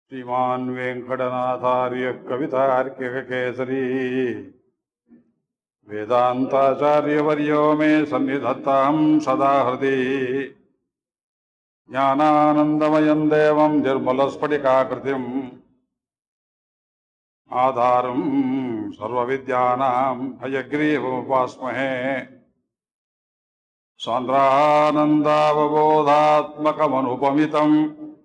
श्रीमान् वेङ्कटनाथार्य कवितार्किककेसरी वेदान्ताचार्यवर्यो मे सन्निधत्तां सदा हृदि ज्ञानानन्दमयं देवं निर्मलस्फटिकाकृतिम् आधारं सर्वविद्यानां हयग्रीवमुपास्महे सान्द्रानन्दावबोधात्मकमनुपमितम्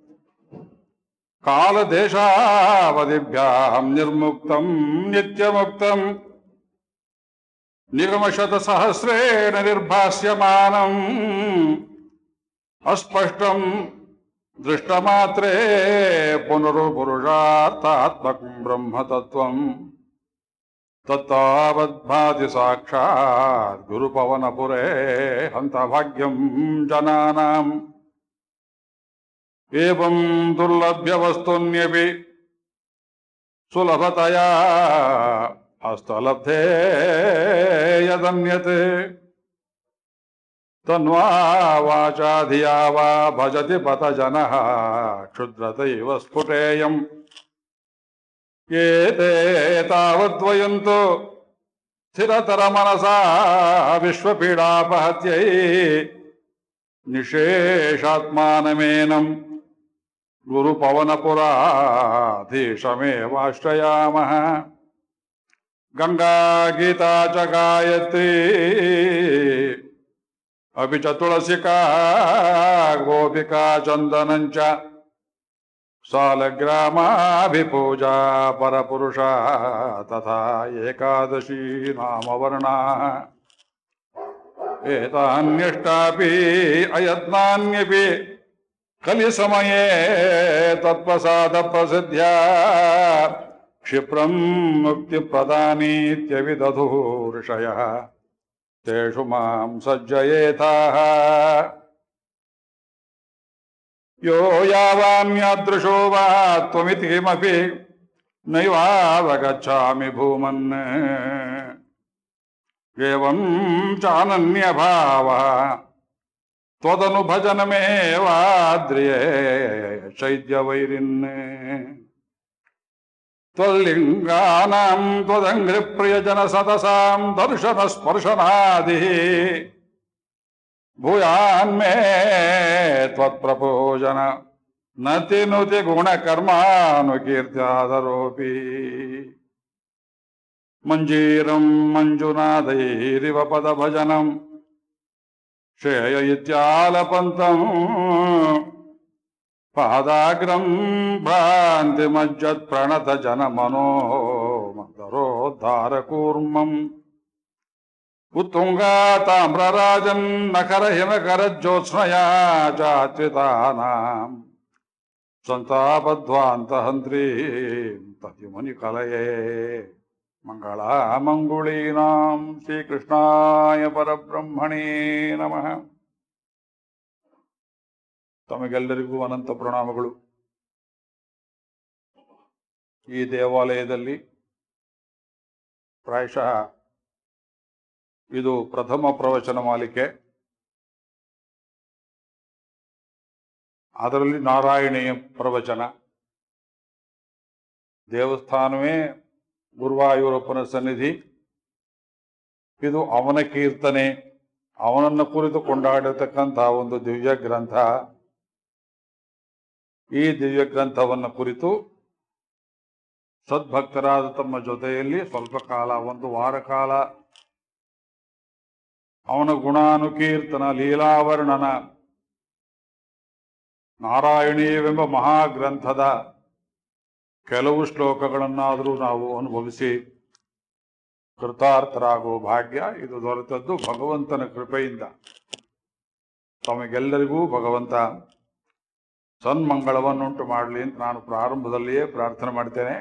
कालदेशावधिभ्यां निर्मुक्तं नित्यमुक्तम् निगमशतसहस्रेण निर्भास्यमानम् अस्पष्टम् दृष्टमात्रे पुनरुपुरुषार्थात्मकं ब्रह्मतत्त्वम् तत्तावद्भाति साक्षात् गुरुपवनपुरे हन्तभाग्यं जनानाम् एवं दुर्लभ्यवस्तुन्यपि सुलभतया हस्तलब्धे यदन्यते तन्वा वाचा धिया वा भजति पथ जनः क्षुद्रतैव स्फुटेयम् एते तावद्वयन्तु स्थिरतरमनसा विश्वपीडापहत्यै निशेषात्मानमेनम् गुरुपवनपुराधीशमेवाश्रयामः गङ्गा गीता च गायत्री अपि च तुलसिका गोपिका चन्दनं च सालग्रामाभिपूजा परपुरुषा तथा एकादशी नामवर्णा एतान्यष्टापि अयत्नान्यपि कलिसमये तत्प्रसादप्रसिद्ध्या क्षिप्रं मुक्तिप्रदानीत्यविदधुः ऋषयः तेषु मां सज्जयेथाः यो यावान्यादृशो वा त्वमिति किमपि नैवावगच्छामि भूमन् एवं चानन्यभावः त्वदनुभजनमेवाद्रिये शैद्यवैरिन् त्वल्लिङ्गानां त्वदङ्घ्रिप्रियजनसतसां दर्शनस्पर्शनादिः भूयान्मे त्वत्प्रपोजन नति नुति गुणकर्मानुकीर्त्यादरोऽपि मञ्जीरं मञ्जुनादैरिव पदभजनम् श्रेय इत्यालपन्तम् पादाग्रं भ्रान्तिमज्जत्प्रणतजनमनो मन्दरोद्धारकूर्मम् उत्तुङ्गा ताम्रराजन् नखरहिमकरज्योत्स्नया चात्रितानाम् सन्तापध्वान्तहन्त्रीम् तद्युमनिकलये मङ्गलामङ्गुलीनां ಶ್ರೀಕೃಷ್ಣಾಯ ಪರಬ್ರಹ್ಮಣೇ ನಮಃ ತಮಗೆಲ್ಲರಿಗೂ ಅನಂತ ಪ್ರಣಾಮಗಳು ಈ ದೇವಾಲಯದಲ್ಲಿ ಪ್ರಾಯಶಃ ಇದು ಪ್ರಥಮ ಪ್ರವಚನ ಮಾಲಿಕೆ ಅದರಲ್ಲಿ ನಾರಾಯಣೀಯ ಪ್ರವಚನ ದೇವಸ್ಥಾನವೇ ಗುರುವಾಯೂರಪ್ಪನ ಸನ್ನಿಧಿ ಇದು ಅವನ ಕೀರ್ತನೆ ಅವನನ್ನು ಕುರಿತು ಕೊಂಡಾಡಿರ್ತಕ್ಕಂತಹ ಒಂದು ದಿವ್ಯ ಗ್ರಂಥ ಈ ದಿವ್ಯ ಗ್ರಂಥವನ್ನು ಕುರಿತು ಸದ್ಭಕ್ತರಾದ ತಮ್ಮ ಜೊತೆಯಲ್ಲಿ ಸ್ವಲ್ಪ ಕಾಲ ಒಂದು ವಾರ ಕಾಲ ಅವನ ಗುಣಾನುಕೀರ್ತನ ಲೀಲಾವರ್ಣನ ನಾರಾಯಣೀಯವೆಂಬ ಮಹಾಗ್ರಂಥದ ಕೆಲವು ಶ್ಲೋಕಗಳನ್ನಾದರೂ ನಾವು ಅನುಭವಿಸಿ ಕೃತಾರ್ಥರಾಗುವ ಭಾಗ್ಯ ಇದು ದೊರೆತದ್ದು ಭಗವಂತನ ಕೃಪೆಯಿಂದ ತಮಗೆಲ್ಲರಿಗೂ ಭಗವಂತ ಸನ್ಮಂಗಳವನ್ನುಂಟು ಮಾಡಲಿ ಅಂತ ನಾನು ಪ್ರಾರಂಭದಲ್ಲಿಯೇ ಪ್ರಾರ್ಥನೆ ಮಾಡ್ತೇನೆ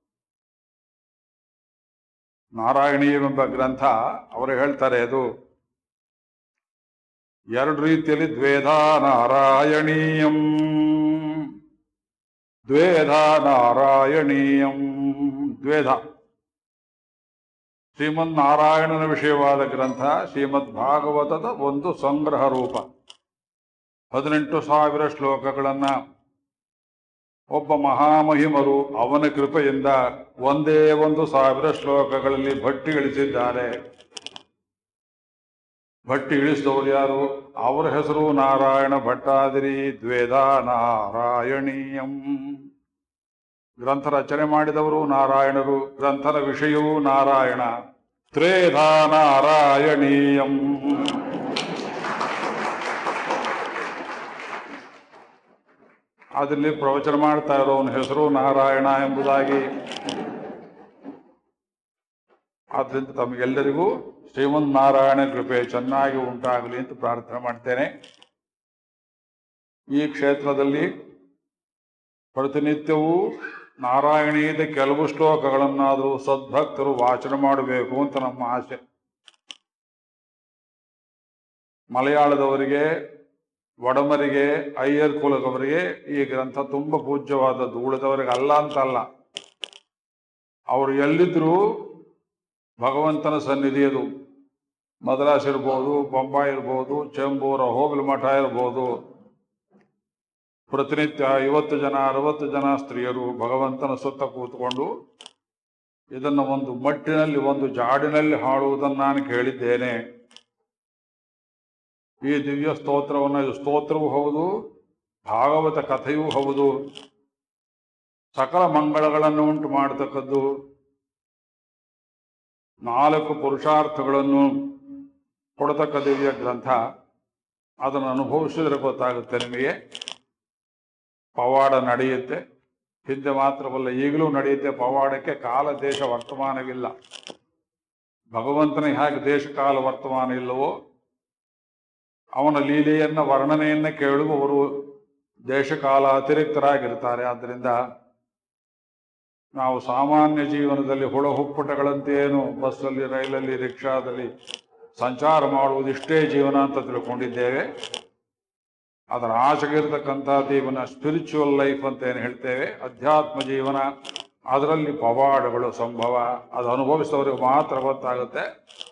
ನಾರಾಯಣೀಯವೆಂಬ ಗ್ರಂಥ ಅವರು ಹೇಳ್ತಾರೆ ಅದು ಎರಡು ರೀತಿಯಲ್ಲಿ ದ್ವೇಧ ನಾರಾಯಣೀಯಂ ದ್ವೇಧ ನಾರಾಯಣೀಯಂ ದ್ವೇಧ ಶ್ರೀಮನ್ ನಾರಾಯಣನ ವಿಷಯವಾದ ಗ್ರಂಥ ಶ್ರೀಮದ್ ಭಾಗವತದ ಒಂದು ಸಂಗ್ರಹ ರೂಪ ಹದಿನೆಂಟು ಸಾವಿರ ಶ್ಲೋಕಗಳನ್ನ ಒಬ್ಬ ಮಹಾಮಹಿಮರು ಅವನ ಕೃಪೆಯಿಂದ ಒಂದೇ ಒಂದು ಸಾವಿರ ಶ್ಲೋಕಗಳಲ್ಲಿ ಭಟ್ಟಿ ಇಳಿಸಿದ್ದಾರೆ ಭಟ್ಟಿ ಇಳಿಸಿದವರು ಯಾರು ಅವರ ಹೆಸರು ನಾರಾಯಣ ಭಟ್ಟಾದಿರಿ ದ್ವೇದ ನಾರಾಯಣೀಯಂ ಗ್ರಂಥ ರಚನೆ ಮಾಡಿದವರು ನಾರಾಯಣರು ಗ್ರಂಥದ ವಿಷಯವೂ ನಾರಾಯಣ ತ್ರೇಧಾ ನಾರಾಯಣೀಯಂ ಅದರಲ್ಲಿ ಪ್ರವಚನ ಮಾಡ್ತಾ ಇರೋವನ ಹೆಸರು ನಾರಾಯಣ ಎಂಬುದಾಗಿ ಆದ್ರಿಂದ ತಮಗೆಲ್ಲರಿಗೂ ಶ್ರೀಮನ್ ನಾರಾಯಣ ಕೃಪೆ ಚೆನ್ನಾಗಿ ಉಂಟಾಗಲಿ ಅಂತ ಪ್ರಾರ್ಥನೆ ಮಾಡ್ತೇನೆ ಈ ಕ್ಷೇತ್ರದಲ್ಲಿ ಪ್ರತಿನಿತ್ಯವೂ ನಾರಾಯಣೀಯದ ಕೆಲವು ಶ್ಲೋಕಗಳನ್ನಾದರೂ ಸದ್ಭಕ್ತರು ವಾಚನ ಮಾಡಬೇಕು ಅಂತ ನಮ್ಮ ಆಸೆ ಮಲಯಾಳದವರಿಗೆ ವಡಮರಿಗೆ ಅಯ್ಯರ್ ಕುಲದವರಿಗೆ ಈ ಗ್ರಂಥ ತುಂಬ ಪೂಜ್ಯವಾದದ್ದು ಉಳಿದವರಿಗೆ ಅಲ್ಲ ಅಂತ ಅಲ್ಲ ಅವರು ಎಲ್ಲಿದ್ರೂ ಭಗವಂತನ ಸನ್ನಿಧಿ ಅದು ಮದ್ರಾಸ್ ಇರ್ಬೋದು ಬೊಂಬಾಯಿ ಇರ್ಬೋದು ಚೆಂಬೂರ ಹೋಬಳಿ ಮಠ ಇರ್ಬೋದು ಪ್ರತಿನಿತ್ಯ ಐವತ್ತು ಜನ ಅರವತ್ತು ಜನ ಸ್ತ್ರೀಯರು ಭಗವಂತನ ಸುತ್ತ ಕೂತ್ಕೊಂಡು ಇದನ್ನು ಒಂದು ಮಟ್ಟಿನಲ್ಲಿ ಒಂದು ಜಾಡಿನಲ್ಲಿ ಹಾಡುವುದನ್ನು ನಾನು ಕೇಳಿದ್ದೇನೆ ಈ ದಿವ್ಯ ಸ್ತೋತ್ರವನ್ನು ಇದು ಸ್ತೋತ್ರವೂ ಹೌದು ಭಾಗವತ ಕಥೆಯೂ ಹೌದು ಸಕಲ ಮಂಗಳಗಳನ್ನು ಉಂಟು ಮಾಡತಕ್ಕದ್ದು ನಾಲ್ಕು ಪುರುಷಾರ್ಥಗಳನ್ನು ಕೊಡತಕ್ಕ ದಿವ್ಯ ಗ್ರಂಥ ಅದನ್ನು ಅನುಭವಿಸಿದ್ರೆ ಗೊತ್ತಾಗುತ್ತೆ ನಿಮಗೆ ಪವಾಡ ನಡೆಯುತ್ತೆ ಹಿಂದೆ ಮಾತ್ರವಲ್ಲ ಈಗಲೂ ನಡೆಯುತ್ತೆ ಪವಾಡಕ್ಕೆ ಕಾಲ ದೇಶ ವರ್ತಮಾನವಿಲ್ಲ ಭಗವಂತನ ಹೇಗೆ ದೇಶ ಕಾಲ ವರ್ತಮಾನ ಇಲ್ಲವೋ ಅವನ ಲೀಲೆಯನ್ನ ವರ್ಣನೆಯನ್ನ ಕೇಳುವವರು ದೇಶಕಾಲ ಅತಿರಿಕ್ತರಾಗಿರ್ತಾರೆ ಆದ್ದರಿಂದ ನಾವು ಸಾಮಾನ್ಯ ಜೀವನದಲ್ಲಿ ಹುಳ ಹುಪ್ಪಟಗಳಂತೇನು ಬಸ್ಸಲ್ಲಿ ರೈಲಲ್ಲಿ ರಿಕ್ಷಾದಲ್ಲಿ ಸಂಚಾರ ಮಾಡುವುದಿಷ್ಟೇ ಜೀವನ ಅಂತ ತಿಳ್ಕೊಂಡಿದ್ದೇವೆ ಅದರ ಆಚೆಗಿರ್ತಕ್ಕಂಥ ಜೀವನ ಸ್ಪಿರಿಚುವಲ್ ಲೈಫ್ ಅಂತ ಏನು ಹೇಳ್ತೇವೆ ಅಧ್ಯಾತ್ಮ ಜೀವನ ಅದರಲ್ಲಿ ಪವಾಡಗಳು ಸಂಭವ ಅದು ಅನುಭವಿಸಿದವರಿಗೆ ಮಾತ್ರ ಗೊತ್ತಾಗುತ್ತೆ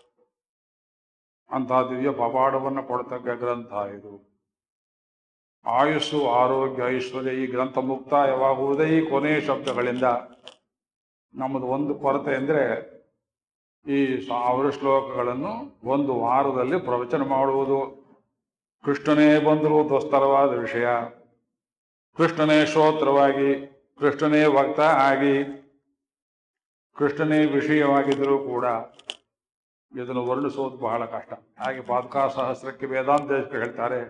ಅಂತಹ ದಿವ್ಯ ಪವಾಡವನ್ನು ಕೊಡ್ತಕ್ಕ ಗ್ರಂಥ ಇದು ಆಯುಸ್ಸು ಆರೋಗ್ಯ ಐಶ್ವರ್ಯ ಈ ಗ್ರಂಥ ಮುಕ್ತಾಯವಾಗುವುದೇ ಈ ಕೊನೆ ಶಬ್ದಗಳಿಂದ ನಮ್ಮದು ಒಂದು ಕೊರತೆ ಅಂದರೆ ಈ ಸಾವಿರ ಶ್ಲೋಕಗಳನ್ನು ಒಂದು ವಾರದಲ್ಲಿ ಪ್ರವಚನ ಮಾಡುವುದು ಕೃಷ್ಣನೇ ಬಂದರೂ ದುಸ್ತರವಾದ ವಿಷಯ ಕೃಷ್ಣನೇ ಶ್ರೋತ್ರವಾಗಿ ಕೃಷ್ಣನೇ ವಕ್ತ ಆಗಿ ಕೃಷ್ಣನೇ ವಿಷಯವಾಗಿದ್ದರೂ ಕೂಡ ಇದನ್ನು ವರ್ಣಿಸೋದು ಬಹಳ ಕಷ್ಟ ಹಾಗೆ ಪಾದಕಾ ಸಹಸ್ರಕ್ಕೆ ವೇದಾಂತೇಶರು ಹೇಳ್ತಾರೆ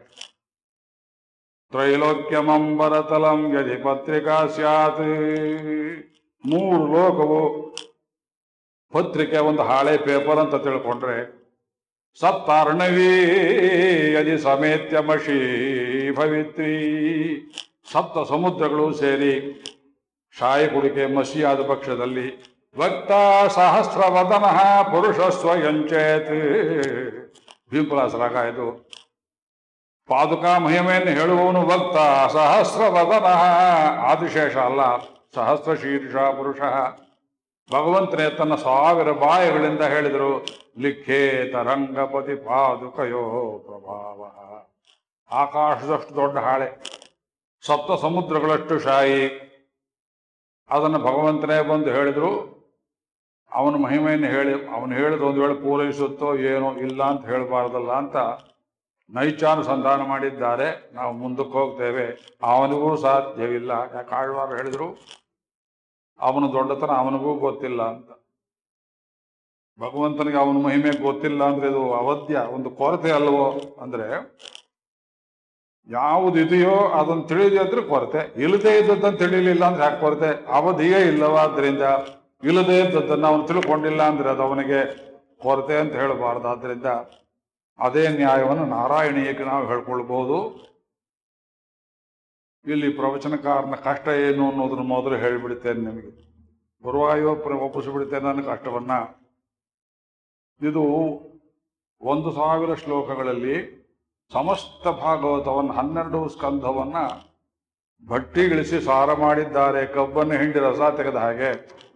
ತ್ರೈಲೋಕ್ಯಮಂಬರತಲಂ ಯದಿ ಪತ್ರಿಕಾ ಸ್ಯಾತ್ ಮೂರು ಲೋಕವು ಪತ್ರಿಕೆ ಒಂದು ಹಾಳೆ ಪೇಪರ್ ಅಂತ ತಿಳ್ಕೊಂಡ್ರೆ ಸಪ್ತಾರ್ಣವೀ ಯದಿ ಸಮೇತ್ಯ ಮಷಿ ಭವಿತ್ರಿ ಸಪ್ತ ಸಮುದ್ರಗಳು ಸೇರಿ ಶಾಯಿ ಕುಡಿಕೆ ಮಸಿಯಾದ ಪಕ್ಷದಲ್ಲಿ ವಕ್ತ ಸಹಸ್ರವದನ ಪುರುಷ ಸ್ವಯಂಚೇತ್ ಭೀಮಪುಲಾಸರಾಗ ಇದು ಪಾದುಕಾ ಮಹಿಮೆಯನ್ನು ಹೇಳುವವನು ವಕ್ತ ಸಹಸ್ರವದನ ಆದಿಶೇಷ ಅಲ್ಲ ಸಹಸ್ರ ಶೀರ್ಷ ಪುರುಷ ಭಗವಂತನೇ ತನ್ನ ಸಾವಿರ ಬಾಯಿಗಳಿಂದ ಹೇಳಿದರು ಲಿಖೇತ ರಂಗಪತಿ ಪಾದುಕಯೋ ಪ್ರಭಾವ ಆಕಾಶದಷ್ಟು ದೊಡ್ಡ ಹಾಳೆ ಸಪ್ತ ಸಮುದ್ರಗಳಷ್ಟು ಶಾಯಿ ಅದನ್ನು ಭಗವಂತನೇ ಬಂದು ಹೇಳಿದ್ರು ಅವನ ಮಹಿಮೆಯನ್ನು ಹೇಳಿ ಅವನು ಹೇಳಿದ ಒಂದು ವೇಳೆ ಪೂರೈಸುತ್ತೋ ಏನೋ ಇಲ್ಲ ಅಂತ ಹೇಳಬಾರ್ದಲ್ಲ ಅಂತ ನೈಚಾನುಸಂಧಾನ ಮಾಡಿದ್ದಾರೆ ನಾವು ಮುಂದಕ್ಕೆ ಹೋಗ್ತೇವೆ ಅವನಿಗೂ ಸಾಧ್ಯವಿಲ್ಲ ಯಾಕೆ ಆಳ್ವಾರು ಹೇಳಿದ್ರು ಅವನ ದೊಡ್ಡತನ ಅವನಿಗೂ ಗೊತ್ತಿಲ್ಲ ಅಂತ ಭಗವಂತನಿಗೆ ಅವನ ಮಹಿಮೆ ಗೊತ್ತಿಲ್ಲ ಅಂದ್ರೆ ಇದು ಅವಧ್ಯ ಒಂದು ಕೊರತೆ ಅಲ್ವೋ ಅಂದ್ರೆ ಯಾವುದಿದೆಯೋ ಅದನ್ನು ತಿಳಿದಿದ್ರೆ ಕೊರತೆ ಇಲ್ಲದೆ ಇದ್ದದ್ದನ್ನು ತಿಳಿಲಿಲ್ಲ ಅಂದ್ರೆ ಯಾಕೆ ಕೊರತೆ ಅವಧಿಯೇ ಇಲ್ಲವಾದ್ರಿಂದ ಇಲ್ಲದೆ ಇದ್ದದ್ದನ್ನು ಅವನು ತಿಳ್ಕೊಂಡಿಲ್ಲ ಅಂದ್ರೆ ಅದು ಅವನಿಗೆ ಕೊರತೆ ಅಂತ ಹೇಳಬಾರ್ದು ಆದ್ರಿಂದ ಅದೇ ನ್ಯಾಯವನ್ನು ನಾರಾಯಣೀಯಕ್ಕೆ ನಾವು ಹೇಳ್ಕೊಳ್ಬಹುದು ಇಲ್ಲಿ ಪ್ರವಚನಕಾರನ ಕಷ್ಟ ಏನು ಅನ್ನೋದನ್ನ ಮೊದಲು ಹೇಳಿಬಿಡ್ತೇನೆ ನಿಮಗೆ ಗುರುವಾಯೋ ಒಪ್ಪಿಸಿಬಿಡ್ತೇನೆ ನನ್ನ ಕಷ್ಟವನ್ನ ಇದು ಒಂದು ಸಾವಿರ ಶ್ಲೋಕಗಳಲ್ಲಿ ಸಮಸ್ತ ಭಾಗವತವನ್ನು ಹನ್ನೆರಡು ಸ್ಕಂಧವನ್ನ ಭಟ್ಟಿಗಿಳಿಸಿ ಸಾರ ಮಾಡಿದ್ದಾರೆ ಕಬ್ಬನ್ನು ಹಿಂಡಿ ರಸ ತೆಗೆದ ಹಾಗೆ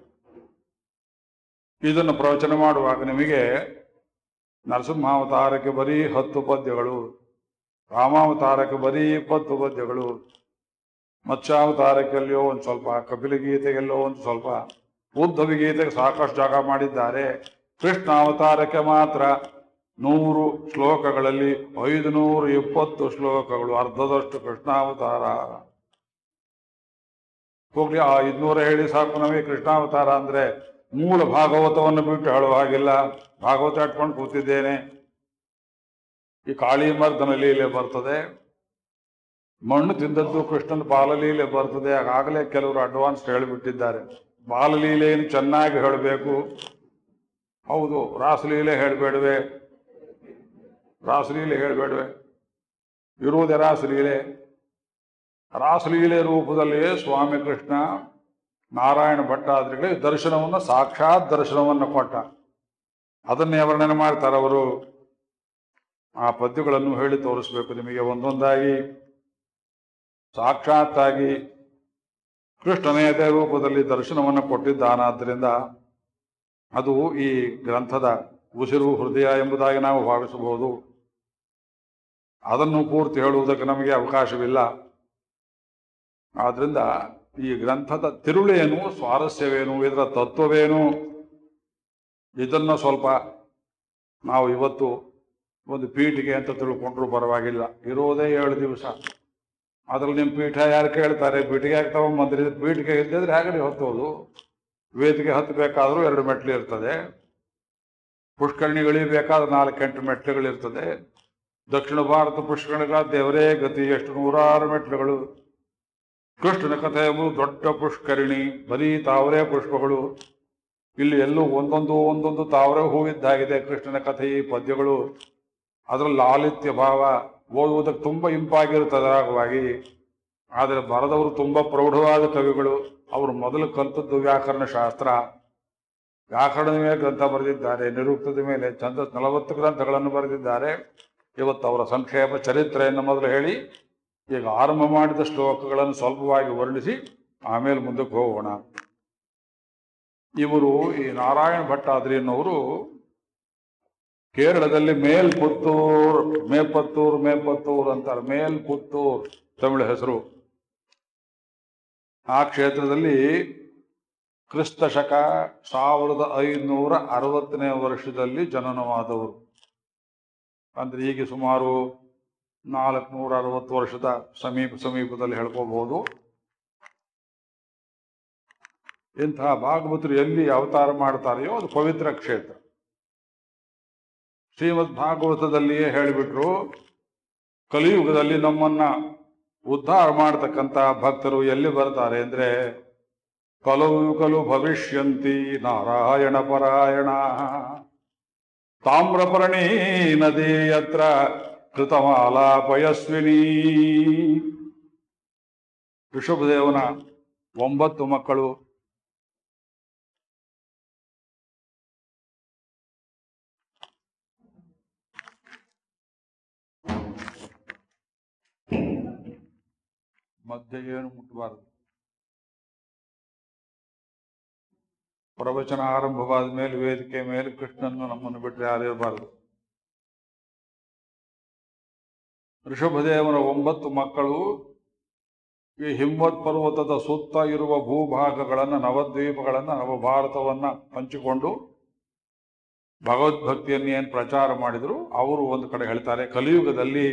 ಇದನ್ನು ಪ್ರವಚನ ಮಾಡುವಾಗ ನಿಮಗೆ ನರಸಿಂಹಾವತಾರಕ್ಕೆ ಬರೀ ಹತ್ತು ಪದ್ಯಗಳು ರಾಮಾವತಾರಕ್ಕೆ ಬರೀ ಇಪ್ಪತ್ತು ಪದ್ಯಗಳು ಮತ್ಸ್ಯಾವತಾರಕ್ಕೆಲ್ಲೋ ಒಂದು ಸ್ವಲ್ಪ ಕಪಿಲ ಗೀತೆಗೆಲ್ಲೋ ಒಂದು ಸ್ವಲ್ಪ ಉದ್ಧವ ಗೀತೆಗೆ ಸಾಕಷ್ಟು ಜಾಗ ಮಾಡಿದ್ದಾರೆ ಕೃಷ್ಣ ಅವತಾರಕ್ಕೆ ಮಾತ್ರ ನೂರು ಶ್ಲೋಕಗಳಲ್ಲಿ ಐದು ನೂರು ಇಪ್ಪತ್ತು ಶ್ಲೋಕಗಳು ಅರ್ಧದಷ್ಟು ಕೃಷ್ಣಾವತಾರ ಹೋಗ್ಲಿ ಆ ಐದ್ನೂರ ಹೇಳಿ ಸಾಕು ನಮಗೆ ಕೃಷ್ಣಾವತಾರ ಅಂದ್ರೆ ಮೂಲ ಭಾಗವತವನ್ನು ಬಿಟ್ಟು ಹೇಳುವ ಹಾಗಿಲ್ಲ ಭಾಗವತ ಇಟ್ಕೊಂಡು ಕೂತಿದ್ದೇನೆ ಈ ಕಾಳಿ ಮರ್ದನ ಲೀಲೆ ಬರ್ತದೆ ಮಣ್ಣು ತಿಂದದ್ದು ಕೃಷ್ಣನ ಬಾಲಲೀಲೆ ಬರ್ತದೆ ಆಗಲೇ ಕೆಲವರು ಅಡ್ವಾನ್ಸ್ ಹೇಳಿಬಿಟ್ಟಿದ್ದಾರೆ ಬಾಲಲೀಲೆಯನ್ನು ಚೆನ್ನಾಗಿ ಹೇಳಬೇಕು ಹೌದು ರಾಸಲೀಲೆ ಹೇಳಬೇಡವೆ ರಾಸಲೀಲೆ ಹೇಳಬೇಡವೆ ಇರುವುದೇ ರಾಸಲೀಲೆ ರಾಸಲೀಲೆ ರೂಪದಲ್ಲಿಯೇ ಸ್ವಾಮಿ ಕೃಷ್ಣ ನಾರಾಯಣ ಭಟ್ಟಾದ್ರಿಗೆ ದರ್ಶನವನ್ನು ಸಾಕ್ಷಾತ್ ದರ್ಶನವನ್ನು ಕೊಟ್ಟ ಅದನ್ನೇ ವರ್ಣನೆ ಮಾಡ್ತಾರೆ ಅವರು ಆ ಪದ್ಯಗಳನ್ನು ಹೇಳಿ ತೋರಿಸ್ಬೇಕು ನಿಮಗೆ ಒಂದೊಂದಾಗಿ ಸಾಕ್ಷಾತ್ತಾಗಿ ಕೃಷ್ಣನೇ ಅದೇ ರೂಪದಲ್ಲಿ ದರ್ಶನವನ್ನು ಕೊಟ್ಟಿದ್ದಾನಾದ್ದರಿಂದ ಅದು ಈ ಗ್ರಂಥದ ಉಸಿರು ಹೃದಯ ಎಂಬುದಾಗಿ ನಾವು ಭಾವಿಸಬಹುದು ಅದನ್ನು ಪೂರ್ತಿ ಹೇಳುವುದಕ್ಕೆ ನಮಗೆ ಅವಕಾಶವಿಲ್ಲ ಆದ್ರಿಂದ ಈ ಗ್ರಂಥದ ತಿರುಳೇನು ಸ್ವಾರಸ್ಯವೇನು ಇದರ ತತ್ವವೇನು ಇದನ್ನು ಸ್ವಲ್ಪ ನಾವು ಇವತ್ತು ಒಂದು ಪೀಠಿಗೆ ಅಂತ ತಿಳ್ಕೊಂಡ್ರು ಪರವಾಗಿಲ್ಲ ಇರೋದೇ ಏಳು ದಿವಸ ಅದ್ರಲ್ಲಿ ನಿಮ್ಮ ಪೀಠ ಯಾರು ಕೇಳ್ತಾರೆ ಪೀಠಿಗೆ ಯಾಕೆ ತಗೊಂಬಂದ್ರಿ ಪೀಠಿಗೆ ಇದ್ದಿದ್ರೆ ಹೇಗಡೆ ಹೊತ್ತೋದು ವೇದಿಕೆ ಹತ್ತಬೇಕಾದ್ರೂ ಎರಡು ಮೆಟ್ಲು ಇರ್ತದೆ ಪುಷ್ಕರಣಿಗಳಿಗೆ ಬೇಕಾದ್ರೆ ನಾಲ್ಕೆಂಟು ಮೆಟ್ಲುಗಳಿರ್ತದೆ ದಕ್ಷಿಣ ಭಾರತ ಪುಷ್ಕರಣಿಗಳ ದೇವರೇ ಗತಿ ಎಷ್ಟು ನೂರಾರು ಮೆಟ್ಲುಗಳು ಕೃಷ್ಣನ ಕಥೆ ಎಂಬುದು ದೊಡ್ಡ ಪುಷ್ಕರಿಣಿ ಬರೀ ತಾವರೆ ಪುಷ್ಪಗಳು ಇಲ್ಲಿ ಎಲ್ಲೂ ಒಂದೊಂದು ಒಂದೊಂದು ತಾವರೆ ಹೂವಿದ್ದಾಗಿದೆ ಕೃಷ್ಣನ ಕಥೆ ಈ ಪದ್ಯಗಳು ಅದರಲ್ಲಿ ಲಾಲಿತ್ಯ ಭಾವ ಓದುವುದಕ್ಕೆ ತುಂಬ ಇಂಪಾಗಿರುತ್ತದೆ ಆಗುವಾಗಿ ಆದರೆ ಬರೆದವರು ತುಂಬ ಪ್ರೌಢವಾದ ಕವಿಗಳು ಅವರು ಮೊದಲು ಕಲ್ತದ್ದು ವ್ಯಾಕರಣ ಶಾಸ್ತ್ರ ವ್ಯಾಕರಣದ ಮೇಲೆ ಗ್ರಂಥ ಬರೆದಿದ್ದಾರೆ ನಿರುಕ್ತದ ಮೇಲೆ ಚಂದ ನಲವತ್ತು ಗ್ರಂಥಗಳನ್ನು ಬರೆದಿದ್ದಾರೆ ಇವತ್ತು ಅವರ ಸಂಕ್ಷೇಪ ಚರಿತ್ರೆಯನ್ನು ಮೊದಲು ಹೇಳಿ ಈಗ ಆರಂಭ ಮಾಡಿದ ಶ್ಲೋಕಗಳನ್ನು ಸ್ವಲ್ಪವಾಗಿ ವರ್ಣಿಸಿ ಆಮೇಲೆ ಮುಂದಕ್ಕೆ ಹೋಗೋಣ ಇವರು ಈ ನಾರಾಯಣ ಭಟ್ಟಾದ್ರಿ ಅನ್ನೋರು ಕೇರಳದಲ್ಲಿ ಮೇಲ್ಪುತ್ತೂರ್ ಮೇಪತ್ತೂರ್ ಮೇಪತ್ತೂರ್ ಅಂತಾರೆ ಮೇಲ್ಪುತ್ತೂರ್ ತಮಿಳು ಹೆಸರು ಆ ಕ್ಷೇತ್ರದಲ್ಲಿ ಕ್ರಿಸ್ತ ಶಕ ಸಾವಿರದ ಐನೂರ ಅರವತ್ತನೇ ವರ್ಷದಲ್ಲಿ ಜನನವಾದವರು ಅಂದ್ರೆ ಈಗ ಸುಮಾರು ನಾಲ್ಕುನೂರ ಅರವತ್ತು ವರ್ಷದ ಸಮೀಪ ಸಮೀಪದಲ್ಲಿ ಹೇಳ್ಕೋಬಹುದು ಇಂತಹ ಭಾಗವತರು ಎಲ್ಲಿ ಅವತಾರ ಮಾಡ್ತಾರೆಯೋ ಅದು ಪವಿತ್ರ ಕ್ಷೇತ್ರ ಶ್ರೀಮದ್ ಭಾಗವತದಲ್ಲಿಯೇ ಹೇಳಿಬಿಟ್ರು ಕಲಿಯುಗದಲ್ಲಿ ನಮ್ಮನ್ನ ಉದ್ಧಾರ ಮಾಡತಕ್ಕಂತ ಭಕ್ತರು ಎಲ್ಲಿ ಬರ್ತಾರೆ ಅಂದ್ರೆ ಕಲವು ಕಲು ಭವಿಷ್ಯಂತಿ ನಾರಾಯಣ ಪರಾಯಣ ತಾಮ್ರಪರ್ಣಿ ನದಿ ಹತ್ರ ಕೃತಮಾಲಾ ಪಯಸ್ವಿನಿ ಋಷಭದೇವನ ಒಂಬತ್ತು ಮಕ್ಕಳು ಮಧ್ಯೆ ಏನು ಮುಟ್ಟಬಾರದು ಪ್ರವಚನ ಆರಂಭವಾದ ಮೇಲೆ ವೇದಿಕೆ ಮೇಲೆ ಕೃಷ್ಣನ್ನು ನಮ್ಮನ್ನು ಬಿಟ್ಟರೆ ಯಾರಿರಬಾರದು ಋಷಭದೇವನ ಒಂಬತ್ತು ಮಕ್ಕಳು ಈ ಹಿಮ್ಮತ್ ಪರ್ವತದ ಸುತ್ತ ಇರುವ ಭೂಭಾಗಗಳನ್ನು ನವದ್ವೀಪಗಳನ್ನು ನವಭಾರತವನ್ನ ಹಂಚಿಕೊಂಡು ಭಗವದ್ಭಕ್ತಿಯನ್ನು ಏನು ಪ್ರಚಾರ ಮಾಡಿದ್ರು ಅವರು ಒಂದು ಕಡೆ ಹೇಳ್ತಾರೆ ಕಲಿಯುಗದಲ್ಲಿ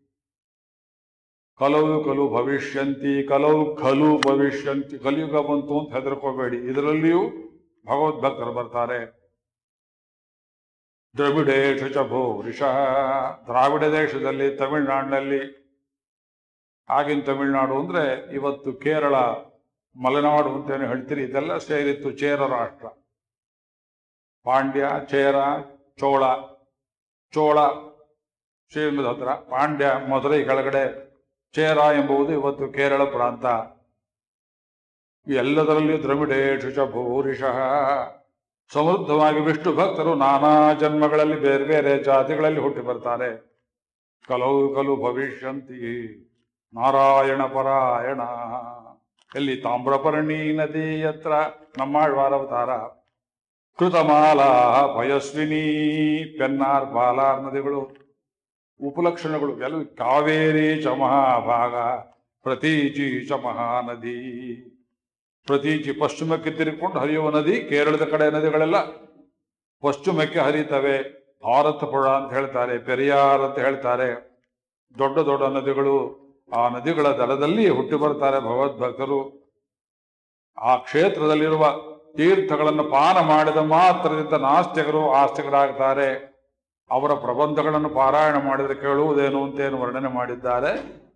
ಕಲವು ಕಲು ಭವಿಷ್ಯಂತಿ ಕಲವು ಖಲು ಭವಿಷ್ಯಂತಿ ಕಲಿಯುಗ ಬಂತು ಅಂತ ಹೆದರ್ಕೋಬೇಡಿ ಇದರಲ್ಲಿಯೂ ಭಗವದ್ಭಕ್ತರು ಬರ್ತಾರೆ ದ್ರವಿಡೇಶು ಚ ಭೂರಿಷ ದ್ರಾವಿಡ ದೇಶದಲ್ಲಿ ತಮಿಳುನಾಡಿನಲ್ಲಿ ಆಗಿನ ತಮಿಳುನಾಡು ಅಂದ್ರೆ ಇವತ್ತು ಕೇರಳ ಮಲೆನಾಡು ಅಂತೇನು ಹೇಳ್ತೀರಿ ಇದೆಲ್ಲ ಸೇರಿತ್ತು ಚೇರ ರಾಷ್ಟ್ರ ಪಾಂಡ್ಯ ಚೇರ ಚೋಳ ಚೋಳ ಶ್ರೀರಂಗದ ಹತ್ರ ಪಾಂಡ್ಯ ಮಧುರೈ ಕೆಳಗಡೆ ಚೇರ ಎಂಬುದು ಇವತ್ತು ಕೇರಳ ಪ್ರಾಂತ ಈ ಎಲ್ಲದರಲ್ಲಿಯೂ ದ್ರವಿಡೇಶು ಚ ಭೂರಿಷಃ ಸಮೃದ್ಧವಾಗಿ ವಿಷ್ಣು ಭಕ್ತರು ನಾನಾ ಜನ್ಮಗಳಲ್ಲಿ ಬೇರೆ ಬೇರೆ ಜಾತಿಗಳಲ್ಲಿ ಹುಟ್ಟಿ ಬರ್ತಾರೆ ಕಲವು ಕಲು ಭವಿಷ್ಯಂತಿ ನಾರಾಯಣ ಪರಾಯಣ ಎಲ್ಲಿ ತಾಮ್ರಪರ್ಣಿ ನದಿ ಹತ್ರ ನಮ್ಮಾಳ್ವಾರ ಅವತಾರ ಕೃತಮಾಲಾ ಪಯಸ್ವಿನಿ ಪೆನ್ನಾರ್ ಬಾಲಾರ್ ನದಿಗಳು ಉಪಲಕ್ಷಣಗಳು ಕೆಲವು ಕಾವೇರಿ ಚ ಮಹಾಭಾಗ ಪ್ರತೀಚಿ ಚ ಮಹಾನದಿ ಪ್ರತೀಚಿ ಪಶ್ಚಿಮಕ್ಕೆ ತಿರುಗಿಕೊಂಡು ಹರಿಯುವ ನದಿ ಕೇರಳದ ಕಡೆ ನದಿಗಳೆಲ್ಲ ಪಶ್ಚಿಮಕ್ಕೆ ಹರಿತವೆ ಭಾರತಪುಳ ಅಂತ ಹೇಳ್ತಾರೆ ಪೆರಿಯಾರ್ ಅಂತ ಹೇಳ್ತಾರೆ ದೊಡ್ಡ ದೊಡ್ಡ ನದಿಗಳು ಆ ನದಿಗಳ ದಡದಲ್ಲಿ ಹುಟ್ಟಿ ಬರ್ತಾರೆ ಭಗವದ್ಭಕ್ತರು ಆ ಕ್ಷೇತ್ರದಲ್ಲಿರುವ ತೀರ್ಥಗಳನ್ನು ಪಾನ ಮಾಡಿದ ಮಾತ್ರದಿಂದ ನಾಸ್ತಿಕರು ಆಸ್ತಿಕರಾಗ್ತಾರೆ ಅವರ ಪ್ರಬಂಧಗಳನ್ನು ಪಾರಾಯಣ ಮಾಡಿದರೆ ಕೇಳುವುದೇನು ಅಂತೇನು ವರ್ಣನೆ ಮಾಡಿದ್ದಾರೆ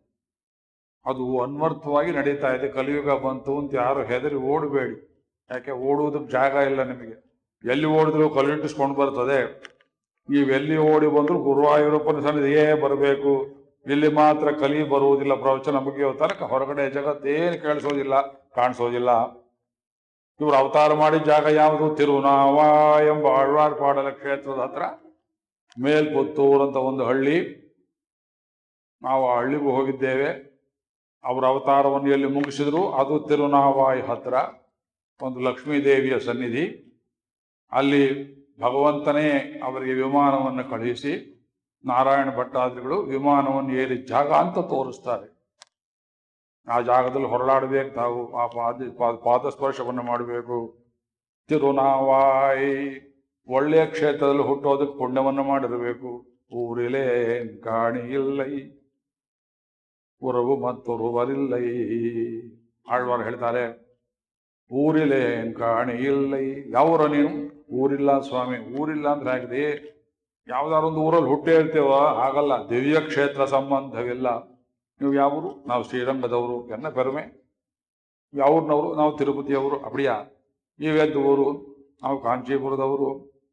ಅದು ಅನ್ವರ್ಥವಾಗಿ ನಡೀತಾ ಇದೆ ಕಲಿಯುಗ ಬಂತು ಅಂತ ಯಾರು ಹೆದರಿ ಓಡಬೇಡಿ ಯಾಕೆ ಓಡುವುದಕ್ಕೆ ಜಾಗ ಇಲ್ಲ ನಿಮಗೆ ಎಲ್ಲಿ ಓಡಿದ್ರು ಕಲ್ಲಿಂಟಿಸ್ಕೊಂಡು ಬರ್ತದೆ ನೀವು ಎಲ್ಲಿ ಓಡಿ ಬಂದ್ರು ಗುರುವಾಯೂರಪ್ಪನ ಸನ್ನಿಧಿಯೇ ಬರಬೇಕು ಇಲ್ಲಿ ಮಾತ್ರ ಕಲಿ ಬರುವುದಿಲ್ಲ ಪ್ರವಚನ ಮುಗಿಯೋ ತನಕ ಹೊರಗಡೆ ಜಗತ್ತೇನು ಕೇಳಿಸೋದಿಲ್ಲ ಕಾಣಿಸೋದಿಲ್ಲ ಇವರು ಅವತಾರ ಮಾಡಿದ ಜಾಗ ಯಾವುದು ತಿರುನಾವ ಎಂಬ ಆಳ್ವಾರ್ ಪಾಡಲ ಕ್ಷೇತ್ರದ ಹತ್ರ ಮೇಲ್ಪುತ್ತೂರು ಅಂತ ಒಂದು ಹಳ್ಳಿ ನಾವು ಆ ಹಳ್ಳಿಗೂ ಹೋಗಿದ್ದೇವೆ ಅವರ ಅವತಾರವನ್ನು ಎಲ್ಲಿ ಮುಗಿಸಿದ್ರು ಅದು ತಿರುನಾವಾಯಿ ಹತ್ರ ಒಂದು ಲಕ್ಷ್ಮೀ ದೇವಿಯ ಸನ್ನಿಧಿ ಅಲ್ಲಿ ಭಗವಂತನೇ ಅವರಿಗೆ ವಿಮಾನವನ್ನು ಕಳುಹಿಸಿ ನಾರಾಯಣ ಭಟ್ಟಾದಿಗಳು ವಿಮಾನವನ್ನು ಏರಿ ಜಾಗ ಅಂತ ತೋರಿಸ್ತಾರೆ ಆ ಜಾಗದಲ್ಲಿ ಹೊರಳಾಡಬೇಕು ತಾವು ಆ ಪಾದ ಪಾದ- ಪಾದಸ್ಪರ್ಶವನ್ನು ಮಾಡಬೇಕು ತಿರುನಾವಾಯಿ ಒಳ್ಳೆಯ ಕ್ಷೇತ್ರದಲ್ಲಿ ಹುಟ್ಟೋದಕ್ಕೆ ಪುಣ್ಯವನ್ನು ಮಾಡಿರಬೇಕು ಊರಿಲೇ ಕಾಣಿ ಇಲ್ಲೈ ಉರವು ಮತ್ತೊರುವರಿಲ್ಲೈ ಆಳ್ವಾರ್ ಹೇಳ್ತಾರೆ ಊರಿಲೇ ಕಾಣಿ ಇಲ್ಲೈ ಯಾವೂರ ನೀನು ಊರಿಲ್ಲ ಸ್ವಾಮಿ ಊರಿಲ್ಲ ಅಂದ್ರೆ ಆಗಿದೆ ಯಾವ್ದಾದ್ರು ಒಂದು ಊರಲ್ಲಿ ಹುಟ್ಟೇ ಇರ್ತೇವ ಹಾಗಲ್ಲ ದಿವ್ಯ ಕ್ಷೇತ್ರ ಸಂಬಂಧವಿಲ್ಲ ನೀವು ಯಾವೂರು ನಾವು ಶ್ರೀರಂಗದವರು ಎನ್ನ ಪೆರುಮೆ ಯಾವೂರಿನವರು ನಾವು ತಿರುಪತಿಯವರು ಅಪಡಿಯಾ ನೀವೆದ್ದು ಊರು ನಾವು ಕಾಂಚೀಪುರದವರು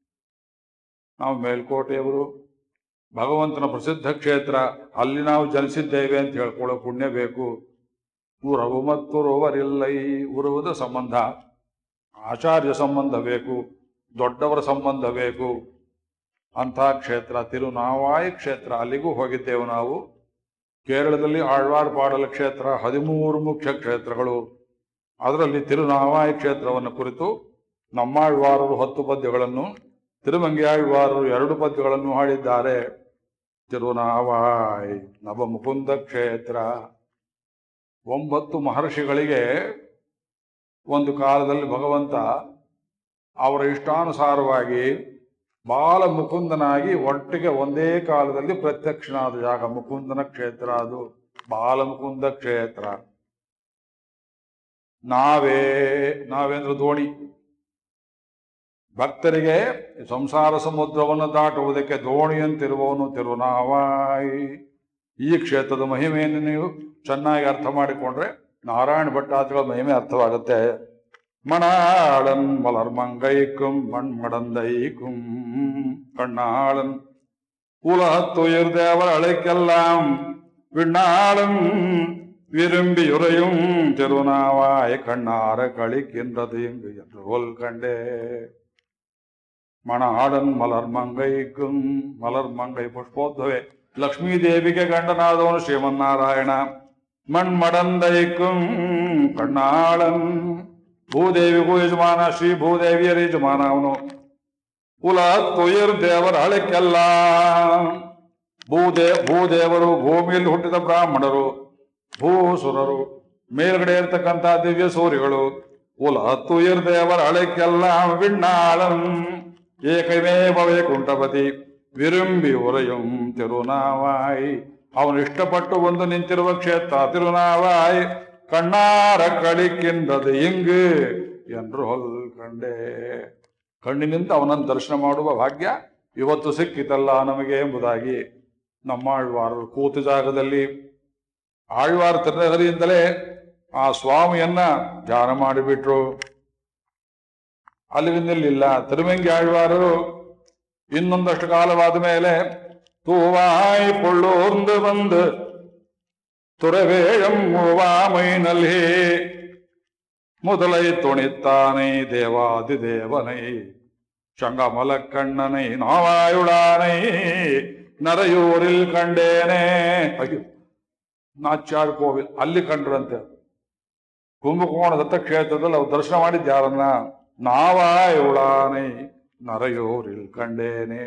ನಾವು ಮೇಲ್ಕೋಟೆಯವರು ಭಗವಂತನ ಪ್ರಸಿದ್ಧ ಕ್ಷೇತ್ರ ಅಲ್ಲಿ ನಾವು ಜನಿಸಿದ್ದೇವೆ ಅಂತ ಹೇಳ್ಕೊಳ್ಳೋ ಪುಣ್ಯ ಬೇಕು ಉರವು ಮತ್ತು ರೋವರಿಲ್ಲೈ ಉರುವುದ ಸಂಬಂಧ ಆಚಾರ್ಯ ಸಂಬಂಧ ಬೇಕು ದೊಡ್ಡವರ ಸಂಬಂಧ ಬೇಕು ಅಂಥ ಕ್ಷೇತ್ರ ತಿರುನಾವಾಯಿ ಕ್ಷೇತ್ರ ಅಲ್ಲಿಗೂ ಹೋಗಿದ್ದೆವು ನಾವು ಕೇರಳದಲ್ಲಿ ಆಳ್ವಾರ್ ಪಾಡಲ ಕ್ಷೇತ್ರ ಹದಿಮೂರು ಮುಖ್ಯ ಕ್ಷೇತ್ರಗಳು ಅದರಲ್ಲಿ ತಿರುನಾವಾಯಿ ಕ್ಷೇತ್ರವನ್ನು ಕುರಿತು ನಮ್ಮಾಳ್ವಾರರು ಹತ್ತು ಪದ್ಯಗಳನ್ನು ತಿರುಮಂಗಿಯಾಳ್ವಾರರು ಎರಡು ಪದ್ಯಗಳನ್ನು ಹಾಡಿದ್ದಾರೆ ತಿರುನಾವಾಯ್ ನವಮುಕುಂದ ಕ್ಷೇತ್ರ ಒಂಬತ್ತು ಮಹರ್ಷಿಗಳಿಗೆ ಒಂದು ಕಾಲದಲ್ಲಿ ಭಗವಂತ ಅವರ ಇಷ್ಟಾನುಸಾರವಾಗಿ ಬಾಲ ಮುಕುಂದನಾಗಿ ಒಟ್ಟಿಗೆ ಒಂದೇ ಕಾಲದಲ್ಲಿ ಪ್ರತ್ಯಕ್ಷನಾದ ಜಾಗ ಮುಕುಂದನ ಕ್ಷೇತ್ರ ಅದು ಬಾಲ ಮುಕುಂದ ಕ್ಷೇತ್ರ ನಾವೇ ನಾವೇಂದ್ರ ದೋಣಿ ಭಕ್ತರಿಗೆ ಸಂಸಾರ ಸಮುದ್ರವನ್ನು ದಾಟುವುದಕ್ಕೆ ದೋಣಿಯಂತಿರುವವನು ತಿರುನಾವಾಯಿ ಈ ಕ್ಷೇತ್ರದ ಮಹಿಮೆಯನ್ನು ನೀವು ಚೆನ್ನಾಗಿ ಅರ್ಥ ಮಾಡಿಕೊಂಡ್ರೆ ನಾರಾಯಣ ಭಟ್ಟಾದಿಗಳ ಮಹಿಮೆ ಅರ್ಥವಾಗುತ್ತೆ மணாளன் மலர் மங்கைக்கும் மண்மடந்தைக்கும் கண்ணாளன் உலகத்துயிர் தேவர் அழைக்கெல்லாம் விண்ணாளன் விரும்பியுரையும் திருநாவாய் கண்ணார கழிக்கின்றது இங்கு என்று கொல் கண்டே ಮಣಾಡನ್ ಮಲರ್ ಮಂಗೈಕಂ ಮಲರ್ ಮಂಗೈ ಪುಷ್ಪೋದ್ಭವೆ ಲಕ್ಷ್ಮೀ ದೇವಿಗೆ ಗಂಡನಾದವನು ಶ್ರೀಮನ್ನಾರಾಯಣ ಮಣ್ಮಡಂದೈಕಂ ಕಣ್ಣಾಳನ್ ಭೂದೇವಿಗೂ ಯಜಮಾನ ಶ್ರೀ ಭೂದೇವಿಯರ ಯಜಮಾನ ಅವನು ಕುಲ ತುಯಿರ್ ದೇವರ ಹಳಕ್ಕೆಲ್ಲ ಭೂದೇ ಭೂದೇವರು ಭೂಮಿಯಲ್ಲಿ ಹುಟ್ಟಿದ ಬ್ರಾಹ್ಮಣರು ಭೂಸುರರು ಮೇಲ್ಗಡೆ ಇರ್ತಕ್ಕಂಥ ದಿವ್ಯ ಸೂರ್ಯಗಳು ಕುಲ ತುಯಿರ್ ದೇವರ ಹಳಕ್ಕೆಲ್ಲ ವಿಣ್ಣಾಳಂ ಏಕಮೇವ ವೈಕುಂಠಪತಿ ವಿರುಂಬಿ ಉರಯಂ ತಿರುನಾವಾಯಿ ಅವನು ಇಷ್ಟಪಟ್ಟು ಒಂದು ನಿಂತಿರುವ ಕ್ಷೇತ್ರ ತಿರುನಾವಾಯಿ ಕಣ್ಣಾರ ಕಳಿಕಿಂದದು ಇಂಗು ಎಂದು ಹೊಲ್ ಕಂಡೆ ಕಣ್ಣಿನಿಂದ ಅವನನ್ನು ದರ್ಶನ ಮಾಡುವ ಭಾಗ್ಯ ಇವತ್ತು ಸಿಕ್ಕಿತಲ್ಲ ನಮಗೆ ಎಂಬುದಾಗಿ ನಮ್ಮ ಆಳ್ವಾರರು ಕೂತು ಜಾಗದಲ್ಲಿ ಆಳ್ವಾರ ತಿರುನಗರಿಯಿಂದಲೇ ಆ ಸ್ವಾಮಿಯನ್ನ ಧ್ಯಾನ ಮಾಡಿಬಿಟ್ರು ಅಲ್ಲಿಗೆ ನಿಲ್ಲಿಲ್ಲ ತಿರುಮಂಗಿ ಆಳ್ವಾರರು ಇನ್ನೊಂದಷ್ಟು ಕಾಲವಾದ ಮೇಲೆ ತೂವಾಯ್ ಪೊಳ್ಳೋರ್ந்து ಬಂದು ತುರವೇಳಂ ಮೂವಾಮೈನಲ್ಲಿ முதலை துணித்தானை தேவாதி தேவனை சங்கமல கண்ணனை நாவாயுளானை ನರಯೂರಿಲ್ ಕಂಡೇನೆ ಅಯ್ಯೋ ನಾಚ್ಯಾಳ್ ಕೋವಿಲ್ ಅಲ್ಲಿ ಕಂಡ್ರಂತೆ ಕುಂಭಕೋಣ ದತ್ತ ಕ್ಷೇತ್ರದಲ್ಲಿ ಅವ್ರು ದರ್ಶನ ಮಾಡಿದ್ದು ಯಾರನ್ನ ನಾವಾಯುಳಾನೈ ನರಯೂರಿಲ್ ಕಂಡೇನೆ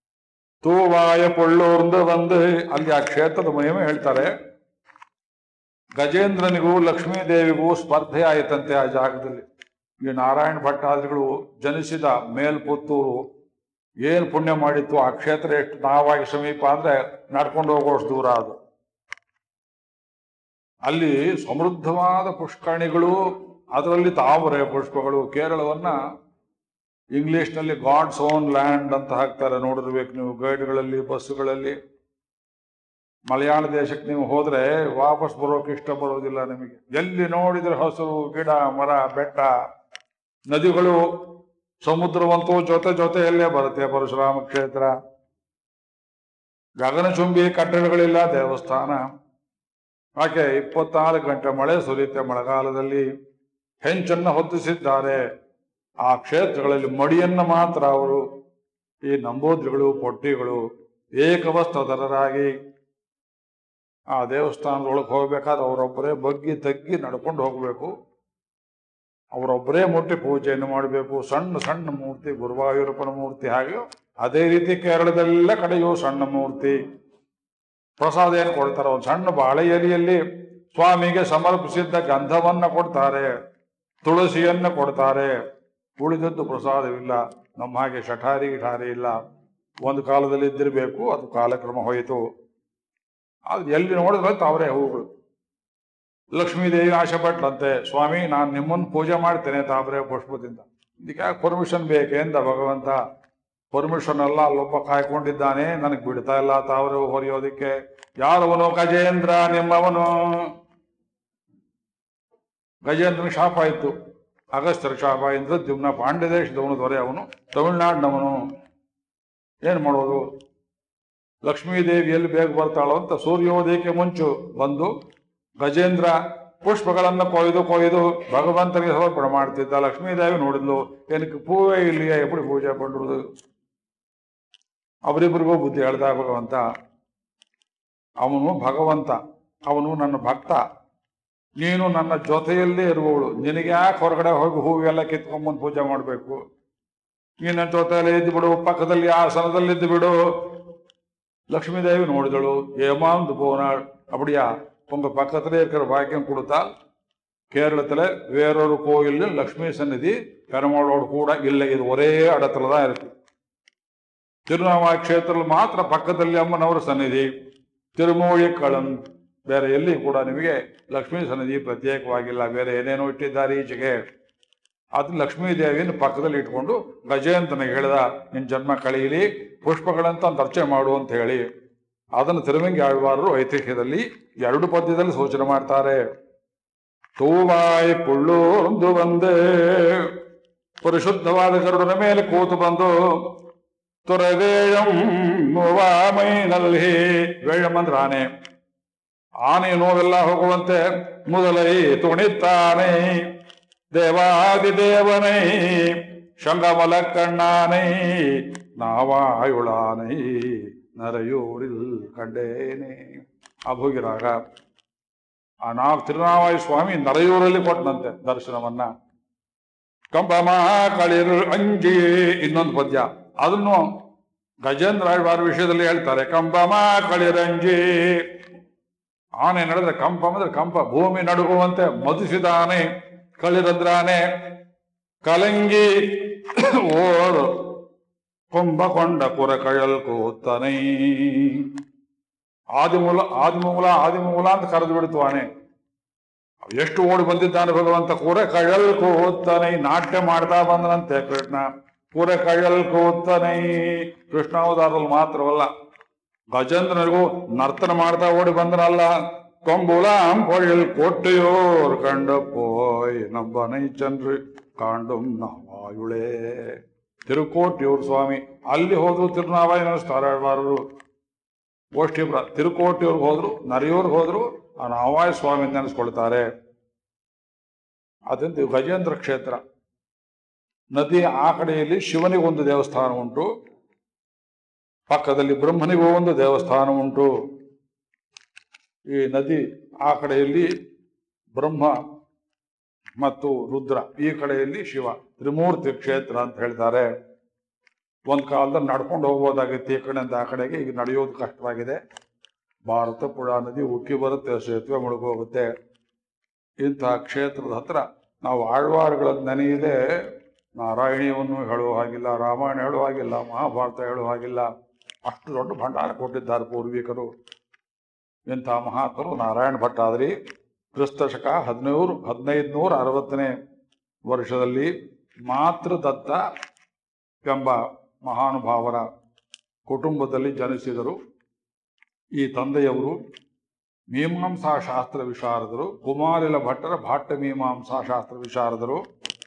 ತೂವಾಯ ಪೊಳ್ಳೂರ್ந்து வந்து ಅಲ್ಲಿ ಆ ಕ್ಷೇತ್ರದ ಮಹಿಮೆ ಹೇಳ್ತಾರೆ ಗಜೇಂದ್ರನಿಗೂ ಲಕ್ಷ್ಮೀದೇವಿಗೂ ಸ್ಪರ್ಧೆ ಆಯಿತಂತೆ ಆ ಜಾಗದಲ್ಲಿ ಈ ನಾರಾಯಣ ಭಟ್ಟಾದಿಗಳು ಜನಿಸಿದ ಮೇಲ್ಪುತ್ತೂರು ಏನು ಪುಣ್ಯ ಮಾಡಿತ್ತು ಆ ಕ್ಷೇತ್ರ ಎಷ್ಟು ನಾವಾಗಿ ಸಮೀಪ ಅಂದ್ರೆ ನಡ್ಕೊಂಡು ಹೋಗೋಷ್ಟು ದೂರ ಅದು ಅಲ್ಲಿ ಸಮೃದ್ಧವಾದ ಪುಷ್ಕರಣಿಗಳು ಅದರಲ್ಲಿ ತಾವರೆ ಪುಷ್ಪಗಳು ಕೇರಳವನ್ನ ಇಂಗ್ಲಿಷ್ನಲ್ಲಿ ಗಾಡ್ಸ್ ಓನ್ ಲ್ಯಾಂಡ್ ಅಂತ ಹಾಕ್ತಾರೆ ನೋಡಿರ್ಬೇಕು ನೀವು ಗೈಡ್ಗಳಲ್ಲಿ ಬಸ್ಸುಗಳಲ್ಲಿ ಮಲಯಾಳ ದೇಶಕ್ಕೆ ನೀವು ಹೋದ್ರೆ ವಾಪಸ್ ಬರೋಕೆ ಇಷ್ಟ ಬರೋದಿಲ್ಲ ನಿಮಗೆ ಎಲ್ಲಿ ನೋಡಿದ್ರೆ ಹಸಿರು ಗಿಡ ಮರ ಬೆಟ್ಟ ನದಿಗಳು ಸಮುದ್ರವಂತೂ ಜೊತೆ ಜೊತೆಯಲ್ಲೇ ಬರುತ್ತೆ ಪರಶುರಾಮ ಕ್ಷೇತ್ರ ಗಗನಚುಂಬಿ ಕಟ್ಟಡಗಳಿಲ್ಲ ದೇವಸ್ಥಾನ ಯಾಕೆ ಇಪ್ಪತ್ನಾಲ್ಕು ಗಂಟೆ ಮಳೆ ಸುರಿಯುತ್ತೆ ಮಳೆಗಾಲದಲ್ಲಿ ಹೆಂಚನ್ನು ಹೊತ್ತಿಸಿದ್ದಾರೆ ಆ ಕ್ಷೇತ್ರಗಳಲ್ಲಿ ಮಡಿಯನ್ನ ಮಾತ್ರ ಅವರು ಈ ನಂಬೋದ್ರಿಗಳು ಪೊಟ್ಟಿಗಳು ಏಕವಸ್ತ್ರಧರರಾಗಿ ಆ ದೇವಸ್ಥಾನದೊಳಗೆ ಹೋಗ್ಬೇಕಾದ್ರೆ ಅವರೊಬ್ಬರೇ ಬಗ್ಗಿ ತಗ್ಗಿ ನಡ್ಕೊಂಡು ಹೋಗಬೇಕು ಅವರೊಬ್ಬರೇ ಮುಟ್ಟಿ ಪೂಜೆಯನ್ನು ಮಾಡಬೇಕು ಸಣ್ಣ ಸಣ್ಣ ಮೂರ್ತಿ ಗುರುವಾಯೂರಪ್ಪನ ಮೂರ್ತಿ ಹಾಗೆ ಅದೇ ರೀತಿ ಕೇರಳದೆಲ್ಲ ಕಡೆಯೂ ಸಣ್ಣ ಮೂರ್ತಿ ಪ್ರಸಾದ ಏನು ಕೊಡ್ತಾರೆ ಒಂದು ಸಣ್ಣ ಬಾಳೆ ಎಲೆಯಲ್ಲಿ ಸ್ವಾಮಿಗೆ ಸಮರ್ಪಿಸಿದ್ದ ಗಂಧವನ್ನ ಕೊಡ್ತಾರೆ ತುಳಸಿಯನ್ನ ಕೊಡ್ತಾರೆ ಉಳಿದದ್ದು ಪ್ರಸಾದವಿಲ್ಲ ನಮ್ಮ ಹಾಗೆ ಶಠಾರಿ ಗಿಠಾರಿ ಇಲ್ಲ ಒಂದು ಕಾಲದಲ್ಲಿ ಇದ್ದಿರಬೇಕು ಅದು ಕಾಲಕ್ರಮ ಹೋಯಿತು ಅದು ಎಲ್ಲಿ ನೋಡಿದ್ರೆ ತಾವರೇ ಹೂಗಳು ಲಕ್ಷ್ಮೀದೇವಿ ಆಶೆ ಪಟ್ಲಂತೆ ಸ್ವಾಮಿ ನಾನು ನಿಮ್ಮನ್ನು ಪೂಜೆ ಮಾಡ್ತೇನೆ ತಾವರೆ ಪುಷ್ಪದಿಂದ ಇದಕ್ಕೆ ಯಾಕೆ ಪರ್ಮಿಷನ್ ಬೇಕೆಂದ ಭಗವಂತ ಪರ್ಮಿಷನ್ ಎಲ್ಲ ಅಲ್ಲೊಬ್ಬ ಕಾಯ್ಕೊಂಡಿದ್ದಾನೆ ನನಗೆ ಬಿಡ್ತಾ ಇಲ್ಲ ತಾವರೆ ಹೊರೆಯೋದಿಕ್ಕೆ ಯಾರವನು ಗಜೇಂದ್ರ ನಿಮ್ಮವನು ಗಜೇಂದ್ರನ ಶಾಪ ಆಯ್ತು ಅಗಸ್ತ್ಯರ ಶಾಪ ಇಂದ್ರ ದ್ಯುಮ್ನ ಪಾಂಡ್ಯ ದೇಶದವನು ದೊರೆ ಅವನು ತಮಿಳ್ನಾಡಿನವನು ಏನ್ ಮಾಡೋದು ಲಕ್ಷ್ಮೀದೇವಿ ಎಲ್ಲಿ ಬೇಗ ಬರ್ತಾಳೋ ಅಂತ ಸೂರ್ಯೋದಯಕ್ಕೆ ಮುಂಚು ಬಂದು ಗಜೇಂದ್ರ ಪುಷ್ಪಗಳನ್ನು ಕೊಯ್ದು ಕೊಯ್ದು ಭಗವಂತನಿಗೆ ಸಮರ್ಪಣೆ ಮಾಡ್ತಿದ್ದ ಲಕ್ಷ್ಮೀದೇವಿ ನೋಡಿದ್ಲು ಏನಕ್ಕೆ ಪೂವೇ ಇಲ್ಲಿಯೇ ಎಪ್ಪಡಿ ಪೂಜೆ ಪಂಡ್ರದು ಅವರಿಬ್ಬರಿಗೂ ಬುದ್ಧಿ ಹೇಳ್ದ ಭಗವಂತ ಅವನು ಭಗವಂತ ಅವನು ನನ್ನ ಭಕ್ತ ನೀನು ನನ್ನ ಜೊತೆಯಲ್ಲೇ ಇರುವವಳು ನಿನಗೆ ಯಾಕೆ ಹೊರಗಡೆ ಹೋಗಿ ಹೂವೆಲ್ಲ ಕಿತ್ಕೊಂಬಂದು ಪೂಜೆ ಮಾಡಬೇಕು ನೀನು ನನ್ನ ಜೊತೆಯಲ್ಲೇ ಇದ್ದು ಬಿಡು ಪಕ್ಕದಲ್ಲಿ ಆಸನದಲ್ಲಿ ಇದ್ದು ಬಿಡು லக்ஷ்மிதேவி நோடிதಳು ஏமாந்து போனாள் அப்படியா உங்க பக்கத்திலே இருக்கிற பாக்கியம் கொடுத்தால் கேரளத்துல வேறொரு கோயில்ல லக்ஷ்மி சந்நிதி பெருமாளோடு கூட இல்லை இது ஒரே இடத்துல தான் இருக்கு ತಿರುನಾವಾಯ ಕ್ಷೇತ್ರದಲ್ಲಿ ಮಾತ್ರ ಪಕ್ಕದಲ್ಲಿ ಅಮ್ಮನವರ ಸನ್ನಿಧಿ ತಿರುಮೂಳಿಕಳಂ ಬೇರೆ ಎಲ್ಲಿ ಕೂಡ ನಿಮಗೆ ಲಕ್ಷ್ಮೀ ಸನ್ನಿಧಿ ಪ್ರತ್ಯೇಕವಾಗಿಲ್ಲ ಬೇರೆ ಏನೇನೋ ಇಟ್ಟಿದ್ದಾರೆ ಈಚೆಗೆ ಅದು ಲಕ್ಷ್ಮೀ ದೇವಿಯನ್ನು ಪಕ್ಕದಲ್ಲಿ ಇಟ್ಕೊಂಡು ಗಜೇಂದ್ರನಿಗೆ ಹೇಳಿದ ನಿನ್ನ ಜನ್ಮ ಕಳೆಯಲಿ ಪುಷ್ಪಗಳಂತ ಒಂದು ಅರ್ಚನೆ ಮಾಡು ಅಂತ ಹೇಳಿ ಅದನ್ನು ತಿರುವಂಗಿ ಆಳ್ವಾರರು ಐತಿಹ್ಯದಲ್ಲಿ ಎರಡು ಪದ್ಯದಲ್ಲಿ ಸೂಚನೆ ಮಾಡ್ತಾರೆ ತೂವಾಯಿ ಕುಳ್ಳೂರ್ದು ಬಂದೆ ಪರಿಶುದ್ಧವಾದ ಗರುಡನ ಮೇಲೆ ಕೂತು ಬಂದು ತುರವೇಳಂ ಮೂವಾಮೈನಲ್ಲಿ ವೇಳಂ ಅಂದ್ರೆ ಆನೆ ಆನೆ ನೋವೆಲ್ಲ ಹೋಗುವಂತೆ ಮೊದಲೈ ತುಣಿತಾನೆ தேவாதிதேவனை சங்கமல கண்ணானை நாவாயுளானை ನರೆಯೂರಿಲ್ ಕಂಡೇನೆ ಅಭೋಗಿರಾಗ ಆ ನಾವ್ ತಿರುನಾವಾಯ ಸ್ವಾಮಿ ನರೆಯೂರಲ್ಲಿ ಕೊಟ್ಟನಂತೆ ದರ್ಶನವನ್ನ ಕಂಬಮ ಕಳಿರು ಅಂಜಿ ಇನ್ನೊಂದು ಪದ್ಯ ಅದನ್ನು ಗಜೇಂದ್ರ ಆಳ್ವಾರ ವಿಷಯದಲ್ಲಿ ಹೇಳ್ತಾರೆ ಕಂಬಮ ಕಳಿರಂಜಿ ಆನೆ ನಡೆದ್ರೆ ಕಂಪ ಅಂದ್ರೆ ಕಂಪ ಭೂಮಿ ನಡುಗುವಂತೆ ಮಧುಸಿದ ಆನೆ களிரந்திரானே கலங்கி ஓர் ಕೊಂಬ ಕೊಂಡ ಕುರಕಳಲ್ ಕೂತನೈ ಆದಿಮೂಲ ಆದಿಮೂಲ ಆದಿಮೂಲ ಅಂತ ಕರೆದು ಬಿಡ್ತು ಆನೆ ಎಷ್ಟು ಓಡಿ ಬಂದಿದ್ದಾನೆ ಭಗವಂತ ಕೂರ ಕಳಲ್ ಕೂತನೈ ನಾಟ್ಯ ಮಾಡ್ತಾ ಬಂದನಂತೆ ಕೃಷ್ಣ ಕೂರ ಕಳಲ್ ಕೂತನೈ ಕೃಷ್ಣಾವತಾರದಲ್ಲಿ ಮಾತ್ರವಲ್ಲ ಗಜೇಂದ್ರನಿಗೂ ನರ್ತನ ಮಾಡ್ತಾ ಓಡಿ ಬಂದನಲ್ಲ கொம்புலாம் பொழில் கோட்டையோர் கண்ட போய் நம்பனை சென்று ಕಾಂಡುಂ ನಾವಾಯುಳೇ ತಿರುಕೋಟಿಯೂರು ಸ್ವಾಮಿ ಅಲ್ಲಿ ಹೋದ್ರು ತಿರುನಾವಾಯ ನೆನೆಸ್ತಾರೆ ಆಳ್ವಾರರು ಗೋಷ್ಠಿಬ್ರ ತಿರುಕೋಟಿಯವ್ರಿಗೆ ಹೋದ್ರು ನರಿಯೂರ್ಗೆ ಹೋದ್ರು ಆ ನಾವಾಯ ಸ್ವಾಮಿ ಅಂತ ನೆನೆಸ್ಕೊಳ್ತಾರೆ ಅದಂತ ಗಜೇಂದ್ರ ಕ್ಷೇತ್ರ ನದಿ ಆ ಕಡೆಯಲ್ಲಿ ಶಿವನಿಗೊಂದು ದೇವಸ್ಥಾನ ಉಂಟು ಪಕ್ಕದಲ್ಲಿ ಬ್ರಹ್ಮನಿಗೂ ಒಂದು ದೇವಸ್ಥಾನ ಉಂಟು ಈ ನದಿ ಆ ಕಡೆಯಲ್ಲಿ ಬ್ರಹ್ಮ ಮತ್ತು ರುದ್ರ ಈ ಕಡೆಯಲ್ಲಿ ಶಿವ ತ್ರಿಮೂರ್ತಿ ಕ್ಷೇತ್ರ ಅಂತ ಹೇಳ್ತಾರೆ ಒಂದ್ ಕಾಲದಲ್ಲಿ ನಡ್ಕೊಂಡು ಹೋಗ್ಬೋದಾಗಿತ್ತು ಈ ಕಡೆಯಿಂದ ಆ ಕಡೆಗೆ ಈಗ ನಡೆಯೋದು ಕಷ್ಟವಾಗಿದೆ ಭಾರತ ಪುಳ ನದಿ ಉಕ್ಕಿ ಬರುತ್ತೆ ಸೇತುವೆ ಮುಳುಗೋಗುತ್ತೆ ಇಂತಹ ಕ್ಷೇತ್ರದ ಹತ್ರ ನಾವು ಆಳ್ವಾರುಗಳನ್ನು ನೆನೆಯದೆ ನಾರಾಯಣೀಯವನ್ನು ಹೇಳುವ ಹಾಗಿಲ್ಲ ರಾಮಾಯಣ ಹೇಳುವ ಹಾಗಿಲ್ಲ ಮಹಾಭಾರತ ಹೇಳುವ ಹಾಗಿಲ್ಲ ಅಷ್ಟು ದೊಡ್ಡ ಭಂಡಾರ ಕೊಟ್ಟಿದ್ದಾರೆ ಪೂರ್ವಿಕರು ಇಂಥ ಮಹಾತ್ಮರು ನಾರಾಯಣ ಭಟ್ಟಾದ್ರಿ ಕ್ರಿಸ್ತಶಕ ಹದಿನೂರು ಹದಿನೈದು ನೂರ ಅರವತ್ತನೇ ವರ್ಷದಲ್ಲಿ ಮಾತೃದತ್ತ ಎಂಬ ಮಹಾನುಭಾವರ ಕುಟುಂಬದಲ್ಲಿ ಜನಿಸಿದರು ಈ ತಂದೆಯವರು ಮೀಮಾಂಸಾ ಶಾಸ್ತ್ರ ವಿಶಾರದರು ಕುಮಾರಿಲ ಭಟ್ಟರ ಭಾಟ್ಟ ಮೀಮಾಂಸಾ ಶಾಸ್ತ್ರ ವಿಶಾರದರು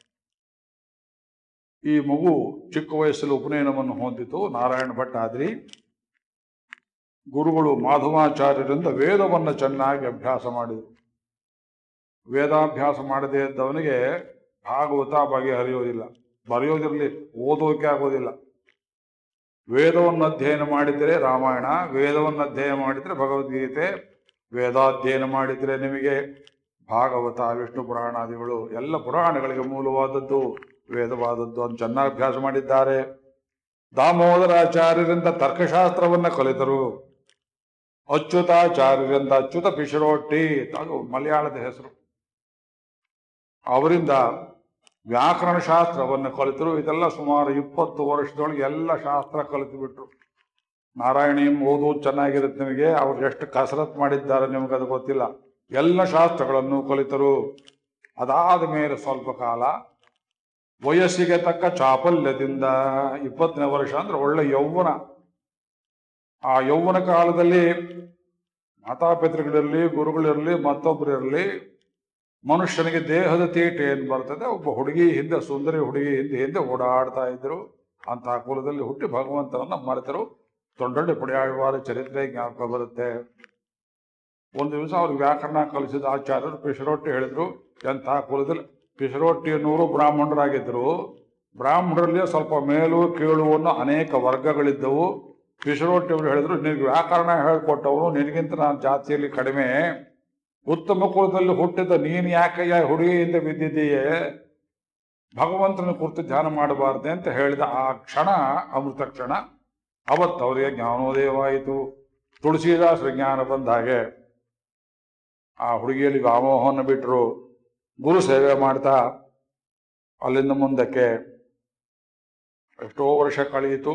ಈ ಮಗು ಚಿಕ್ಕ ವಯಸ್ಸಲ್ಲಿ ಉಪನಯನವನ್ನು ಹೊಂದಿತು ನಾರಾಯಣ ಭಟ್ಟಾದ್ರಿ ಗುರುಗಳು ಮಾಧವಾಚಾರ್ಯರಿಂದ ವೇದವನ್ನು ಚೆನ್ನಾಗಿ ಅಭ್ಯಾಸ ಮಾಡಿದರು ವೇದಾಭ್ಯಾಸ ಮಾಡದೇ ಇದ್ದವನಿಗೆ ಭಾಗವತ ಬಗೆಹರಿಯೋದಿಲ್ಲ ಬರೆಯೋದಿರಲಿ ಓದೋಕೆ ಆಗೋದಿಲ್ಲ ವೇದವನ್ನು ಅಧ್ಯಯನ ಮಾಡಿದರೆ ರಾಮಾಯಣ ವೇದವನ್ನು ಅಧ್ಯಯನ ಮಾಡಿದರೆ ಭಗವದ್ಗೀತೆ ವೇದಾಧ್ಯಯನ ಮಾಡಿದರೆ ನಿಮಗೆ ಭಾಗವತ ವಿಷ್ಣು ಪುರಾಣಾದಿಗಳು ಎಲ್ಲ ಪುರಾಣಗಳಿಗೆ ಮೂಲವಾದದ್ದು ವೇದವಾದದ್ದು ಅಂತ ಚೆನ್ನಾಗಿ ಅಭ್ಯಾಸ ಮಾಡಿದ್ದಾರೆ ದಾಮೋದರಾಚಾರ್ಯರಿಂದ ತರ್ಕಶಾಸ್ತ್ರವನ್ನ ಕಲಿತರು ಅಚ್ಯುತಾಚಾರ್ಯರಿಂದ ಅಚ್ಯುತ ಪಿಶರೋಟ್ಟಿ ಅದು ಮಲಯಾಳದ ಹೆಸರು ಅವರಿಂದ ವ್ಯಾಕರಣ ಶಾಸ್ತ್ರವನ್ನು ಕಲಿತರು ಇದೆಲ್ಲ ಸುಮಾರು ಇಪ್ಪತ್ತು ವರ್ಷದೊಳಗೆ ಎಲ್ಲ ಶಾಸ್ತ್ರ ಕಲಿತು ಬಿಟ್ರು ನಾರಾಯಣೀಯಂ ಓದುವುದು ಚೆನ್ನಾಗಿರುತ್ತೆ ನಿಮಗೆ ಅವ್ರು ಎಷ್ಟು ಕಸರತ್ ಮಾಡಿದ್ದಾರೆ ನಿಮಗೆ ಅದು ಗೊತ್ತಿಲ್ಲ ಎಲ್ಲ ಶಾಸ್ತ್ರಗಳನ್ನು ಕಲಿತರು ಅದಾದ ಮೇಲೆ ಸ್ವಲ್ಪ ಕಾಲ ವಯಸ್ಸಿಗೆ ತಕ್ಕ ಚಾಪಲ್ಯದಿಂದ ಇಪ್ಪತ್ತನೇ ವರ್ಷ ಅಂದ್ರೆ ಒಳ್ಳೆ ಯೌವನ ಆ ಯೌವನ ಕಾಲದಲ್ಲಿ ಮಾತಾಪಿತೃಗಳಿರಲಿ ಗುರುಗಳಿರಲಿ ಮತ್ತೊಬ್ಬರಿರಲಿ ಮನುಷ್ಯನಿಗೆ ದೇಹದ ತೀಟೆ ಏನು ಬರ್ತದೆ ಒಬ್ಬ ಹುಡುಗಿ ಹಿಂದೆ ಸುಂದರಿ ಹುಡುಗಿ ಹಿಂದೆ ಹಿಂದೆ ಓಡಾಡ್ತಾ ಇದ್ರು ಅಂತಹ ಕುಲದಲ್ಲಿ ಹುಟ್ಟಿ ಭಗವಂತನನ್ನ ಮರೆತರು ತೊಂಡಳ್ಳಿ ಪುಡಿಯಾಳುವಾರ ಚರಿತ್ರೆ ಜ್ಞಾಪಕ ಬರುತ್ತೆ ಒಂದು ದಿವಸ ಅವ್ರಿಗೆ ವ್ಯಾಕರಣ ಕಲಿಸಿದ ಆಚಾರ್ಯರು ಪಿಶರೊಟ್ಟಿ ಹೇಳಿದ್ರು ಎಂತಹ ಕುಲದಲ್ಲಿ ಪಿಶರೊಟ್ಟಿ ಅನ್ನೋರು ಬ್ರಾಹ್ಮಣರಾಗಿದ್ದರು ಬ್ರಾಹ್ಮಣರಲ್ಲಿ ಸ್ವಲ್ಪ ಮೇಲು ಕೀಳು ಅನ್ನೋ ಅನೇಕ ವರ್ಗಗಳಿದ್ದವು ಪಿಶರೊಟ್ಟಿ ಅವರು ಹೇಳಿದ್ರು ನಿನಗೆ ವ್ಯಾಕರಣ ಹೇಳ್ಕೊಟ್ಟವನು ನಿನಗಿಂತ ನಾನು ಜಾತಿಯಲ್ಲಿ ಕಡಿಮೆ ಉತ್ತಮ ಕುಲದಲ್ಲಿ ಹುಟ್ಟಿದ ನೀನು ಯಾಕಯ್ಯ ಹುಡುಗಿಯಿಂದ ಬಿದ್ದಿದ್ದೀಯೇ ಭಗವಂತನ ಕುರಿತು ಧ್ಯಾನ ಮಾಡಬಾರ್ದೆ ಅಂತ ಹೇಳಿದ ಆ ಕ್ಷಣ ಅಮೃತ ಕ್ಷಣ ಅವತ್ತು ಅವರಿಗೆ ಜ್ಞಾನೋದಯವಾಯಿತು ತುಳಸಿದಾಸರ ಜ್ಞಾನ ಬಂದ ಹಾಗೆ ಆ ಹುಡುಗಿಯಲ್ಲಿ ವ್ಯಾಮೋಹವನ್ನು ಬಿಟ್ಟರು ಗುರು ಸೇವೆ ಮಾಡ್ತಾ ಅಲ್ಲಿಂದ ಮುಂದಕ್ಕೆ ಎಷ್ಟೋ ವರ್ಷ ಕಳೆಯಿತು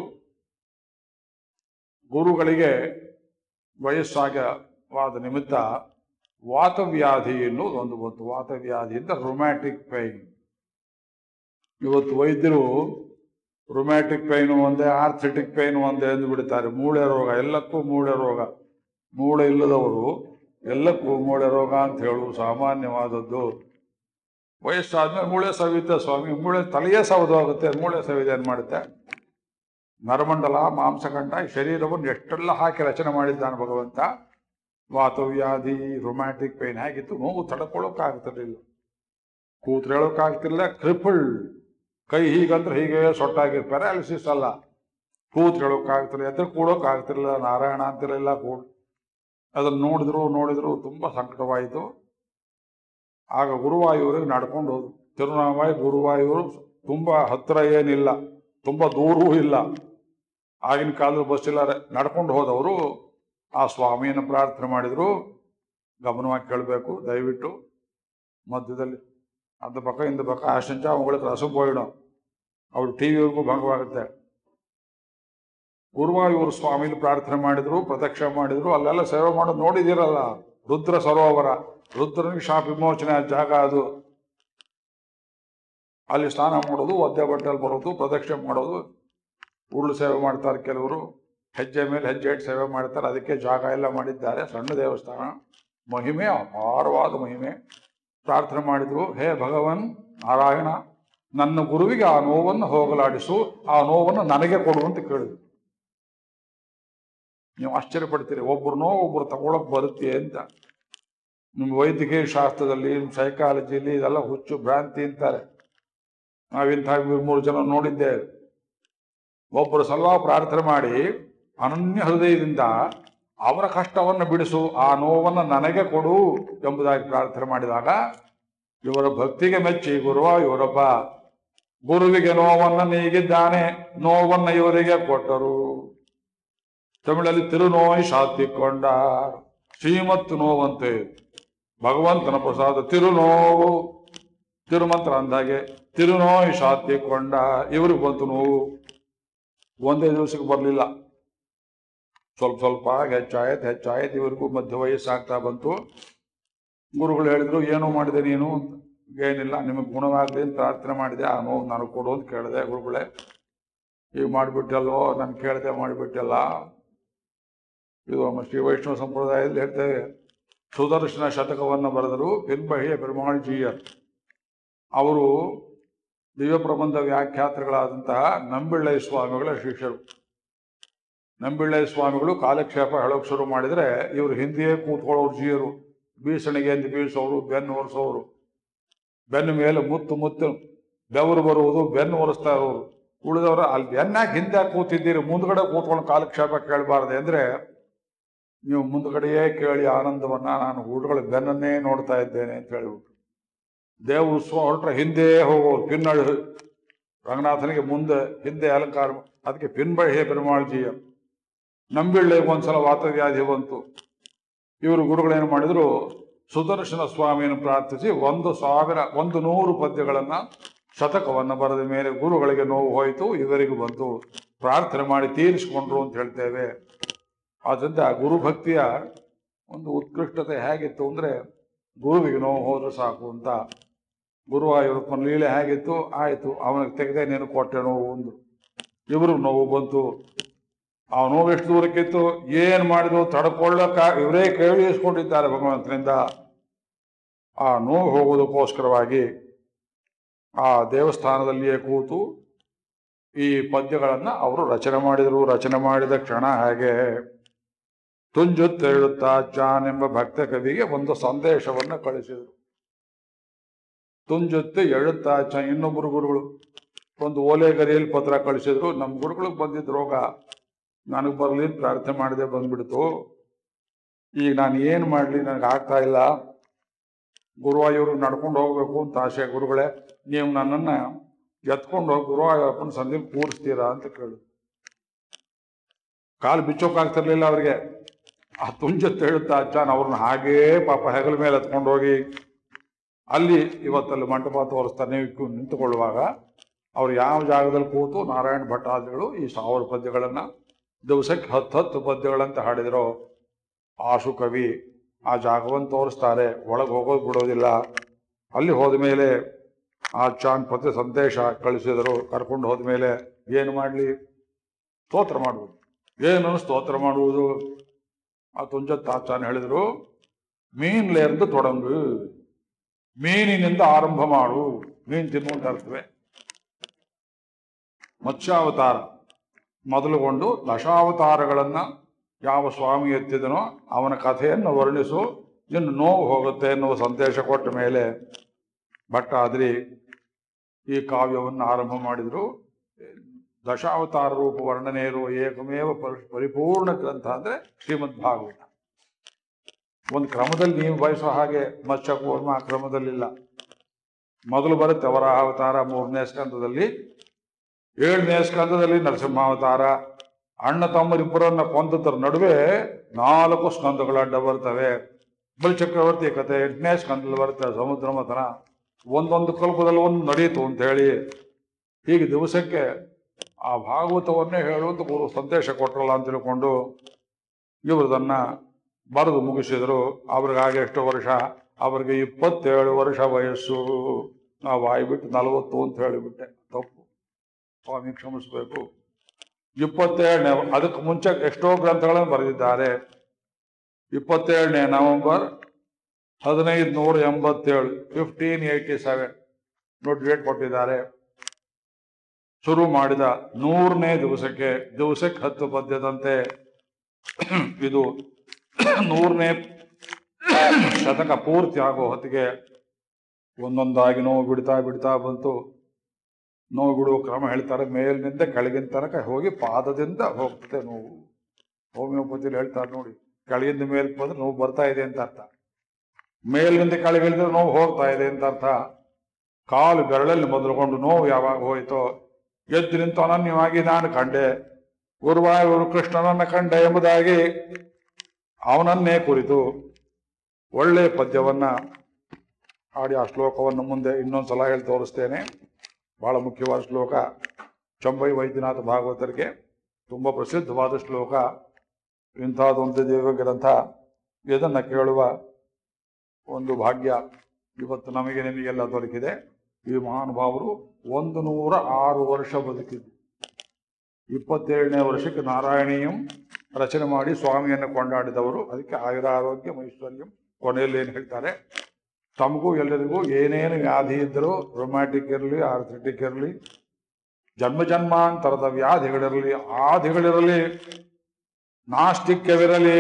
ಗುರುಗಳಿಗೆ ವಯಸ್ಸಾಗವಾದ ನಿಮಿತ್ತ ವಾತವ್ಯಾಧಿ ಎನ್ನುವುದು ಒಂದು ಬಂತು ವಾತವ್ಯಾಧಿ ಅಂತ ರೊಮ್ಯಾಟಿಕ್ ಪೈನ್ ಇವತ್ತು ವೈದ್ಯರು ರೊಮ್ಯಾಟಿಕ್ ಪೈನು ಒಂದೇ ಆರ್ಥೆಟಿಕ್ ಪೈನು ಒಂದೇ ಎಂದು ಬಿಡ್ತಾರೆ ಮೂಳೆ ರೋಗ ಎಲ್ಲಕ್ಕೂ ಮೂಳೆ ರೋಗ ಮೂಳೆ ಇಲ್ಲದವರು ಎಲ್ಲಕ್ಕೂ ಮೂಳೆ ರೋಗ ಅಂತ ಹೇಳುವುದು ಸಾಮಾನ್ಯವಾದದ್ದು ವಯಸ್ಸಾದ್ಮೇಲೆ ಮೂಳೆ ಸವಿತೆ ಸ್ವಾಮಿ ಮೂಳೆ ತಲೆಯೇ ಸವದೋಗುತ್ತೆ ಮೂಳೆ ಸವಿದೆ ಏನು ಮಾಡುತ್ತೆ ನರಮಂಡಲ ಮಾಂಸಖಂಡ ಈ ಶರೀರವನ್ನು ಎಷ್ಟೆಲ್ಲ ಹಾಕಿ ರಚನೆ ಮಾಡಿದ್ದಾನೆ ಭಗವಂತ ವಾತವ್ಯಾಧಿ ರೊಮ್ಯಾಟಿಕ್ ಪೈನ್ ಹೇಗಿತ್ತು ನೋವು ತಡ್ಕೊಳ್ಳೋಕ್ಕಾಗ್ತಿರ್ಲಿಲ್ಲ ಕೂತ್ರೆ ಹೇಳೋಕ್ಕಾಗ್ತಿರ್ಲಿಲ್ಲ ಕ್ರಿಪಲ್ ಕೈ ಹೀಗಂದ್ರೆ ಹೀಗೆ ಸೊಟ್ಟಾಗಿ ಪ್ಯಾರಾಲಿಸಿಸ್ ಅಲ್ಲ ಕೂತ್ ಹೇಳೋಕ್ಕಾಗ್ತಿರ್ಲಿಲ್ಲ ಎದ್ರೆ ಕೂಡೋಕ್ಕಾಗ್ತಿರ್ಲಿಲ್ಲ ನಾರಾಯಣ ಅಂತಿರಲಿಲ್ಲ ಕೂಡ ಅದನ್ನು ನೋಡಿದ್ರು ನೋಡಿದ್ರು ತುಂಬ ಸಂಕಟವಾಯಿತು ಆಗ ಗುರುವಾಯೂರಿಗೆ ನಡ್ಕೊಂಡು ಹೋದ್ರು ತಿರುನಾವಾಯಿ ಗುರುವಾಯೂರು ತುಂಬ ಹತ್ತಿರ ಏನಿಲ್ಲ ತುಂಬ ದೂರವೂ ಇಲ್ಲ ಆಗಿನ ಕಾಲದ ಬಸ್ ಇಲ್ಲ ನಡ್ಕೊಂಡು ಹೋದವರು ಆ ಸ್ವಾಮಿಯನ್ನು ಪ್ರಾರ್ಥನೆ ಮಾಡಿದ್ರು ಗಮನವಾಗಿ ಕೇಳಬೇಕು ದಯವಿಟ್ಟು ಮಧ್ಯದಲ್ಲಿ அந்த பக்கம் இந்த பக்கம் ஆசிஞ்சா உங்களுக்கு ரசம் போயிடும் ಅವ್ರು ಟಿ ವಿಗೂ ಭಂಗವಾಗುತ್ತೆ ಗುರುವಾಯೂರು ಸ್ವಾಮಿಲಿ ಪ್ರಾರ್ಥನೆ ಮಾಡಿದ್ರು ಪ್ರತ್ಯಕ್ಷ ಮಾಡಿದ್ರು ಅಲ್ಲೆಲ್ಲ ಸೇವೆ ಮಾಡೋದು ನೋಡಿದಿರಲ್ಲ ರುದ್ರ ಸರೋವರ ರುದ್ರನಿಗೆ ಶಾಪ ವಿಮೋಚನೆ ಆದ ಜಾಗ ಅದು ಅಲ್ಲಿ ಸ್ನಾನ ಮಾಡೋದು ಒದ್ದೆ ಬಟ್ಟೆಯಲ್ಲಿ ಬರೋದು ಪ್ರದಕ್ಷಿಣೆ ಮಾಡೋದು ಉರುಳು ಸೇವೆ ಮಾಡ್ತಾರೆ ಕೆಲವರು ಹೆಜ್ಜೆ ಮೇಲೆ ಹೆಜ್ಜೆ ಇಟ್ಟು ಸೇವೆ ಮಾಡ್ತಾರೆ ಅದಕ್ಕೆ ಜಾಗ ಎಲ್ಲ ಮಾಡಿದ್ದಾರೆ ಸಣ್ಣ ದೇವಸ್ಥಾನ ಮಹಿಮೆ ಅಪಾರವಾದ ಮಹಿಮೆ ಪ್ರಾರ್ಥನೆ ಮಾಡಿದ್ರು ಹೇ ಭಗವನ್ ನಾರಾಯಣ ನನ್ನ ಗುರುವಿಗೆ ಆ ನೋವನ್ನು ಹೋಗಲಾಡಿಸು ಆ ನೋವನ್ನು ನನಗೆ ಕೊಡು ಅಂತ ಕೇಳಿದ್ರು ನೀವು ಆಶ್ಚರ್ಯಪಡ್ತೀರಿ ಒಬ್ಬರು ನೋವು ಒಬ್ಬರು ತಗೊಳಕ್ ಬರುತ್ತೆ ಅಂತ ನಿಮ್ಮ ವೈದ್ಯಕೀಯ ಶಾಸ್ತ್ರದಲ್ಲಿ ನಿಮ್ಮ ಸೈಕಾಲಜಿಲಿ ಇದೆಲ್ಲ ಹುಚ್ಚು ಭ್ರಾಂತಿ ಅಂತಾರೆ ನಾವಿಂಥ ಮೂರು ಜನ ನೋಡಿದ್ದೇವೆ ಒಬ್ಬರು ಸಲ ಪ್ರಾರ್ಥನೆ ಮಾಡಿ ಅನನ್ಯ ಹೃದಯದಿಂದ ಅವರ ಕಷ್ಟವನ್ನು ಬಿಡಿಸು ಆ ನೋವನ್ನು ನನಗೆ ಕೊಡು ಎಂಬುದಾಗಿ ಪ್ರಾರ್ಥನೆ ಮಾಡಿದಾಗ ಇವರ ಭಕ್ತಿಗೆ ಮೆಚ್ಚಿ ಗುರುವ ಇವರೊಬ್ಬ ಗುರುವಿಗೆ ನೋವನ್ನು ನೀಗಿದ್ದಾನೆ ನೋವನ್ನು ಇವರಿಗೆ ಕೊಟ್ಟರು ತಮಿಳಲ್ಲಿ ತಿರುನೋಯ್ ಶಾತಿಕೊಂಡ ಶ್ರೀಮತ್ತು ನೋವಂತೆ ಭಗವಂತನ ಪ್ರಸಾದ ತಿರುನೋವು ತಿರುಮಂತ್ರ ಅಂದಾಗೆ ತಿರುನೋಯಿ ಶಾತಿಕೊಂಡ ಇವ್ರಿಗೆ ಬಂತು ನೋವು ಒಂದೇ ದಿವಸಕ್ಕೆ ಬರಲಿಲ್ಲ ಸ್ವಲ್ಪ ಸ್ವಲ್ಪ ಹೆಚ್ಚಾಯ್ತು ಹೆಚ್ಚಾಯ್ತು ಇವ್ರಿಗೂ ಮಧ್ಯ ವಯಸ್ಸಾಗ್ತಾ ಬಂತು ಗುರುಗಳು ಹೇಳಿದ್ರು ಏನೋ ಮಾಡಿದೆ ನೀನು ಅಂತ. ಏನಿಲ್ಲ ನಿಮಗೆ ಗುಣವಾಗಲಿ ಅಂತ ಪ್ರಾರ್ಥನೆ ಮಾಡಿದೆ ಆ ನೋವು ನನಗೆ ಕೊಡು ಅಂತ ಕೇಳಿದೆ ಗುರುಗಳೇ ಈಗ ಮಾಡಿಬಿಟ್ಟಲ್ಲೋ ನಾನು ಕೇಳಿದೆ ಮಾಡಿಬಿಟ್ಟಲ್ಲ ಇದು ನಮ್ಮ ಶ್ರೀ ವೈಷ್ಣವ ಸಂಪ್ರದಾಯದಲ್ಲಿ ಹೇಳ್ತೇವೆ ಸುದರ್ಶನ ಶತಕವನ್ನು ಬರೆದರು ಪಿನ್ಬಹಿಯ ಪೆರುಮಾಳ್ಜೀಯರ್ ಅವರು ದಿವ್ಯ ಪ್ರಬಂಧ ವ್ಯಾಖ್ಯಾತಗಳಾದಂತಹ ನಂಬಿಳ್ಳೈ ಸ್ವಾಮಿಗಳ ಶಿಷ್ಯರು ನಂಬಿಳ್ಳೈ ಸ್ವಾಮಿಗಳು ಕಾಲಕ್ಷೇಪ ಹೇಳೋಕೆ ಶುರು ಮಾಡಿದ್ರೆ ಇವರು ಹಿಂದೆಯೇ ಕೂತ್ಕೊಳ್ಳೋರು ಜೀಯರು ಬೀಸಣಿಗೆ ಎಂದು ಬೀಸೋರು ಬೆನ್ನು ಒರೆಸೋರು ಬೆನ್ನ ಮೇಲೆ ಮುತ್ತು ಮುತ್ತು ಬೆವರು ಬರುವುದು ಬೆನ್ನು ಒರೆಸ್ತಾ ಇರೋರು ಉಳಿದವರು ಅಲ್ಲಿ ಬೆನ್ನಾಗ ಹಿಂದೆ ಕೂತಿದ್ದೀರಿ ಮುಂದ್ಗಡೆ ಕೂತ್ಕೊಂಡು ಕಾಲಕ್ಷೇಪ ಕೇಳಬಾರ್ದು ಅಂದ್ರೆ ನೀವು ಮುಂದ್ಗಡೆಯೇ ಕೇಳಿ ಆನಂದವನ್ನ ನಾನು ಊಟಗಳ ಬೆನ್ನನ್ನೇ ನೋಡ್ತಾ ಇದ್ದೇನೆ ಅಂತ ಹೇಳಿಬಿಟ್ರು ದೇವ್ರ ಉತ್ಸವ ಹೊರಟ್ರೆ ಹಿಂದೆ ಹೋಗೋರು ಪಿನ್ನಳು ರಂಗನಾಥನಿಗೆ ಮುಂದೆ ಹಿಂದೆ ಅಲಂಕಾರ ಅದಕ್ಕೆ ಪಿನ್ಬಳಿಹೆ ಪೆರುಮಾಳ್ಜಿಯ ನಂಬಿಳ್ಳೆಗೆ ಒಂದ್ಸಲ ವಾತವ್ಯಾಧಿ ಬಂತು ಇವರು ಗುರುಗಳೇನು ಮಾಡಿದ್ರು ಸುದರ್ಶನ ಸ್ವಾಮಿಯನ್ನು ಪ್ರಾರ್ಥಿಸಿ ಒಂದು ಸಾವಿರ ಒಂದು ನೂರು ಪದ್ಯಗಳನ್ನ ಶತಕವನ್ನ ಬರೆದ ಮೇಲೆ ಗುರುಗಳಿಗೆ ನೋವು ಹೋಯಿತು ಇವರಿಗೂ ಬಂತು ಪ್ರಾರ್ಥನೆ ಮಾಡಿ ತೀರಿಸಿಕೊಂಡ್ರು ಅಂತ ಹೇಳ್ತೇವೆ ಆದ್ರಿಂದ ಗುರುಭಕ್ತಿಯ ಒಂದು ಉತ್ಕೃಷ್ಟತೆ ಹೇಗಿತ್ತು ಅಂದ್ರೆ ಗುರುವಿಗೆ ನೋವು ಹೋದ್ರೆ ಸಾಕು ಅಂತ ಗುರುವಾಯೂರಪ್ಪನ ಲೀಲೆ ಹೇಗಿತ್ತು ಆಯಿತು ಅವನಿಗೆ ತೆಗೆದೇ ನೀನು ಕೊಟ್ಟೆ ನೋವು ಒಂದು ಇವ್ರಿಗೆ ನೋವು ಬಂತು ಆ ನೋವು ಎಷ್ಟು ದೂರಕ್ಕಿತ್ತು ಏನ್ ಮಾಡಿದ್ರು ತಡ್ಕೊಳ್ಳಕ ಇವರೇ ಕೇಳಿಸ್ಕೊಂಡಿದ್ದಾರೆ ಭಗವಂತನಿಂದ ಆ ನೋವು ಹೋಗೋದಕ್ಕೋಸ್ಕರವಾಗಿ ಆ ದೇವಸ್ಥಾನದಲ್ಲಿಯೇ ಕೂತು ಈ ಪದ್ಯಗಳನ್ನ ಅವರು ರಚನೆ ಮಾಡಿದರು ರಚನೆ ಮಾಡಿದ ಕ್ಷಣ ಹಾಗೆ ತುಂಜುತ್ತೇಳುತ್ತಾ ಜಾನ್ ಎಂಬ ಭಕ್ತ ಕವಿಗೆ ಒಂದು ಸಂದೇಶವನ್ನ ಕಳಿಸಿದರು ತುಂಜುತ್ತೆ ಎಳುತ್ತಾ ಚ ಇನ್ನೊಬ್ಬರು ಗುರುಗಳು ಒಂದು ಓಲೆಗರಿಯಲ್ಲಿ ಪತ್ರ ಕಳಿಸಿದ್ರು ನಮ್ಮ ಗುರುಗಳಿಗೆ ಬಂದಿದ್ದ ರೋಗ ನನಗೆ ಬರಲಿ ಅಂತ ಪ್ರಾರ್ಥನೆ ಮಾಡದೆ ಬಂದ್ಬಿಡ್ತು ಈಗ ನಾನು ಏನು ಮಾಡಲಿ ನನಗೆ ಆಗ್ತಾ ಇಲ್ಲ ಗುರುವಾಯೂರು ನಡ್ಕೊಂಡು ಹೋಗ್ಬೇಕು ಅಂತ ಆಸೆ ಗುರುಗಳೇ ನೀವು ನನ್ನನ್ನ ಎತ್ಕೊಂಡು ಹೋಗಿ ಗುರುವಾಯೂರಪ್ಪನ ಸಂಧಿ ಕೂರಿಸ್ತೀರಾ ಅಂತ ಕೇಳು ಕಾಲು ಬಿಚ್ಚೋಕಾಗ್ತಿರ್ಲಿಲ್ಲ ಅವ್ರಿಗೆ ಆ ತುಂಜತ್ ಹೇಳುತ್ತಾ ಅಚ್ಚಾನ್ ಅವ್ರನ್ನ ಹಾಗೇ ಪಾಪ ಹೆಗಲ ಮೇಲೆ ಎತ್ಕೊಂಡು ಹೋಗಿ ಅಲ್ಲಿ ಇವತ್ತಲ್ಲಿ ಮಂಟಪ ತೋರಿಸ್ತಾನೆ ಇಕ್ಕು ನಿಂತುಕೊಳ್ಳುವಾಗ ಅವ್ರು ಯಾವ ಜಾಗದಲ್ಲಿ ಕೂತು ನಾರಾಯಣ ಭಟ್ಟಾದಿಗಳು ಈ ಸಾವಿರ ಪದ್ಯಗಳನ್ನ ದಿವಸಕ್ಕೆ ಹತ್ತು ಹತ್ತು ಪದ್ಯಗಳಂತ ಹಾಡಿದ್ರು ಆಶು ಕವಿ ಆ ಜಾಗವನ್ನು ತೋರಿಸ್ತಾರೆ ಒಳಗೆ ಹೋಗೋದು ಬಿಡೋದಿಲ್ಲ ಅಲ್ಲಿ ಹೋದ ಮೇಲೆ ಆ ಚಾನ್ ಪದ್ಯ ಸಂದೇಶ ಕಳಿಸಿದರು ಕರ್ಕೊಂಡು ಹೋದ ಮೇಲೆ ಏನು ಮಾಡಲಿ ಸ್ತೋತ್ರ ಮಾಡುವುದು ಏನು ಸ್ತೋತ್ರ ಮಾಡುವುದು ಆ ತುಂಜತ್ ಆಚಾನ್ ಹೇಳಿದರು ಮೀನ್ಲೇರ್ದು ತೊಡಂಗು ಮೀನಿನಿಂದ ಆರಂಭ ಮಾಡು ಮೀನು ತಿನ್ನುವಂತ ಅರ್ಥವೇ ಮತ್ಸ್ಯಾವತಾರ ಮೊದಲುಗೊಂಡು ದಶಾವತಾರಗಳನ್ನ ಯಾವ ಸ್ವಾಮಿ ಎತ್ತಿದನೋ ಅವನ ಕಥೆಯನ್ನು ವರ್ಣಿಸು ಇನ್ನು ನೋವು ಹೋಗುತ್ತೆ ಎನ್ನುವ ಸಂದೇಶ ಕೊಟ್ಟ ಮೇಲೆ ಭಟ್ಟಾದ್ರಿ ಈ ಕಾವ್ಯವನ್ನು ಆರಂಭ ಮಾಡಿದ್ರು ದಶಾವತಾರ ರೂಪ ವರ್ಣನೆ ಇರುವ ಏಕಮೇವ ಪರಿ- ಪರಿಪೂರ್ಣ ಗ್ರಂಥ ಅಂದ್ರೆ ಶ್ರೀಮದ್ ಭಾಗವತ ಒಂದು ಕ್ರಮದಲ್ಲಿ ನೀವು ಬಯಸೋ ಹಾಗೆ ಮತ್ಸ್ಯ ಕೂರ್ಮ ಆ ಕ್ರಮದಲ್ಲಿಲ್ಲ ಮೊದಲು ಬರುತ್ತೆ ವರಾಹಾವತಾರ ಮೂರನೇ ಸ್ಕಂದದಲ್ಲಿ ಏಳನೇ ಸ್ಕಂದದಲ್ಲಿ ನರಸಿಂಹಾವತಾರ ಅಣ್ಣ ತಮ್ಮರಿಬ್ಬರನ್ನ ಕೊಂದತರ ನಡುವೆ ನಾಲ್ಕು ಸ್ಕಂದಗಳು ಅಡ್ಡ ಬರ್ತವೆ ಬಲಿಚಕ್ರವರ್ತಿ ಕಥೆ ಎಂಟನೇ ಸ್ಕಂದದಲ್ಲಿ ಬರುತ್ತೆ ಸಮುದ್ರ ಮಥನ ಒಂದೊಂದು ಕಲ್ಪದಲ್ಲಿ ಒಂದು ನಡೀತು ಅಂತ ಹೇಳಿ ಹೀಗೆ ದಿವಸಕ್ಕೆ ಆ ಭಾಗವತವನ್ನೇ ಹೇಳುವಂತ ಗುರು ಸಂದೇಶ ಕೊಟ್ಟರಲ್ಲ ಅಂತ ತಿಳ್ಕೊಂಡು ಇವ್ರದನ್ನ ಬರೆದು ಮುಗಿಸಿದ್ರು ಅವ್ರಿಗಾಗ ಎಷ್ಟು ವರ್ಷ ಅವ್ರಿಗೆ ಇಪ್ಪತ್ತೇಳು ವರ್ಷ ವಯಸ್ಸು ನಾವು ಬಾಯ್ಬಿಟ್ಟು ನಲವತ್ತು ಅಂತ ಹೇಳಿಬಿಟ್ಟೆ ತಪ್ಪು ಸ್ವಾಮಿ ಕ್ಷಮಿಸ್ಬೇಕು ಇಪ್ಪತ್ತೇಳನೇ ಅದಕ್ಕೆ ಮುಂಚೆ ಎಷ್ಟೋ ಗ್ರಂಥಗಳನ್ನು ಬರೆದಿದ್ದಾರೆ ಇಪ್ಪತ್ತೇಳನೇ ನವೆಂಬರ್ ಹದಿನೈದು ನೂರ ಎಂಬತ್ತೇಳು ಫಿಫ್ಟೀನ್ ಏಯ್ಟಿ ಸೆವೆನ್ ನೋಡಿ ಡೇಟ್ ಕೊಟ್ಟಿದ್ದಾರೆ ಶುರು ಮಾಡಿದ ನೂರನೇ ದಿವಸಕ್ಕೆ ದಿವಸಕ್ಕೆ ಹತ್ತು ಪದ್ಯದಂತೆ ಇದು ನೂರನೇ ಶತಕ ಪೂರ್ತಿ ಆಗೋ ಹೊತ್ತಿಗೆ ಒಂದೊಂದಾಗಿ ನೋವು ಬಿಡ್ತಾ ಬಿಡ್ತಾ ಬಂತು ನೋವು ಬಿಡುವ ಕ್ರಮ ಹೇಳ್ತಾರೆ ಮೇಲಿನಿಂದ ಕೆಳಗಿನ ತನಕ ಹೋಗಿ ಪಾದದಿಂದ ಹೋಗ್ತದೆ ನೋವು ಹೋಮಿಯೋಪತಿಲಿ ಹೇಳ್ತಾರೆ ನೋಡಿ ಕೆಳಗಿಂದ ಮೇಲೆ ಬಂದ್ರೆ ನೋವು ಬರ್ತಾ ಇದೆ ಅಂತ ಅರ್ಥ ಮೇಲಿನಿಂದ ಕೆಳಗಿಳಿದ್ರೆ ನೋವು ಹೋಗ್ತಾ ಇದೆ ಅಂತ ಅರ್ಥ ಕಾಲು ಬೆರಳಲ್ಲಿ ಮೊದಲುಕೊಂಡು ನೋವು ಯಾವಾಗ ಹೋಯಿತೋ ಎದ್ದು ನಿಂತು ಅನನ್ಯವಾಗಿ ನಾನು ಕಂಡೆ ಗುರುವಾಯೂರು ಕೃಷ್ಣನನ್ನ ಕಂಡೆ ಎಂಬುದಾಗಿ ಅವನನ್ನೇ ಕುರಿತು ಒಳ್ಳೆ ಪದ್ಯವನ್ನ ಹಾಡಿ ಆ ಶ್ಲೋಕವನ್ನು ಮುಂದೆ ಇನ್ನೊಂದು ಸಲ ಹೇಳಿ ತೋರಿಸ್ತೇನೆ ಬಹಳ ಮುಖ್ಯವಾದ ಶ್ಲೋಕ ಚಂಬೈ ವೈದ್ಯನಾಥ ಭಾಗವತರಿಗೆ ತುಂಬ ಪ್ರಸಿದ್ಧವಾದ ಶ್ಲೋಕ ಇಂಥದ್ದೊಂದು ದೇವ ಗ್ರಂಥ ಇದನ್ನು ಕೇಳುವ ಒಂದು ಭಾಗ್ಯ ಇವತ್ತು ನಮಗೆ ನಿಮಗೆಲ್ಲ ದೊರಕಿದೆ ಈ ಮಹಾನುಭಾವರು ಒಂದು ನೂರ ಆರು ವರ್ಷ ಬದುಕಿದ್ರು ಇಪ್ಪತ್ತೇಳನೇ ವರ್ಷಕ್ಕೆ ನಾರಾಯಣೀಯಂ ರಚನೆ ಮಾಡಿ ಸ್ವಾಮಿಯನ್ನು ಕೊಂಡಾಡಿದವರು ಅದಕ್ಕೆ ಆಯುರಾರೋಗ್ಯ ಐಶ್ವರ್ಯಂ ಕೊನೆಯಲ್ಲಿ ಏನು ಹೇಳ್ತಾರೆ ತಮಗೂ ಎಲ್ಲರಿಗೂ ಏನೇನು ವ್ಯಾಧಿ ಇದ್ದರೂ ರೊಮ್ಯಾಟಿಕ್ ಇರಲಿ ಆರ್ಥ್ರಿಟಿಕ್ ಇರಲಿ ಜನ್ಮ ಜನ್ಮಾಂತರದ ವ್ಯಾಧಿಗಳಿರಲಿ ಆದಿಗಳಿರಲಿ ನಾಸ್ತಿಕ್ಯವಿರಲಿ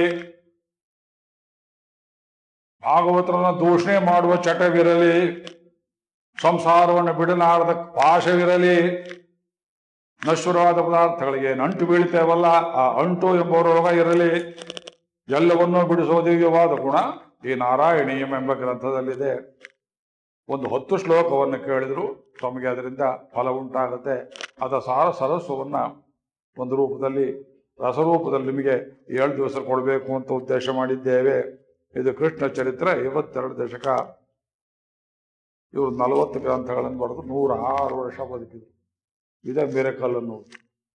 ಭಾಗವತರನ್ನ ದೂಷಣೆ ಮಾಡುವ ಚಟವಿರಲಿ ಸಂಸಾರವನ್ನು ಬಿಡಲಾರದ ಪಾಶವಿರಲಿ ನಶ್ವರವಾದ ಪದಾರ್ಥಗಳಿಗೆ ನಂಟು ಬೀಳ್ತೇವಲ್ಲ ಆ ಅಂಟು ಎಂಬ ರೋಗ ಇರಲಿ ಎಲ್ಲವನ್ನೂ ಬಿಡಿಸುವ ದಿವ್ಯವಾದ ಗುಣ ಈ ನಾರಾಯಣೀಯಂ ಎಂಬ ಗ್ರಂಥದಲ್ಲಿದೆ ಒಂದು ಹತ್ತು ಶ್ಲೋಕವನ್ನು ಕೇಳಿದ್ರು ತಮಗೆ ಅದರಿಂದ ಫಲ ಉಂಟಾಗುತ್ತೆ ಅದ ಸಾರ ಸರಸ್ವವನ್ನ ಒಂದು ರೂಪದಲ್ಲಿ ರಸರೂಪದಲ್ಲಿ ನಿಮಗೆ ಏಳು ದಿವಸ ಕೊಡಬೇಕು ಅಂತ ಉದ್ದೇಶ ಮಾಡಿದ್ದೇವೆ ಇದು ಕೃಷ್ಣ ಚರಿತ್ರೆ ಐವತ್ತೆರಡು ದಶಕ ಇವರು ನಲವತ್ತು ಗ್ರಂಥಗಳನ್ನು ಬರೆದು ನೂರ ಆರು ವರ್ಷ ಬದುಕಿದ್ರು ಇದೇ ಮಿರಕಲ್ ಅನ್ನೋದು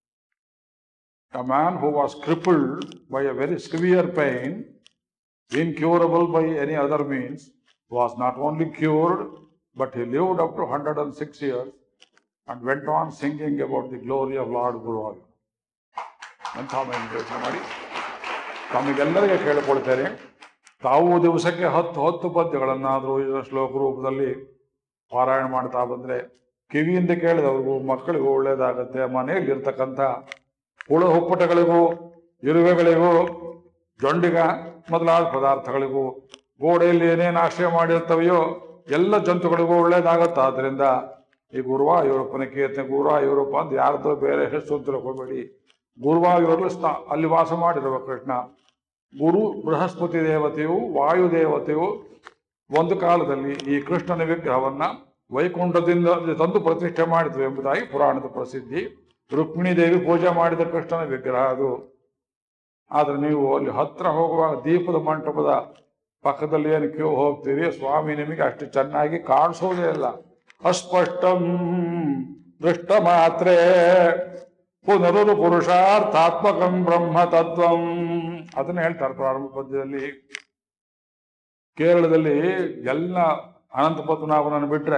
A man who was crippled by a very severe pain, incurable by any other means, was not only cured, but he lived up to 106 years and went on singing about the glory of Lord Guru. ಎಂಥ ಯೋಚನೆ ಮಾಡಿ ತಮಗೆಲ್ಲರಿಗೆ ಕೇಳಿಕೊಳ್ತೇನೆ ತಾವು ದಿವಸಕ್ಕೆ ಹತ್ತು ಹತ್ತು ಪದ್ಯಗಳನ್ನಾದರೂ ಇದರ ಶ್ಲೋಕ ರೂಪದಲ್ಲಿ ಪಾರಾಯಣ ಮಾಡ್ತಾ ಬಂದ್ರೆ ಕಿವಿಯಿಂದ ಕೇಳಿದವ್ರಿಗೂ ಮಕ್ಕಳಿಗೂ ಒಳ್ಳೇದಾಗತ್ತೆ ಮನೆಯಲ್ಲಿ ಇರ್ತಕ್ಕಂಥ ಹುಳ ಹುಪ್ಪಟಗಳಿಗೂ ಇರುವೆಗಳಿಗೂ ಜೊಂಡಿಗ ಮೊದಲಾದ ಪದಾರ್ಥಗಳಿಗೂ ಗೋಡೆಯಲ್ಲಿ ಏನೇನು ಆಶ್ರಯ ಮಾಡಿರ್ತವೆಯೋ ಎಲ್ಲ ಜಂತುಗಳಿಗೂ ಒಳ್ಳೇದಾಗತ್ತೆ ಆದ್ರಿಂದ ಈ ಗುರುವಾಯೂರಪ್ಪನ ಕೀರ್ತನೆ ಗುರುವಾಯೂರಪ್ಪ ಅಂತ ಯಾರ್ದೋ ಬೇರೆ ಹೆಸರು ಅಂತ ತಿಳ್ಕೊಬೇಡಿ ಗುರುವಾಯೂರಲ್ಲಿ ಸ್ಥ ಅಲ್ಲಿ ವಾಸ ಮಾಡಿರುವ ಕೃಷ್ಣ ಗುರು ಬೃಹಸ್ಪತಿ ದೇವತೆಯು ವಾಯು ದೇವತೆಯು ಒಂದು ಕಾಲದಲ್ಲಿ ಈ ಕೃಷ್ಣನ ವಿಗ್ರಹವನ್ನ ವೈಕುಂಠದಿಂದ ತಂದು ಪ್ರತಿಷ್ಠೆ ಮಾಡಿದ್ರು ಎಂಬುದಾಗಿ ಪುರಾಣದ ಪ್ರಸಿದ್ಧಿ ರುಕ್ಮಿಣಿ ದೇವಿ ಪೂಜೆ ಮಾಡಿದ ಕೃಷ್ಣನ ವಿಗ್ರಹ ಅದು ಆದ್ರೆ ನೀವು ಅಲ್ಲಿ ಹತ್ರ ಹೋಗುವಾಗ ದೀಪದ ಮಂಟಪದ ಪಕ್ಕದಲ್ಲಿ ಏನು ಕ್ಯೂ ಹೋಗ್ತೀರಿ ಸ್ವಾಮಿ ನಿಮಗೆ ಅಷ್ಟು ಚೆನ್ನಾಗಿ ಕಾಣಿಸೋದೇ ಇಲ್ಲ ಅಸ್ಪಷ್ಟಂ ದೃಷ್ಟ ಮಾತ್ರೇ ಪುನರುರು ಪುರುಷಾರ್ಥಾತ್ಮಕಂ ಬ್ರಹ್ಮ ತತ್ವಂ ಅದನ್ನ ಹೇಳ್ತಾರೆ ಪ್ರಾರಂಭ ಪದ್ಯದಲ್ಲಿ ಕೇರಳದಲ್ಲಿ ಎಲ್ಲ ಅನಂತ ಪದ್ಮನಾಭನನ್ನು ಬಿಟ್ರೆ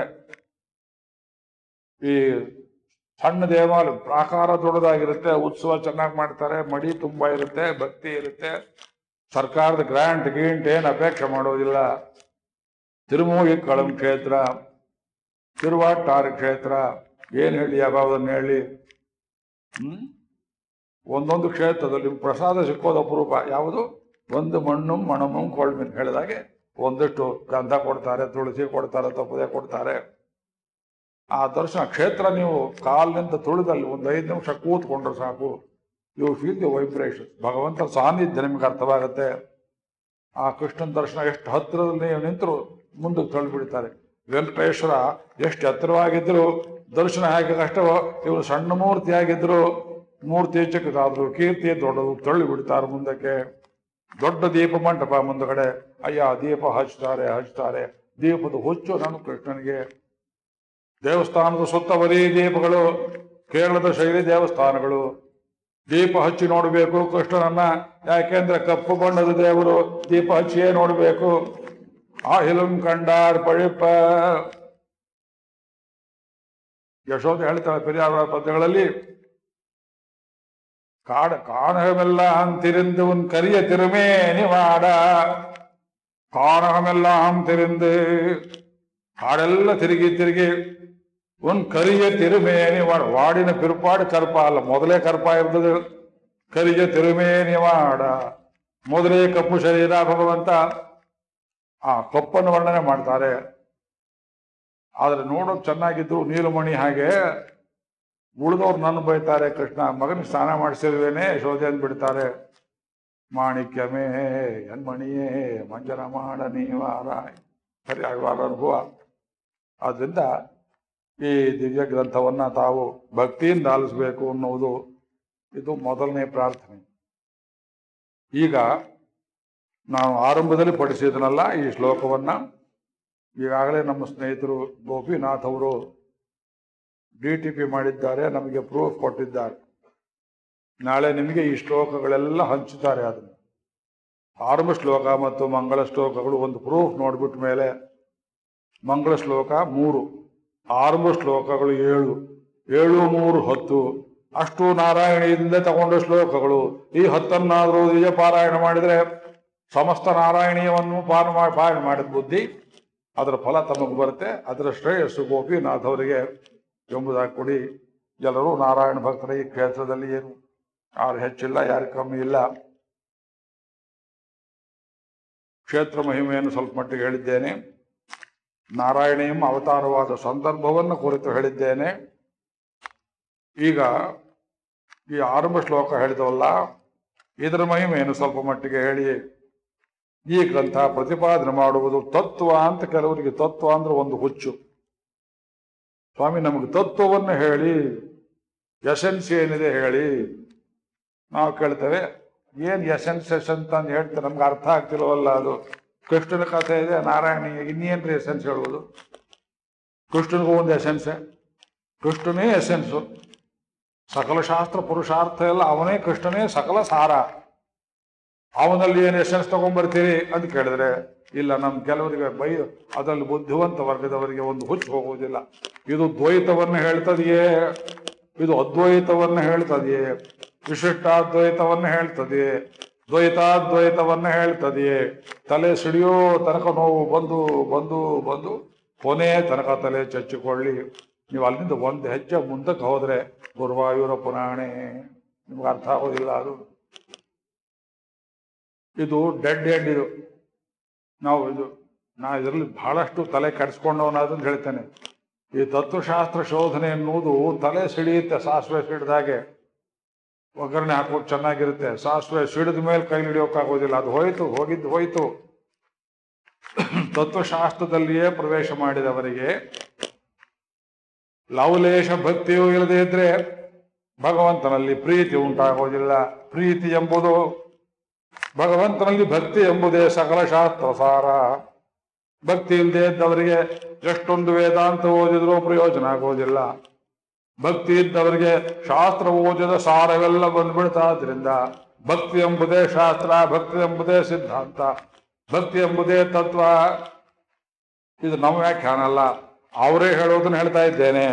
ಈ ಸಣ್ಣ ದೇವಾಲಯ ಪ್ರಾಕಾರ ದೊಡ್ಡದಾಗಿರುತ್ತೆ ಉತ್ಸವ ಚೆನ್ನಾಗಿ ಮಾಡ್ತಾರೆ ಮಡಿ ತುಂಬಾ ಇರುತ್ತೆ ಭಕ್ತಿ ಇರುತ್ತೆ ಸರ್ಕಾರದ ಗ್ರಾಂಟ್ ಗೀಂಟ್ ಏನು ಅಪೇಕ್ಷೆ ಮಾಡೋದಿಲ್ಲ ತಿರುಮೂಗಿ ಕಳಂ ಕ್ಷೇತ್ರ ತಿರುವಾಟಾರ ಕ್ಷೇತ್ರ ಏನು ಹೇಳಿ ಯಾವ್ದನ್ನ ಹೇಳಿ ಹ್ಮ್ ಒಂದೊಂದು ಕ್ಷೇತ್ರದಲ್ಲಿ ಪ್ರಸಾದ ಸಿಕ್ಕೋದು ಅಪರೂಪ ಯಾವುದು ಒಂದು ಮಣ್ಣು ಮಣಮು ಕೊಳ್ಮಿನ್ ಹೇಳಿದಾಗೆ ಒಂದಿಷ್ಟು ಗಂಧ ಕೊಡ್ತಾರೆ ತುಳಸಿ ಕೊಡ್ತಾರೆ ತಪ್ಪದೆ ಕೊಡ್ತಾರೆ ಆ ದರ್ಶನ ಕ್ಷೇತ್ರ ನೀವು ಕಾಲಿನಿಂದ ತುಳಿದಲ್ಲಿ ಒಂದು ಐದು ನಿಮಿಷ ಕೂತ್ಕೊಂಡ್ರೆ ಸಾಕು ಯು ಫೀಲ್ ದಿ ವೈಬ್ರೇಷನ್ ಭಗವಂತನ ಸಾನ್ನಿಧ್ಯ ನಿಮ್ಗೆ ಅರ್ಥವಾಗುತ್ತೆ ಆ ಕೃಷ್ಣನ ದರ್ಶನ ಎಷ್ಟು ಹತ್ತಿರದಲ್ಲಿ ನೀವು ನಿಂತರು ಮುಂದಕ್ಕೆ ತಳ್ಳಿಬಿಡ್ತಾರೆ ವೆಂಕಟೇಶ್ವರ ಎಷ್ಟು ಎತ್ತರವಾಗಿದ್ರು ದರ್ಶನ ಹೇಗೆ ಕಷ್ಟವೋ ಇವರು ಸಣ್ಣ ಮೂರ್ತಿ ಆಗಿದ್ರು ಮೂರ್ತಿ ಚಿಕ್ಕದಾದ್ರು ಕೀರ್ತಿ ದೊಡ್ಡದು ತಳ್ಳಿ ಬಿಡ್ತಾರೆ ಮುಂದಕ್ಕೆ ದೊಡ್ಡ ದೀಪ ಮಂಟಪ ಮುಂದಗಡೆ ಅಯ್ಯ ದೀಪ ಹಚ್ತಾರೆ ಹಚ್ತಾರೆ ದೀಪದ ಹುಚ್ಚು ನಮ್ಮ ಕೃಷ್ಣನಿಗೆ ದೇವಸ್ಥಾನದ ಸುತ್ತ ಬರೀ ದೀಪಗಳು ಕೇರಳದ ಶೈಲಿ ದೇವಸ್ಥಾನಗಳು ದೀಪ ಹಚ್ಚಿ ನೋಡಬೇಕು ಕೃಷ್ಣನನ್ನ ಯಾಕೆಂದ್ರೆ ಕಪ್ಪು ಬಣ್ಣದ ದೇವರು ದೀಪ ಹಚ್ಚಿಯೇ ನೋಡಬೇಕು ಆಹಿಲಂ ಕಂಡಾರ್ ಪಳಿಪ ಯಶೋಧ ಹೇಳ್ತಾಳೆ ಪೆರಿಯಾರ ಪದ್ಯಗಳಲ್ಲಿ ಕಾಡ காணகமெல்லாம் திரிந்து உன் கரிய திருமேனி வாட காணகமெல்லாம் திரிந்து ಕಾಡೆಲ್ಲ ತಿರುಗಿ ತಿರುಗಿ ಉನ್ ಕರಿಯ ತಿರುಮೇನಿ ವಾಡ ವಾಡಿನ ಪಿರುಪಾಡು ಕರ್ಪ ಅಲ್ಲ ಮೊದಲೇ ಕರ್ಪ ಇರ್ತದೆ ಕರಿಯ ತಿರುಮೇನಿ ವಾಡ ಮೊದಲೇ ಕಪ್ಪು ಶರೀರ ಭಗವಂತ ಆ ಕಪ್ಪನ್ನು ವರ್ಣನೆ ಮಾಡ್ತಾರೆ ಆದ್ರೆ ನೋಡೋಕ್ ಚೆನ್ನಾಗಿದ್ರು ನೀಲಮಣಿ ಹಾಗೆ ಉಳಿದವ್ರು ನನ್ನ ಬೈತಾರೆ ಕೃಷ್ಣ ಮಗನಿಗೆ ಸ್ನಾನ ಮಾಡಿಸಿರುವೇನೆ ಯಶೋಧೆ ಬಿಡ್ತಾರೆ ಮಾಣಿಕ್ಯಮೇ ಎನ್ಮಣಿಯೇ ಮಂಜನ ಮಾಡ ನೀವಾರ ಸರಿ ಆಗವಾರ ಅನುಭವ ಆದ್ರಿಂದ ಈ ದಿವ್ಯ ಗ್ರಂಥವನ್ನ ತಾವು ಭಕ್ತಿಯಿಂದ ಆಲಿಸಬೇಕು ಅನ್ನುವುದು ಇದು ಮೊದಲನೇ ಪ್ರಾರ್ಥನೆ ಈಗ ನಾನು ಆರಂಭದಲ್ಲಿ ಪಡಿಸಿದನಲ್ಲ ಈ ಶ್ಲೋಕವನ್ನ ಈಗಾಗಲೇ ನಮ್ಮ ಸ್ನೇಹಿತರು ಗೋಪಿನಾಥ್ ಅವರು ಡಿ ಟಿ ಪಿ ಮಾಡಿದ್ದಾರೆ ನಮಗೆ ಪ್ರೂಫ್ ಕೊಟ್ಟಿದ್ದಾರೆ ನಾಳೆ ನಿಮಗೆ ಈ ಶ್ಲೋಕಗಳೆಲ್ಲ ಹಂಚುತ್ತಾರೆ ಅದನ್ನು ಆರಂಭ ಶ್ಲೋಕ ಮತ್ತು ಮಂಗಳ ಶ್ಲೋಕಗಳು ಒಂದು ಪ್ರೂಫ್ ನೋಡ್ಬಿಟ್ಟ ಮೇಲೆ ಮಂಗಳ ಶ್ಲೋಕ ಮೂರು ಆರಂಭ ಶ್ಲೋಕಗಳು ಏಳು ಏಳು ಮೂರು ಹತ್ತು ಅಷ್ಟು ನಾರಾಯಣಿಯಿಂದ ತಗೊಂಡ ಶ್ಲೋಕಗಳು ಈ ಹತ್ತನ್ನಾದರೂ ನಿಜ ಪಾರಾಯಣ ಮಾಡಿದರೆ ಸಮಸ್ತ ನಾರಾಯಣೀಯವನ್ನು ಪಾರ ಮಾ- ಪಾರಾಯಣ ಮಾಡಿದ ಬುದ್ಧಿ ಅದರ ಫಲ ತಮಗೆ ಬರುತ್ತೆ ಅದರ ಶ್ರೇಯಸ್ಸು ಗೋಪಿನಾಥ್ ಅವರಿಗೆ ಎಂಬುದಾಗಿ ಕೊಡಿ ಎಲ್ಲರೂ ನಾರಾಯಣ ಭಕ್ತರ ಈ ಕ್ಷೇತ್ರದಲ್ಲಿ ಏನು ಯಾರು ಹೆಚ್ಚಿಲ್ಲ ಯಾರು ಕಮ್ಮಿ ಇಲ್ಲ ಕ್ಷೇತ್ರ ಮಹಿಮೆಯನ್ನು ಸ್ವಲ್ಪ ಮಟ್ಟಿಗೆ ಹೇಳಿದ್ದೇನೆ ನಾರಾಯಣಿಯಂ ಅವತಾರವಾದ ಸಂದರ್ಭವನ್ನು ಕುರಿತು ಹೇಳಿದ್ದೇನೆ ಈಗ ಈ ಆರಂಭ ಶ್ಲೋಕ ಹೇಳಿದವಲ್ಲ ಇದರ ಮಹಿಮೆಯನ್ನು ಸ್ವಲ್ಪ ಮಟ್ಟಿಗೆ ಹೇಳಿ ಈ ಗ್ರಂಥ ಪ್ರತಿಪಾದನೆ ಮಾಡುವುದು ತತ್ವ ಅಂತ ಕೆಲವರಿಗೆ ತತ್ವ ಅಂದ್ರೆ ಒಂದು ಹುಚ್ಚು ಸ್ವಾಮಿ ನಮಗೆ ತತ್ವವನ್ನು ಹೇಳಿ ಎಸೆನ್ಸ್ ಏನಿದೆ ಹೇಳಿ ನಾವು ಕೇಳ್ತೇವೆ ಏನ್ ಎಸೆನ್ಸ್ ಎಸೆನ್ಸ್ ಅಂತ ಹೇಳ್ತಾರೆ ನಮ್ಗೆ ಅರ್ಥ ಆಗ್ತಿಲ್ವಲ್ಲ ಅದು ಕೃಷ್ಣನ ಕಥೆ ಇದೆ ನಾರಾಯಣಿ ಇನ್ನೇನ್ರಿ ಎಸೆನ್ಸ್ ಹೇಳುವುದು ಕೃಷ್ಣನಿಗೂ ಒಂದು ಎಸೆನ್ಸ್ ಕೃಷ್ಣನೇ ಎಸೆನ್ಸು ಸಕಲ ಶಾಸ್ತ್ರ ಪುರುಷಾರ್ಥ ಎಲ್ಲ ಅವನೇ ಕೃಷ್ಣನೇ ಸಕಲ ಸಾರ ಅವನಲ್ಲಿ ಏನು ಎಸೆನ್ಸ್ ತಗೊಂಡ್ಬರ್ತೀರಿ ಅಂತ ಕೇಳಿದ್ರೆ ಇಲ್ಲ ನಮ್ ಕೆಲವರಿಗೆ ಬೈ ಅದರಲ್ಲಿ ಬುದ್ಧಿವಂತ ವರ್ಗದವರಿಗೆ ಒಂದು ಹುಚ್ಚು ಹೋಗುವುದಿಲ್ಲ ಇದು ದ್ವೈತವನ್ನು ಹೇಳ್ತದೆಯೇ ಇದು ಅದ್ವೈತವನ್ನು ಹೇಳ್ತದೆಯೇ ವಿಶಿಷ್ಟಾದ್ವೈತವನ್ನು ಹೇಳ್ತದೆಯೇ ದ್ವೈತಾದ್ವೈತವನ್ನು ಹೇಳ್ತದೆಯೇ ತಲೆ ಸಿಡಿಯೋ ತನಕ ನೋವು ಬಂದು ಬಂದು ಬಂದು ಕೊನೆ ತನಕ ತಲೆ ಚಚ್ಚಿಕೊಳ್ಳಿ ನೀವು ಅಲ್ಲಿಂದ ಒಂದು ಹೆಜ್ಜೆ ಮುಂದಕ್ಕೆ ಹೋದ್ರೆ ಗುರುವಾಯೂರ ಪುರಾಣೆ ನಿಮ್ಗೆ ಅರ್ಥ ಆಗೋದಿಲ್ಲ ಅದು ಇದು ಡೆಡ್ ಎಂಡ್ ಇದು ನಾವು ಇದು ನಾ ಇದರಲ್ಲಿ ಬಹಳಷ್ಟು ತಲೆ ಕೆಡಿಸ್ಕೊಂಡವನಾದಂತ ಹೇಳ್ತೇನೆ ಈ ತತ್ವಶಾಸ್ತ್ರ ಶೋಧನೆ ಎನ್ನುವುದು ತಲೆ ಸಿಡಿಯುತ್ತೆ ಸಾಸಿವೆ ಸಿಡಿದಾಗೆ ಒಗ್ಗರಣೆ ಹಾಕೋದು ಚೆನ್ನಾಗಿರುತ್ತೆ ಸಾಸಿವೆ ಸಿಡಿದ ಮೇಲೆ ಕೈ ಹಿಡಿಯೋಕ್ಕಾಗೋದಿಲ್ಲ ಅದು ಹೋಯ್ತು ಹೋಗಿದ್ದು ಹೋಯ್ತು ತತ್ವಶಾಸ್ತ್ರದಲ್ಲಿಯೇ ಪ್ರವೇಶ ಮಾಡಿದವರಿಗೆ ಲವಲೇಶ ಭಕ್ತಿಯೂ ಇಲ್ಲದೆ ಇದ್ರೆ ಭಗವಂತನಲ್ಲಿ ಪ್ರೀತಿ ಉಂಟಾಗೋದಿಲ್ಲ ಪ್ರೀತಿ ಎಂಬುದು ಭಗವಂತನಲ್ಲಿ ಭಕ್ತಿ ಎಂಬುದೇ ಸಕಲ ಶಾಸ್ತ್ರ ಸಾರ ಭಕ್ತಿ ಇಲ್ಲದೆ ಇದ್ದವರಿಗೆ ಎಷ್ಟೊಂದು ವೇದಾಂತ ಓದಿದ್ರೂ ಪ್ರಯೋಜನ ಆಗೋದಿಲ್ಲ ಭಕ್ತಿ ಇದ್ದವರಿಗೆ ಶಾಸ್ತ್ರ ಓದಿದ ಸಾರವೆಲ್ಲ ಬಂದ್ಬಿಡ್ತಾದ್ರಿಂದ ಭಕ್ತಿ ಎಂಬುದೇ ಶಾಸ್ತ್ರ ಭಕ್ತಿ ಎಂಬುದೇ ಸಿದ್ಧಾಂತ ಭಕ್ತಿ ಎಂಬುದೇ ತತ್ವ ಇದು ನಮ್ಮ ವ್ಯಾಖ್ಯಾನ ಅಲ್ಲ ಅವರೇ ಹೇಳೋದನ್ನ ಹೇಳ್ತಾ ಇದ್ದೇನೆ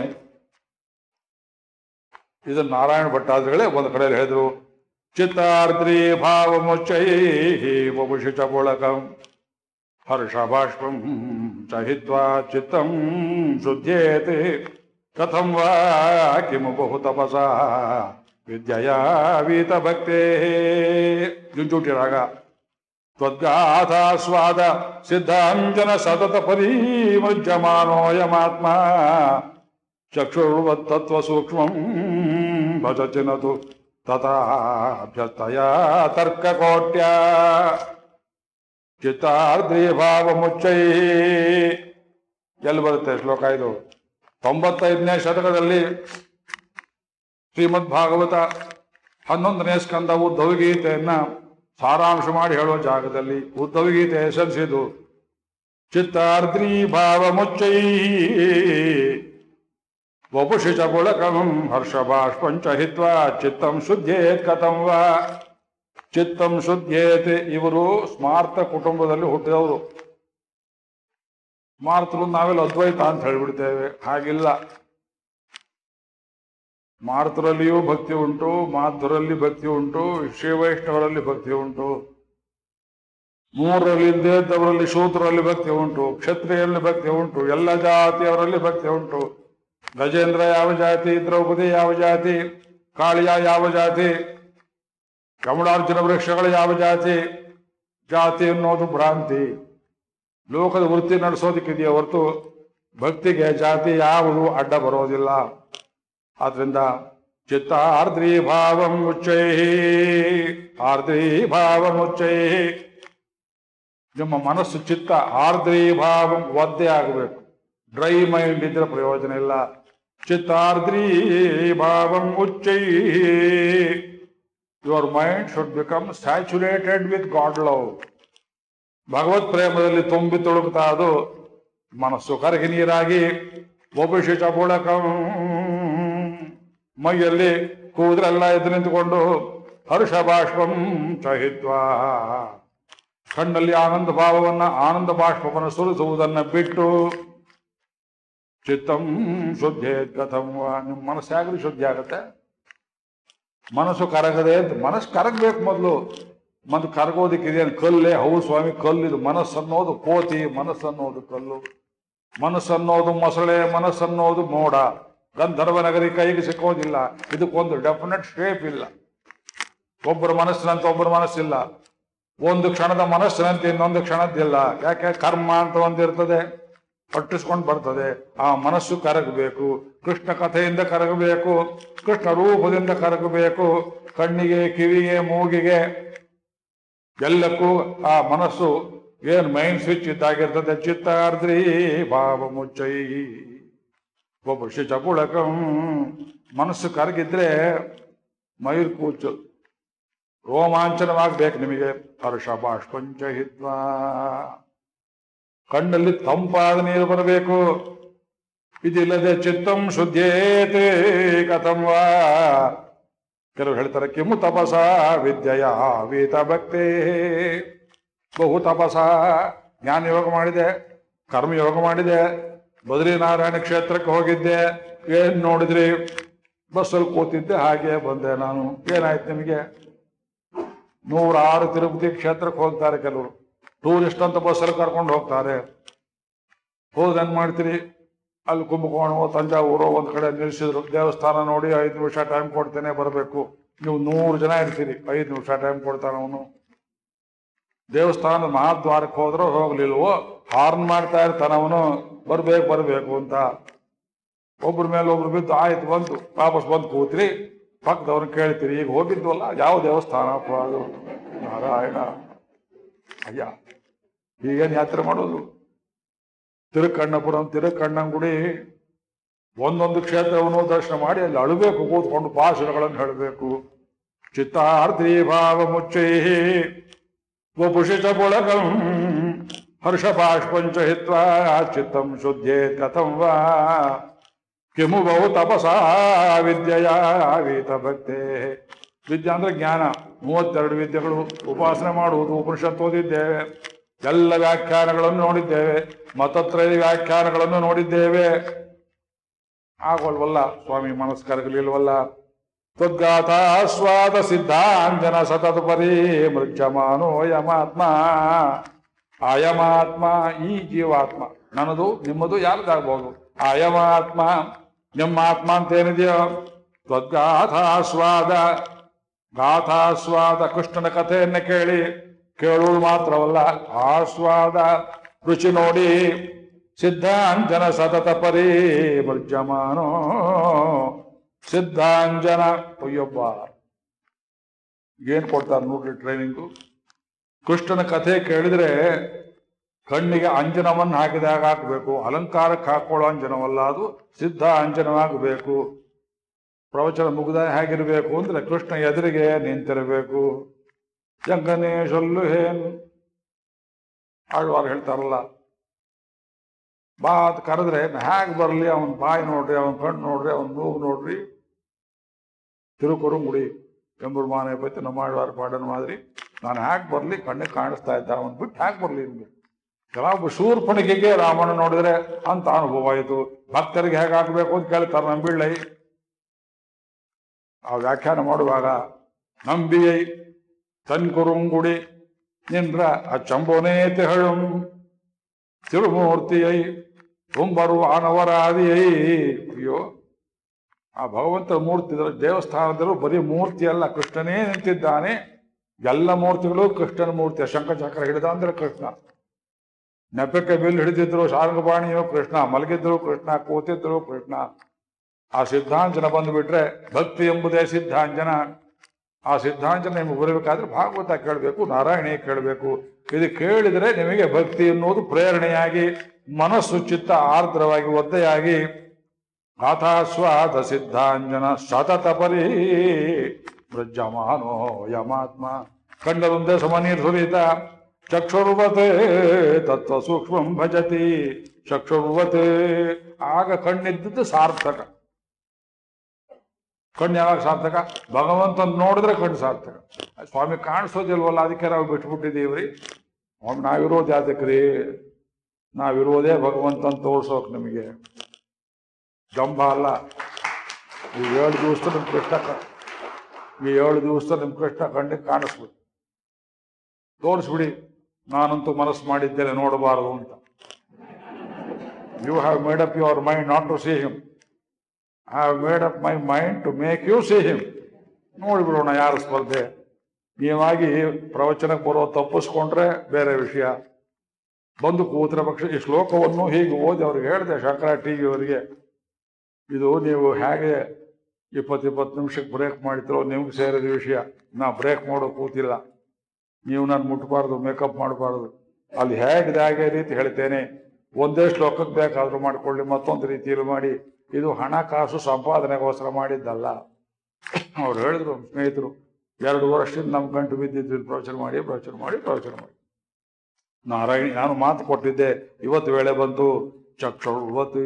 ಇದು ನಾರಾಯಣ ಭಟ್ಟಾದ್ರಿಗಳೇ ಒಂದು ಕಡೆಯಲ್ಲಿ ಹೇಳಿದ್ರು ಚಿತ್ತಾರ್ದ್ರಿ ಭಾವ ಮುಚ್ಚೈ ವಪುಷಿ ಚ ಪುಳಕಂ ಹರ್ಷ ಬಾಷ್ಪಂ ಚಹಿತ್ವಾ ಚಿತ್ತಂ ಶುದ್ಧೇತೆ ಕಥಂ ವಾ ಕಿಮು ಬಹು ತಪಸ ವಿದ್ಯೆಯ ವೀತ ಭಕ್ತೇ ಜುಂಜುಟಿ ರಾಗ ತ್ವದ್ಗಾಥಾಸ್ವಾದ ಸಿದ್ಧಾಂಜನ ಸತತ ಪರಿಮಜ್ಜಮಾನೋಯಮಾತ್ಮ ಚಕ್ಷುರ್ವತ್ತತ್ವ ಸೂಕ್ಷ್ಮಂ ಭಜಚಿನತು ತಥಾಭ್ಯಸ್ತಯ ತರ್ಕಕೋಟ್ಯ ಚಿತ್ತಾರ್ದ್ರಿ ಭಾವ ಮುಚ್ಚೈ ಎಲ್ಲಿ ಬರುತ್ತೆ ಶ್ಲೋಕ ಇದು ತೊಂಬತ್ತೈದನೇ ಶತಕದಲ್ಲಿ ಶ್ರೀಮದ್ ಭಾಗವತ ಹನ್ನೊಂದನೇ ಸ್ಕಂದ ಉದ್ಧವ ಗೀತೆಯನ್ನ ಸಾರಾಂಶ ಮಾಡಿ ಹೇಳೋ ಜಾಗದಲ್ಲಿ ಉದ್ಧವ ಗೀತೆ ಹೆಸರಿಸಿದು ಚಿತ್ತಾರ್ದ್ರಿ ಭಾವ ಮುಚ್ಚೈ ವಪುಷಿ ಚ ಪುಳಕಂ ಹರ್ಷ ಬಾಷ್ಪಂಚ ಹಿತ್ವಾ ಚಿತ್ತಂ ಶುದ್ಧೇತ್ ಕಥಂ ವಾ ಚಿತ್ತಂ ಶುದ್ಧೇತ್ ಇವರು ಸ್ಮಾರ್ತ ಕುಟುಂಬದಲ್ಲಿ ಹುಟ್ಟಿದವರು ಸ್ಮಾರ್ತರು ನಾವೆಲ್ಲ ಅದ್ವೈತ ಅಂತ ಹೇಳ್ಬಿಡ್ತೇವೆ ಹಾಗಿಲ್ಲ ಮಾರ್ತರಲ್ಲಿಯೂ ಭಕ್ತಿ ಉಂಟು ಮಾಧುರಲ್ಲಿ ಭಕ್ತಿ ಉಂಟು ಶ್ರೀ ವೈಷ್ಣವರಲ್ಲಿ ಭಕ್ತಿ ಉಂಟು ಮೂರರಲ್ಲಿ ಇಲ್ಲದೆ ಇದ್ದವರಲ್ಲಿ ಶೂದ್ರಲ್ಲಿ ಭಕ್ತಿ ಉಂಟು ಕ್ಷತ್ರಿಯಲ್ಲಿ ಭಕ್ತಿ ಉಂಟು ಎಲ್ಲ ಜಾತಿಯವರಲ್ಲಿ ಭಕ್ತಿ ಉಂಟು ಗಜೇಂದ್ರ ಯಾವ ಜಾತಿ ದ್ರೌಪದಿ ಯಾವ ಜಾತಿ ಕಾಳಿಯ ಯಾವ ಜಾತಿ ಕಮಲಾರ್ಜುನ ವೃಕ್ಷಗಳ ಯಾವ ಜಾತಿ ಜಾತಿ ಅನ್ನೋದು ಭ್ರಾಂತಿ ಲೋಕದ ವೃತ್ತಿ ನಡೆಸೋದಕ್ಕಿದೆಯೇ ಹೊರತು ಭಕ್ತಿಗೆ ಜಾತಿ ಯಾವುದು ಅಡ್ಡ ಬರೋದಿಲ್ಲ ಆದ್ರಿಂದ ಚಿತ್ತ ಆರ್ದ್ರಿ ಭಾವ ಮುಚ್ಚೈ ಆರ್ದ್ರಿ ಭಾವ ಮುಚ್ಚೈ ನಿಮ್ಮ ಮನಸ್ಸು ಚಿತ್ತ ಆರ್ದ್ರಿ ಭಾವ ಒದ್ದೆ ಆಗಬೇಕು ಡ್ರೈ ಮೈಂಡ್ ಇದ್ರೆ ಪ್ರಯೋಜನ ಇಲ್ಲ ಚಿತ್ತಾರ್ದ್ರಿ ಭಾವಂ ಉಚ್ಚೈ your mind should become saturated with God love ಭಗವತ್ ಪ್ರೇಮದಲ್ಲಿ ತುಂಬಿ ತುಳುಕ್ತಾ ಅದು ಮನಸ್ಸು ಕರಗಿ ನೀರಾಗಿ ಒಬಿಷಿತ ಬುಳಕ ಮೈಯಲ್ಲಿ ಕೂದಲೆಲ್ಲ ಎದ್ದು ನಿಂತುಕೊಂಡು ಹರ್ಷ ಬಾಷ್ಪಂ ಚಹಿತ್ವಾ ಕಣ್ಣಲ್ಲಿ ಆನಂದ ಭಾವವನ್ನ ಆನಂದ ಬಾಷ್ಪವನ್ನು ಸುರಿಸುವುದನ್ನ ಬಿಟ್ಟು ಚಿತ್ತಂ ಶುದ್ಧೇ ಕಥಂ ವಾ ನಿಮ್ಮ ಮನಸ್ಸು ಯಾಗ್ರಿ ಶುದ್ಧಿ ಆಗತ್ತೆ ಮನಸ್ಸು ಕರಗದೆ ಅಂತ ಮನಸ್ಸು ಕರಗಬೇಕು ಮೊದಲು ಮತ್ತೆ ಕರಗೋದಕ್ಕೆ ಇದೇನು ಕಲ್ಲೇ ಹೌದು ಸ್ವಾಮಿ ಕಲ್ಲಿದು ಮನಸ್ಸನ್ನೋದು ಕೋತಿ ಮನಸ್ಸನ್ನೋದು ಕಲ್ಲು ಮನಸ್ಸನ್ನೋದು ಮೊಸಳೆ ಮನಸ್ಸನ್ನೋದು ಮೋಡ ಗಂಧರ್ವ ನಗರಿ ಕೈಗೆ ಸಿಕ್ಕೋದಿಲ್ಲ ಇದಕ್ಕೊಂದು ಡೆಫಿನೆಟ್ ಶೇಪ್ ಇಲ್ಲ ಒಬ್ಬರ ಮನಸ್ಸಿನಂತ ಒಬ್ಬರ ಮನಸ್ಸಿಲ್ಲ ಒಂದು ಕ್ಷಣದ ಮನಸ್ಸಿನಂತೆ ಇನ್ನೊಂದು ಕ್ಷಣದ್ದಿಲ್ಲ ಯಾಕೆ ಕರ್ಮ ಅಂತ ಒಂದಿರ್ತದೆ ಪಟ್ಟಿಸ್ಕೊಂಡು ಬರ್ತದೆ ಆ ಮನಸ್ಸು ಕರಗಬೇಕು ಕೃಷ್ಣ ಕಥೆಯಿಂದ ಕರಗಬೇಕು ಕೃಷ್ಣ ರೂಪದಿಂದ ಕರಗಬೇಕು ಕಣ್ಣಿಗೆ ಕಿವಿಗೆ ಮೂಗಿಗೆ ಎಲ್ಲಕ್ಕೂ ಆ ಮನಸ್ಸು ಏನ್ ಮೈನ್ ಸ್ವಿಚ್ ಇದ್ದಾಗಿರ್ತದೆ ಚಿತ್ತಾರ್ದ್ರಿ ಭಾವ ಮುಚ್ಚೈ ಒಬ್ಬ ಚಪುಳಕಂ ಮನಸ್ಸು ಕರಗಿದ್ರೆ ಮೈರ್ ಕೂಚು ರೋಮಾಂಚನವಾಗ್ಬೇಕು ನಿಮಗೆ ಹರ್ಷ ಬಾಷ್ಪಂಚ ಹಿತ್ವಾ ಕಣ್ಣಲ್ಲಿ ತಂಪಾದ ನೀರು ಬರಬೇಕು ಇದಿಲ್ಲದೆ ಚಿತ್ತಂ ಶುದ್ಧೇತೆ ಕಥಂ ವಾ ಕೆಲವರು ಹೇಳ್ತಾರೆ ಕಿಮು ತಪಸ ವಿದ್ಯೆಯ ವೀತ ಭಕ್ತಿ ಬಹು ತಪಸ ಜ್ಞಾನ ಯೋಗ ಮಾಡಿದೆ ಕರ್ಮಯೋಗ ಮಾಡಿದೆ ಬದ್ರಿನಾರಾಯಣ ಕ್ಷೇತ್ರಕ್ಕೆ ಹೋಗಿದ್ದೆ ಏನ್ ನೋಡಿದ್ರಿ ಬಸ್ಸಲ್ಲಿ ಕೂತಿದ್ದೆ ಹಾಗೆ ಬಂದೆ ನಾನು ಏನಾಯ್ತು ನಿಮಗೆ ನೂರಾರು ತಿರುಪತಿ ಕ್ಷೇತ್ರಕ್ಕೆ ಹೋಗ್ತಾರೆ ಕೆಲವರು ಟೂರಿಸ್ಟ್ ಅಂತ ಬಸ್ಸಲ್ಲಿ ಕರ್ಕೊಂಡು ಹೋಗ್ತಾರೆ ಹೋದ್ ಮಾಡ್ತೀರಿ ಅಲ್ಲಿ ಕುಂಭಕೋಣವೋ ತಂಜಾವೂರೋ ಒಂದ್ ಕಡೆ ನಿಲ್ಸಿದ್ರು ದೇವಸ್ಥಾನ ನೋಡಿ ಐದು ನಿಮಿಷ ಟೈಮ್ ಕೊಡ್ತೇನೆ ಬರಬೇಕು ನೀವು ನೂರು ಜನ ಇರ್ತೀರಿ ಐದು ನಿಮಿಷ ಟೈಮ್ ಕೊಡ್ತಾನೆ ಅವನು ದೇವಸ್ಥಾನದ ಮಹಾದ್ವಾರಕ್ಕೆ ಹೋದ್ರೋ ಹೋಗ್ಲಿಲ್ವೋ ಹಾರ್ನ್ ಮಾಡ್ತಾ ಇರ್ತಾನ ಅವನು ಬರ್ಬೇಕು ಬರ್ಬೇಕು ಅಂತ ಒಬ್ರ ಮೇಲೆ ಒಬ್ರು ಬಿದ್ದು ಆಯ್ತು ಬಂತು ವಾಪಸ್ ಬಂದು ಕೂತ್ರಿ ಪಕ್ಕದವ್ರನ್ನ ಕೇಳ್ತೀರಿ ಈಗ ಹೋಗಿದ್ವಲ್ಲ ಯಾವ ದೇವಸ್ಥಾನ ಅಪ್ಪ ಅದು ನಾರಾಯಣ ಅಯ್ಯ ಈಗೇನು ಯಾತ್ರೆ ಮಾಡೋದು ತಿರುಕಣ್ಣಪುರಂ ತಿರುಕಣ್ಣಂಗುಡಿ ಒಂದೊಂದು ಕ್ಷೇತ್ರವನ್ನು ದರ್ಶನ ಮಾಡಿ ಅಲ್ಲಿ ಅಳಬೇಕು ಕೂತ್ಕೊಂಡು ಭಾಷಣಗಳನ್ನು ಹೇಳಬೇಕು ಚಿತ್ತಾರ್ತಿ ಭಾವ ಮುಚ್ಚೈ ವಪುಷಿತ ಪುಳಕಂ ಹರ್ಷ ಬಾಷ್ಪಂಚ ಹಿತ್ವಾ ಚಿತ್ತಂ ಶುದ್ಧೇ ಕಥಂ ವಾ ಕಿಮು ಬಹು ತಪಸ ವಿದ್ಯೆಯ ವೀತ ಭಕ್ತೆ ವಿದ್ಯೆ ಅಂದ್ರೆ ಜ್ಞಾನ ಮೂವತ್ತೆರಡು ವಿದ್ಯೆಗಳು ಉಪಾಸನೆ ಮಾಡುವುದು ಉಪನಿಷತ್ ಓದಿದ್ದೇವೆ ಎಲ್ಲ ವ್ಯಾಖ್ಯಾನಗಳನ್ನು ನೋಡಿದ್ದೇವೆ ಮತತ್ರಯ ವ್ಯಾಖ್ಯಾನಗಳನ್ನು ನೋಡಿದ್ದೇವೆ ಆಗೋಲ್ವಲ್ಲ ಸ್ವಾಮಿ ಮನಸ್ಸು ಕರಗಲಿಲ್ವಲ್ಲ ತ್ವದ್ಗಾಥಾಸ್ವಾದ ಸಿದ್ಧಾಂಜನ ಸತತ ಪರಿ ಮೃಜ್ಯಮಾನೋ ಯಮಾತ್ಮ ಅಯಮಾತ್ಮ ಈ ಜೀವಾತ್ಮ ನನ್ನದು ನಿಮ್ಮದು ಯಾರ್ದಾಗ್ಬೋದು ಅಯಮಾತ್ಮ ನಿಮ್ಮ ಆತ್ಮ ಅಂತ ಏನಿದೆಯೋ ತ್ವದ್ಗಾಥಾಸ್ವಾದ ಗಾಥಾಸ್ವಾದ ಕೃಷ್ಣನ ಕಥೆಯನ್ನ ಕೇಳಿ ಕೇಳುವುದು ಮಾತ್ರವಲ್ಲ ಆಸ್ವಾದ ರುಚಿ ನೋಡಿ ಸಿದ್ಧಾಂಜನ ಸತತ ಪರಿ ಮೃಜ್ಯಮಾನೋ ಸಿದ್ಧಾಂಜನ ಅಯ್ಯೊಬ್ಬ ಏನ್ ಕೊಡ್ತಾರೆ ನೋಡ್ರಿ ಟ್ರೈನಿಂಗು ಕೃಷ್ಣನ ಕಥೆ ಕೇಳಿದ್ರೆ ಕಣ್ಣಿಗೆ ಅಂಜನವನ್ನು ಹಾಕಿದಾಗ ಹಾಕಬೇಕು ಅಲಂಕಾರಕ್ಕೆ ಹಾಕೊಳ್ಳೋ ಅಂಜನವಲ್ಲ ಅದು ಸಿದ್ಧ ಅಂಜನವಾಗಬೇಕು ಪ್ರವಚನ ಮುಗ್ದ ಹೇಗಿರಬೇಕು ಅಂದ್ರೆ ಕೃಷ್ಣ ಎದುರಿಗೆ ನಿಂತಿರಬೇಕು ಜಂಗನೇ ಸೊಲ್ಲು ಹೇನು ಆಳ್ವಾರು ಹೇಳ್ತಾರಲ್ಲ ಬಾ ಅಂತ ಕರೆದ್ರೆ ಹೇಗೆ ಬರಲಿ ಅವನ ಬಾಯಿ ನೋಡ್ರಿ ಅವನ ಕಣ್ಣು ನೋಡ್ರಿ ಅವನ ಮೂಗು ನೋಡ್ರಿ ತಿರುಕುರುಂಗುಡಿ ಎಂಬುರ್ಮಾನೆ ಪತಿ ನಮ್ಮ ಆಳ್ವಾರ ಪಾಡನ ಮಾದರಿ ನಾನು ಹ್ಯಾಕ್ ಬರ್ಲಿ ಕಣ್ಣಿಗೆ ಕಾಣಿಸ್ತಾ ಇದ್ದ ಅವನ್ ಬಿಟ್ಟು ಹ್ಯಾಕ್ ಬರ್ಲಿ ನಿಮ್ಗೆ ಕೆಲವೊಬ್ಬ ಶೂರ್ಪಣಿಗೆಗೆ ರಾಮನ ನೋಡಿದ್ರೆ ಅಂತ ಅನುಭವ ಆಯಿತು ಭಕ್ತರಿಗೆ ಹೇಗೆ ಹಾಕಬೇಕು ಅಂತ ಕೇಳ್ತಾರೆ ನಂಬಿಳ್ಳೈ ಆ ವ್ಯಾಖ್ಯಾನ ಮಾಡುವಾಗ ನಂಬಿಯೈ ತನ್ಕುರುಂಗುಡಿ ನಿನ್ರ ಅಚ್ಚಂಬೋನೇ ತಿಹಳುಂ ತಿರುಮೂರ್ತಿಯೈ ತುಂಬರು ಆನವರಾದಿಯೈ ಅಯ್ಯೋ ಆ ಭಗವಂತ ಮೂರ್ತಿ ಇದ್ರೆ ದೇವಸ್ಥಾನದಲ್ಲೂ ಬರೀ ಮೂರ್ತಿ ಅಲ್ಲ ಕೃಷ್ಣನೇ ನಿಂತಿದ್ದಾನೆ ಎಲ್ಲ ಮೂರ್ತಿಗಳು ಕೃಷ್ಣನ ಮೂರ್ತಿ ಶಂಖಚಕ್ರ ಹಿಡಿದ ಅಂದ್ರೆ ಕೃಷ್ಣ ನೆಪಕ್ಕೆ ಬಿಲ್ ಹಿಡಿದಿದ್ರು ಶಾರಂಗಪಾಣಿಯು ಕೃಷ್ಣ ಮಲಗಿದ್ರು ಕೃಷ್ಣ ಕೂತಿದ್ರು ಕೃಷ್ಣ ಆ ಸಿದ್ಧಾಂಜನ ಬಂದುಬಿಟ್ರೆ ಭಕ್ತಿ ಎಂಬುದೇ ಸಿದ್ಧಾಂಜನ ಆ ಸಿದ್ಧಾಂಜನ ನಿಮಗೆ ಬರಬೇಕಾದ್ರೆ ಭಾಗವತ ಕೇಳಬೇಕು ನಾರಾಯಣಿ ಕೇಳಬೇಕು ಇದು ಕೇಳಿದರೆ ನಿಮಗೆ ಭಕ್ತಿ ಎನ್ನುವುದು ಪ್ರೇರಣೆಯಾಗಿ ಮನಸ್ಸು ಚಿತ್ತ ಆರ್ದ್ರವಾಗಿ ಒದ್ದೆಯಾಗಿ ಗಾಥಾಸ್ವಾದ ಸಿದ್ಧಾಂಜನ ಸತತ ಪರಿ ಮೃಜ್ಜಮಾನೋ ಯಮಾತ್ಮ ಕಂಡರೊಂದೇ ಸಮ ನೀರು ಸುರಿತ ಚಕ್ಷುರ್ವತೆ ತತ್ವ ಸೂಕ್ಷ್ಮಂ ಭಜತಿ ಚಕ್ಷುರ್ವತೆ ಆಗ ಕಣ್ಣಿದ್ದದ್ದು ಸಾರ್ಥಕ ಕಣ್ಣು ಯಾವಾಗ ಸಾರ್ಥಕ ಭಗವಂತನ ನೋಡಿದ್ರೆ ಕಣ್ಣು ಸಾರ್ಥಕ ಸ್ವಾಮಿ ಕಾಣಿಸೋದಿಲ್ವಲ್ಲ ಅದಕ್ಕೆ ನಾವು ಬಿಟ್ಬಿಟ್ಟಿದ್ದೀವ್ರಿ ಸ್ವಾಮಿ ನಾವಿರೋದು ಯಾತಕ್ರಿ ನಾವಿರೋದೇ ಭಗವಂತನ ತೋರ್ಸೋಕ್ ನಿಮಗೆ ಜಂಬ ಅಲ್ಲ ಈ ಏಳು ದಿವಸ ನಿಮ್ ಕೃಷ್ಣ ಕ- ಈ ಏಳು ದಿವಸ ನಿಮ್ ಕೃಷ್ಣ ಕಣ್ಣಿಗೆ ಕಾಣಿಸ್ಬಿಡಿ ತೋರಿಸ್ಬಿಡಿ ನಾನಂತೂ ಮನಸ್ಸು ಮಾಡಿದ್ದೇನೆ ನೋಡಬಾರದು ಅಂತ you have made up your mind not to see him I have made up my mind to make you see him ನೋಡಿಬಿಡೋಣ ಯಾರ ಸ್ಪರ್ಧೆ ನೀವಾಗಿ ಪ್ರವಚನಕ್ಕೆ ಬರೋ ತಪ್ಪಿಸ್ಕೊಂಡ್ರೆ ಬೇರೆ ವಿಷಯ ಬಂದು ಕೂತರ ಪಕ್ಷ ಈ ಶ್ಲೋಕವನ್ನು ಹೀಗೆ ಓದಿ ಅವ್ರಿಗೆ ಹೇಳಿದೆ ಶಂಕರ ಟಿ ಅವರಿಗೆ ಇದು ನೀವು ಹೇಗೆ ಇಪ್ಪತ್ತು ಇಪ್ಪತ್ತು ನಿಮಿಷಕ್ಕೆ ಬ್ರೇಕ್ ಮಾಡ್ತಿರೋ ನಿಮ್ಗೆ ಸೇರಿದ ವಿಷಯ ನಾ ಬ್ರೇಕ್ ಮಾಡೋ ಕೂತಿಲ್ಲ ನೀವು ನಾನು ಮುಟ್ಬಾರ್ದು ಮೇಕಪ್ ಮಾಡಬಾರ್ದು ಅಲ್ಲಿ ಹೇಗಿದೆ ಹಾಗೆ ರೀತಿ ಹೇಳ್ತೇನೆ ಒಂದೇ ಶ್ಲೋಕಕ್ಕೆ ಬೇಕಾದ್ರೂ ಮಾಡ್ಕೊಳ್ಳಿ ಮತ್ತೊಂದು ರೀತಿಯಲ್ಲಿ ಮಾಡಿ ಇದು ಹಣಕಾಸು ಸಂಪಾದನೆಗೋಸ್ಕರ ಮಾಡಿದ್ದಲ್ಲ ಅವ್ರು ಹೇಳಿದ್ರು ನಮ್ಮ ಸ್ನೇಹಿತರು ಎರಡು ವರ್ಷದಿಂದ ನಮ್ಮ ಗಂಟು ಬಿದ್ದಿದ್ದು ಇಲ್ಲಿ ಪ್ರವಚನ ಮಾಡಿ ಪ್ರವಚನ ಮಾಡಿ ಪ್ರವಚನ ಮಾಡಿ ನಾರಾಯಣ ನಾನು ಮಾತು ಕೊಟ್ಟಿದ್ದೆ ಇವತ್ತು ವೇಳೆ ಬಂತು ಚಕ್ಷುರ್ವತಿ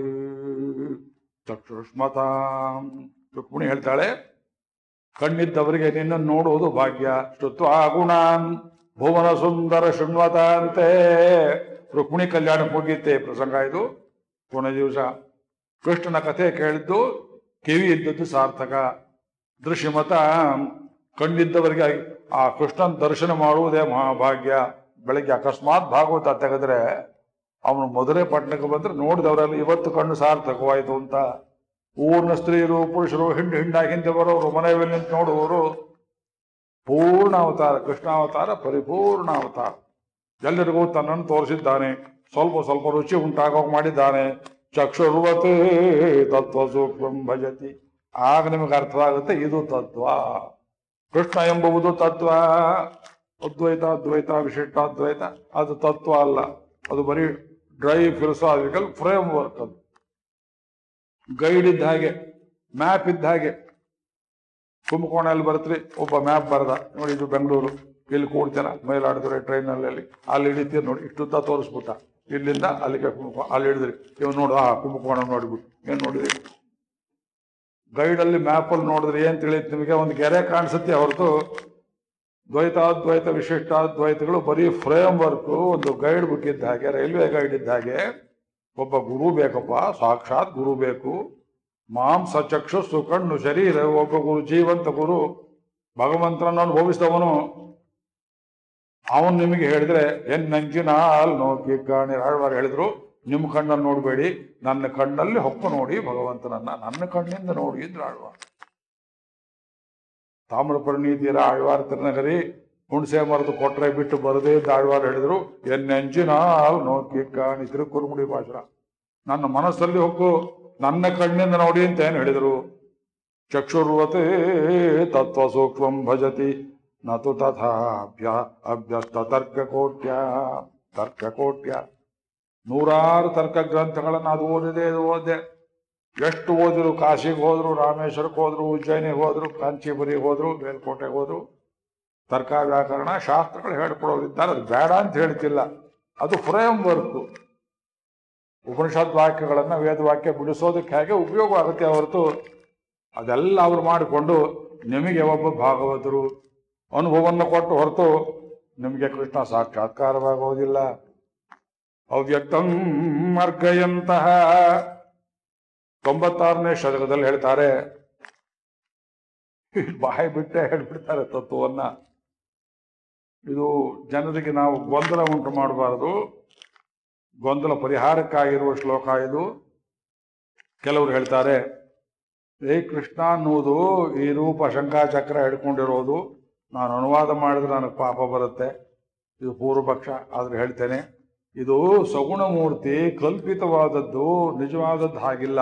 ಚಕ್ಷುಷ್ಮತಾಂ ರುಕ್ಮಿಣಿ ಹೇಳ್ತಾಳೆ ಕಣ್ಣಿದ್ದವರಿಗೆ ನಿನ್ನನ್ನು ನೋಡುವುದು ಭಾಗ್ಯ ಶ್ರುತ್ವ ಗುಣಾನ್ ಭುವನ ಸುಂದರ ಶೃಣ್ವತ ಅಂತೆ ರುಕ್ಮಿಣಿ ಕಲ್ಯಾಣ ಮುಗಿಯುತ್ತೆ ಪ್ರಸಂಗ ಇದು ಕೊನೆ ದಿವಸ ಕೃಷ್ಣನ ಕಥೆ ಕೇಳಿದ್ದು ಕಿವಿ ಇದ್ದದ್ದು ಸಾರ್ಥಕ ದೃಶ್ಯಮತ ಕಣ್ಣಿದ್ದವರಿಗೆ ಆ ಕೃಷ್ಣನ ದರ್ಶನ ಮಾಡುವುದೇ ಮಹಾಭಾಗ್ಯ ಬೆಳಗ್ಗೆ ಅಕಸ್ಮಾತ್ ಭಾಗವತ ತೆಗೆದ್ರೆ ಅವನು ಮೊದಲೇ ಪಟ್ಟಣಕ್ಕೆ ಬಂದ್ರೆ ನೋಡಿದವರೆಲ್ಲ ಇವತ್ತು ಕಣ್ಣು ಸಾರ್ಥಕವಾಯಿತು ಅಂತ ಊರ್ನ ಸ್ತ್ರೀಯರು ಪುರುಷರು ಹಿಂಡು ಹಿಂಡಾಗಿ ಹಿಂದೆ ಬರೋರು ಮನೆ ಮೇಲೆ ನಿಂತು ನೋಡುವವರು ಪೂರ್ಣ ಅವತಾರ ಕೃಷ್ಣಾವತಾರ ಪರಿಪೂರ್ಣ ಅವತಾರ ಎಲ್ಲರಿಗೂ ತನ್ನನ್ನು ತೋರಿಸಿದ್ದಾನೆ ಸ್ವಲ್ಪ ಸ್ವಲ್ಪ ರುಚಿ ಉಂಟಾಗೋಗಿ ಮಾಡಿದ್ದಾನೆ ಚಕ್ಷುರ್ವತೆ ತತ್ವ ಸೂಕ್ಷ್ಮಂ ಭಜತಿ ಆಗ ನಿಮಗೆ ಅರ್ಥವಾಗುತ್ತೆ ಇದು ತತ್ವ ಕೃಷ್ಣ ಎಂಬುವುದು ತತ್ವ ಅದ್ವೈತ ಅದ್ವೈತ ವಿಶಿಷ್ಟಾದ್ವೈತ ಅದು ತತ್ವ ಅಲ್ಲ ಅದು ಬರೀ ಡ್ರೈ ಫಿಲಸಾಫಿಕಲ್ ಫ್ರೇಮ್ ವರ್ಕ್ ಅದು ಗೈಡ್ ಇದ್ದ ಹಾಗೆ ಮ್ಯಾಪ್ ಇದ್ದ ಹಾಗೆ ಕುಂಭಕೋಣಲ್ಲಿ ಬರ್ತ್ರಿ ಒಬ್ಬ ಮ್ಯಾಪ್ ಬರದ ನೋಡಿ ಇದು ಬೆಂಗಳೂರು ಇಲ್ಲಿ ಕೂಡ್ತೇನ ಮೈಲಾಡಿದ್ರೆ ಟ್ರೈನಲ್ಲಿ ಅಲ್ಲಿ ಅಲ್ಲಿ ಹಿಡಿತೀರಿ ನೋಡಿ ಇಷ್ಟುದ್ದ ತೋರಿಸ್ಬಿಟ್ಟ ಇಲ್ಲಿಂದ ಅಲ್ಲಿಗೆ ಕುಂಭಕೋ ಅಲ್ಲಿ ಹಿಡಿದ್ರಿ ಇವ್ ನೋಡು ಆ ಕುಂಭಕೋಣ ನೋಡಿಬಿಟ್ಟು ಏನ್ ನೋಡಿದ್ರಿ ಗೈಡಲ್ಲಿ ಮ್ಯಾಪಲ್ಲಿ ನೋಡಿದ್ರೆ ಏನ್ ತಿಳಿಯುತ್ತೆ ನಿಮಗೆ ಒಂದು ಗೆರೆ ಕಾಣಿಸುತ್ತೆ ಹೊರತು ದ್ವೈತಾದ್ವೈತ ವಿಶಿಷ್ಟಾದ್ವೈತಗಳು ಬರೀ ಫ್ರೇಮ್ ವರ್ಕ್ ಒಂದು ಗೈಡ್ ಬುಕ್ ಇದ್ದ ಹಾಗೆ ರೈಲ್ವೆ ಗೈಡ್ ಇದ್ದ ಹಾಗೆ ಒಬ್ಬ ಗುರು ಬೇಕಪ್ಪ ಸಾಕ್ಷಾತ್ ಗುರು ಬೇಕು ಮಾಂಸ ಚಕ್ಷು ಸುಕಣ್ಣು ಶರೀರ ಒಬ್ಬ ಗುರು ಜೀವಂತ ಗುರು ಭಗವಂತನನ್ನು ಅನುಭವಿಸಿದವನು ಅವನು ನಿಮಗೆ ಹೇಳಿದ್ರೆ ಎನ್ ನಂಜಿನ ಅಲ್ಲಿ ನೋಕಿ ಕಾಣಿ ಆಳ್ವಾರ್ ಹೇಳಿದ್ರು ನಿಮ್ಮ ಕಣ್ಣನ್ನು ನೋಡಬೇಡಿ ನನ್ನ ಕಣ್ಣಲ್ಲಿ ಹೊಕ್ಕು ನೋಡಿ ಭಗವಂತನನ್ನ ನನ್ನ ಕಣ್ಣಿಂದ ನೋಡಿ ಇದ್ರು ಆಳ್ವಾರ್ ತಾಮ್ರಪರ್ಣಿ ತೀರ ಆಳ್ವಾರ್ ತಿರುನಗರಿ ಹುಣಸೆ ಮರದು ಕೊಟ್ರೆ ಬಿಟ್ಟು ಬರದೇ ಇದ್ದ ಆಳ್ವಾರ್ ಹೇಳಿದ್ರು ಎನ್ ನೆಂಜಿನ ಅಲ್ಲಿ ನೋಕಿ ಕಾಣಿ ತಿರುಕುರುಮುಡಿ ಭಾಷಣ ನನ್ನ ಮನಸ್ಸಲ್ಲಿ ಹೊಕ್ಕು ನನ್ನ ಕಣ್ಣಿಂದ ನೋಡಿ ಅಂತ ಏನು ಹೇಳಿದರು ಚಕ್ಷುರ್ವತೆ ತತ್ವ ಸೂಕ್ಷ್ಮಂ ಭಜತಿ ನತು ತಥಾ ಅಭ್ಯ ಅಭ್ಯಸ್ತ ತರ್ಕಕೋಟ್ಯ ತರ್ಕಕೋಟ್ಯ ನೂರಾರು ತರ್ಕ ಗ್ರಂಥಗಳನ್ನು ಅದು ಓದಿದೆ ಇದು ಓದಿದೆ ಎಷ್ಟು ಓದಿರು ಕಾಶಿಗೆ ಹೋದ್ರು ರಾಮೇಶ್ವರಕ್ಕೆ ಹೋದ್ರು ಉಜ್ಜಯಿನಿಗೆ ಹೋದ್ರು ಕಾಂಚೀಪುರಿಗೆ ಹೋದ್ರು ಮೇಲ್ಕೋಟೆಗೆ ಹೋದ್ರು ತರ್ಕ ವ್ಯಾಕರಣ ಶಾಸ್ತ್ರಗಳು ಹೇಳ್ಕೊಡೋರಿದ್ದಾರೆ ಅದು ಬೇಡ ಅಂತ ಹೇಳ್ತಿಲ್ಲ ಅದು ಫ್ರೇಮ್ ವರ್ಕ್ ಉಪನಿಷತ್ ವಾಕ್ಯಗಳನ್ನ ವೇದವಾಕ್ಯ ಬಿಡಿಸೋದಕ್ಕೆ ಹೇಗೆ ಉಪಯೋಗ ಆಗುತ್ತೆ ಹೊರತು ಅದೆಲ್ಲ ಅವ್ರು ಮಾಡಿಕೊಂಡು ನಿಮಗೆ ಒಬ್ಬ ಭಾಗವತರು ಅನುಭವವನ್ನು ಕೊಟ್ಟು ಹೊರತು ನಿಮಗೆ ಕೃಷ್ಣ ಸಾಕ್ಷಾತ್ಕಾರವಾಗುವುದಿಲ್ಲ ಅವ್ಯಕ್ತಂ ಅರ್ಗಯಂತಹ ತೊಂಬತ್ತಾರನೇ ಶತಕದಲ್ಲಿ ಹೇಳ್ತಾರೆ ಬಾಯಿ ಬಿಟ್ಟೆ ಹೇಳ್ಬಿಡ್ತಾರೆ ತತ್ವವನ್ನ ಇದು ಜನರಿಗೆ ನಾವು ಗೊಂದಲ ಉಂಟು ಮಾಡಬಾರದು ಗೊಂದಲ ಪರಿಹಾರಕ್ಕಾಗಿರುವ ಶ್ಲೋಕ ಇದು ಕೆಲವರು ಹೇಳ್ತಾರೆ ಏ ಕೃಷ್ಣ ಅನ್ನುವುದು ಈ ರೂಪ ಶಂಕಾಚಕ್ರ ಹಿಡ್ಕೊಂಡಿರೋದು ನಾನು ಅನುವಾದ ಮಾಡಿದ್ರೆ ನನಗೆ ಪಾಪ ಬರುತ್ತೆ ಇದು ಪೂರ್ವಪಕ್ಷ ಆದ್ರೆ ಹೇಳ್ತೇನೆ ಇದು ಸಗುಣ ಮೂರ್ತಿ ಕಲ್ಪಿತವಾದದ್ದು ನಿಜವಾದದ್ದು ಹಾಗಿಲ್ಲ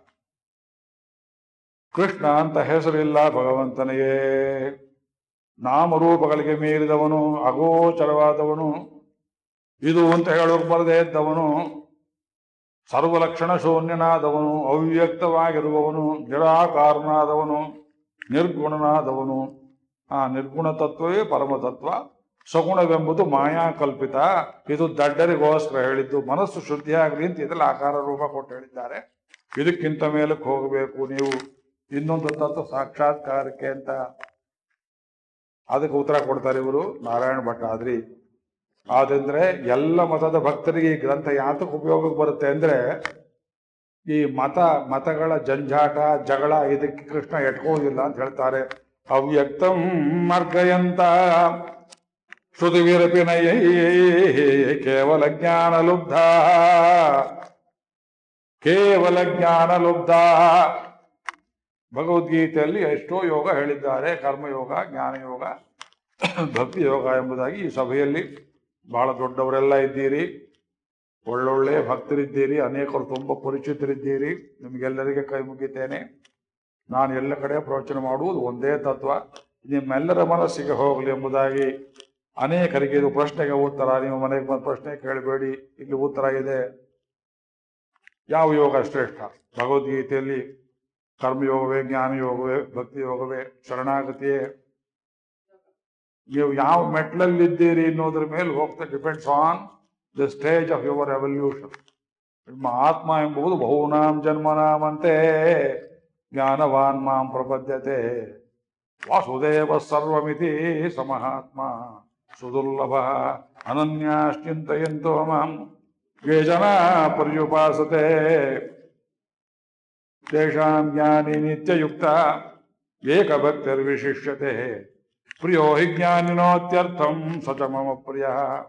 ಕೃಷ್ಣ ಅಂತ ಹೆಸರಿಲ್ಲ ಭಗವಂತನಿಗೆ ನಾಮರೂಪಗಳಿಗೆ ಮೀರಿದವನು ಅಗೋಚರವಾದವನು ಇದು ಅಂತ ಹೇಳೋಕೆ ಬರದೇ ಇದ್ದವನು ಸರ್ವಲಕ್ಷಣ ಶೂನ್ಯನಾದವನು ಅವ್ಯಕ್ತವಾಗಿರುವವನು ನಿರಾಕಾರನಾದವನು ನಿರ್ಗುಣನಾದವನು ಆ ನಿರ್ಗುಣ ತತ್ವವೇ ಪರಮತತ್ವ ಸಗುಣವೆಂಬುದು ಮಾಯಾ ಕಲ್ಪಿತ ಇದು ದಡ್ಡರಿಗೋಸ್ಕರ ಹೇಳಿದ್ದು ಮನಸ್ಸು ಶುದ್ಧಿಯಾಗಲಿ ಅಂತ ಇದೆಲ್ಲ ಆಕಾರ ರೂಪ ಕೊಟ್ಟು ಹೇಳಿದ್ದಾರೆ ಇದಕ್ಕಿಂತ ಮೇಲಕ್ಕೆ ಹೋಗಬೇಕು ನೀವು ಇನ್ನೊಂದು ತತ್ವ ಸಾಕ್ಷಾತ್ಕಾರಕ್ಕೆ ಅಂತ ಅದಕ್ಕೆ ಉತ್ತರ ಕೊಡ್ತಾರೆ ಇವರು ನಾರಾಯಣ ಭಟ್ಟಾದ್ರಿ ಆದಂದ್ರೆ ಎಲ್ಲ ಮತದ ಭಕ್ತರಿಗೆ ಈ ಗ್ರಂಥ ಯಾತಕ್ಕೆ ಉಪಯೋಗಕ್ಕೆ ಬರುತ್ತೆ ಅಂದ್ರೆ ಈ ಮತ ಮತಗಳ ಜಂಜಾಟ ಜಗಳ ಇದಕ್ಕೆ ಕೃಷ್ಣ ಎಟ್ಕೋದಿಲ್ಲ ಅಂತ ಹೇಳ್ತಾರೆ ಅವ್ಯಕ್ತಂ ಮಾರ್ಗಯಂತ ಶ್ರುತಿವಿರಪಿನಯ ಕೇವಲ ಜ್ಞಾನ ಲುಬ್ಧ ಕೇವಲ ಜ್ಞಾನ ಲುಬ್ಧ ಭಗವದ್ಗೀತೆಯಲ್ಲಿ ಎಷ್ಟೋ ಯೋಗ ಹೇಳಿದ್ದಾರೆ ಕರ್ಮಯೋಗ ಜ್ಞಾನಯೋಗ ಭಕ್ತಿ ಯೋಗ ಎಂಬುದಾಗಿ ಈ ಸಭೆಯಲ್ಲಿ ಬಹಳ ದೊಡ್ಡವರೆಲ್ಲ ಇದ್ದೀರಿ ಒಳ್ಳೊಳ್ಳೆ ಭಕ್ತರಿದ್ದೀರಿ ಅನೇಕರು ತುಂಬ ಪರಿಚಿತರಿದ್ದೀರಿ ನಿಮಗೆಲ್ಲರಿಗೆ ಕೈ ಮುಗಿತೇನೆ ನಾನು ಎಲ್ಲ ಕಡೆ ಪ್ರವಚನ ಮಾಡುವುದು ಒಂದೇ ತತ್ವ ನಿಮ್ಮೆಲ್ಲರ ಮನಸ್ಸಿಗೆ ಹೋಗಲಿ ಎಂಬುದಾಗಿ ಅನೇಕರಿಗೆ ಇದು ಪ್ರಶ್ನೆಗೆ ಉತ್ತರ ನೀವು ಮನೆಗೆ ಬಂದು ಪ್ರಶ್ನೆ ಕೇಳಬೇಡಿ ಇಲ್ಲಿ ಉತ್ತರ ಇದೆ ಯಾವ ಯೋಗ ಶ್ರೇಷ್ಠ ಭಗವದ್ಗೀತೆಯಲ್ಲಿ ಕರ್ಮಯೋಗವೇ ಜ್ಞಾನಯೋಗವೇ ಭಕ್ತಿ ಯೋಗವೇ ಶರಣಾಗತಿಯೇ ನೀವು ಯಾವ ಮೆಟ್ಲಲ್ಲಿದ್ದೀರಿ ಅನ್ನೋದ್ರ ಮೇಲೆ ಹೋಗ್ತಾ depends on the stage of your evolution ನಿಮ್ಮ ಆತ್ಮ ಎಂಬುದು ಬಹುನಾಂ ಜನ್ಮನಾಮಂತೆ ಜ್ಞಾನವಾನ್ ಮಾಂ ಪ್ರಪದ್ಯತೆ ವಾಸುದೇವ ಸರ್ವಮಿತಿ ಸಮಹಾತ್ಮ ಸುದುರ್ಲಭ ಅನನ್ಯಾಶ್ಚಿಂತೆಯಂತೋ ಮಾಂ ಯೇ ಜನ ಪರ್ಯುಪಾಸತೆ ತೇಷಾಂ ಜ್ಞಾನಿ ನಿತ್ಯಯುಕ್ತ ಏಕಭಕ್ತಿರ್ವಿಶಿಷ್ಯತೆ ಪ್ರಿಯೋ ಹಿ ಜ್ಞಾನಿನೋತ್ಯರ್ಥಂ ಸ ಚ ಮಮ ಪ್ರಿಯ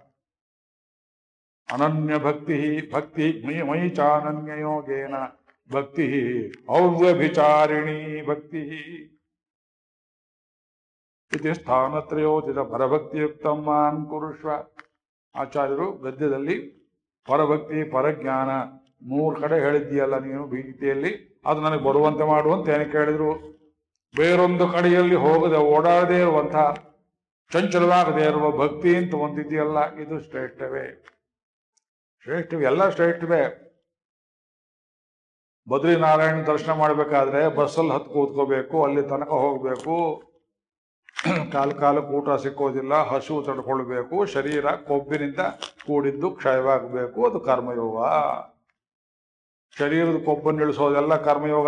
ಅನನ್ಯ ಭಕ್ತಿ ಭಕ್ತಿ ಮಯಿ ಮಯಿ ಚಾನನ್ಯ ಯೋಗೇನ ಭಕ್ತಿ ಅವ್ಯಭಿಚಾರಿಣಿ ಭಕ್ತಿ ಇದು ಸ್ಥಾನತ್ರಯೋಚಿತ ಪರಭಕ್ತಿಯುಕ್ತ ಮಾನ್ ಕುರುಷ್ವ ಆಚಾರ್ಯರು ಗದ್ಯದಲ್ಲಿ ಪರಭಕ್ತಿ ಪರಜ್ಞಾನ ಮೂರು ಕಡೆ ಹೇಳಿದ್ದೀಯಲ್ಲ ನೀನು ಗೀತೆಯಲ್ಲಿ ಅದು ನನಗೆ ಬರುವಂತೆ ಮಾಡುವಂತ ಏನು ಕೇಳಿದ್ರು ಬೇರೊಂದು ಕಡೆಯಲ್ಲಿ ಹೋಗದೆ ಓಡಾಡದೇ ಇರುವಂಥ ಚಂಚಲವಾಗದೇ ಇರುವ ಭಕ್ತಿ ಅಂತ ಒಂದಿದೆಯಲ್ಲ ಇದು ಶ್ರೇಷ್ಠವೇ ಶ್ರೇಷ್ಠವೇ ಎಲ್ಲ ಶ್ರೇಷ್ಠವೇ ಬದ್ರಿನಾರಾಯಣ ದರ್ಶನ ಮಾಡಬೇಕಾದ್ರೆ ಬಸ್ಸಲ್ಲಿ ಹತ್ತು ಕೂತ್ಕೋಬೇಕು ಅಲ್ಲಿ ತನಕ ಹೋಗಬೇಕು ಕಾಲ ಕಾಲಕ್ಕೆ ಊಟ ಸಿಕ್ಕೋದಿಲ್ಲ ಹಸು ತಡ್ಕೊಳ್ಬೇಕು ಶರೀರ ಕೊಬ್ಬಿನಿಂದ ಕೂಡಿದ್ದು ಕ್ಷಯವಾಗಬೇಕು ಅದು ಕರ್ಮಯೋಗ ಶರೀರದ ಕೊಬ್ಬನ್ನು ಇಳಿಸೋದೆಲ್ಲ ಕರ್ಮಯೋಗ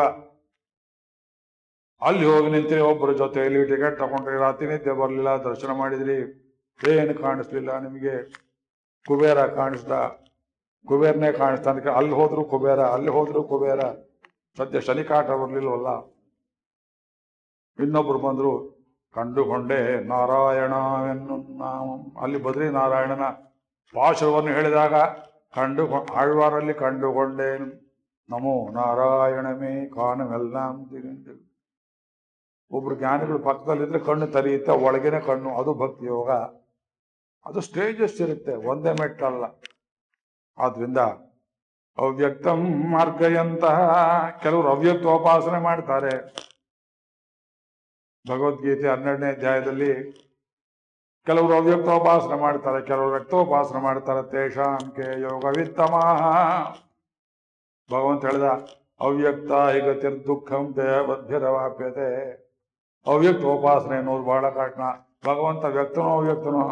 ಅಲ್ಲಿ ಹೋಗಿ ನಿಂತ್ರಿ ಒಬ್ಬರ ಜೊತೆಯಲ್ಲಿ ಟಿಕೆಟ್ ತಗೊಂಡ್ರಿ ರಾತ್ರಿ ನಿದ್ದೆ ಬರಲಿಲ್ಲ ದರ್ಶನ ಮಾಡಿದ್ರಿ ಏನು ಕಾಣಿಸ್ಲಿಲ್ಲ ನಿಮಗೆ ಕುಬೇರ ಕಾಣಿಸ್ದ ಕುಬೇರನೇ ಕಾಣಿಸ್ತಾ ಅದಕ್ಕೆ ಅಲ್ಲಿ ಹೋದ್ರು ಕುಬೇರ ಅಲ್ಲಿ ಹೋದ್ರು ಕುಬೇರ ಸದ್ಯ ಶನಿಕಾಟ ಬರಲಿಲ್ವಲ್ಲ ಇನ್ನೊಬ್ರು ಬಂದ್ರು ಕಂಡುಕೊಂಡೆ ನಾರಾಯಣವೆನ್ನು ನಾವು ಅಲ್ಲಿ ಬದ್ರಿ ನಾರಾಯಣನ ಪಾಶವನ್ನು ಹೇಳಿದಾಗ ಕಂಡು ಆಳ್ವಾರಲ್ಲಿ ಕಂಡುಕೊಂಡೆ ನಮೋ ನಾರಾಯಣಮೇ ಕಾಣವೆல்லாம் ತಿರಿಂದು ಒಬ್ರು ಜ್ಞಾನಿಗಳು ಪಕ್ಕದಲ್ಲಿದ್ರೆ ಕಣ್ಣು ತರಿಯುತ್ತೆ ಒಳಗಿನ ಕಣ್ಣು ಅದು ಭಕ್ತಿ ಯೋಗ ಅದು ಸ್ಟೇಜಸ್ ಇರುತ್ತೆ ಒಂದೇ ಮೆಟ್ಟಲ್ಲ ಆದ್ರಿಂದ ಅವ್ಯಕ್ತಂ ಮಾರ್ಗಯಂತಹ ಕೆಲವರು ಅವ್ಯಕ್ತೋಪಾಸನೆ ಮಾಡ್ತಾರೆ ಭಗವದ್ಗೀತೆ ಹನ್ನೆರಡನೇ ಅಧ್ಯಾಯದಲ್ಲಿ ಕೆಲವರು ಅವ್ಯಕ್ತೋಪಾಸನೆ ಮಾಡ್ತಾರೆ ಕೆಲವರು ವ್ಯಕ್ತೋಪಾಸನೆ ಮಾಡ್ತಾರೆ ತೇಷಾಂ ಕೆ ಯೋಗವಿತ್ತಮಃ ಭಗವಂತ ಹೇಳಿದ ಅವ್ಯಕ್ತ ಹಿಗತಿರ್ ದುಃಖಂ ದೇವದ್ಭಿರವಾಪ್ಯತೆ ಅವ್ಯಕ್ತೋಪಾಸನೆ ಅನ್ನೋದು ಬಹಳ ಕಠಿಣ ಭಗವಂತ ವ್ಯಕ್ತನೋ ಅವ್ಯಕ್ತನೋ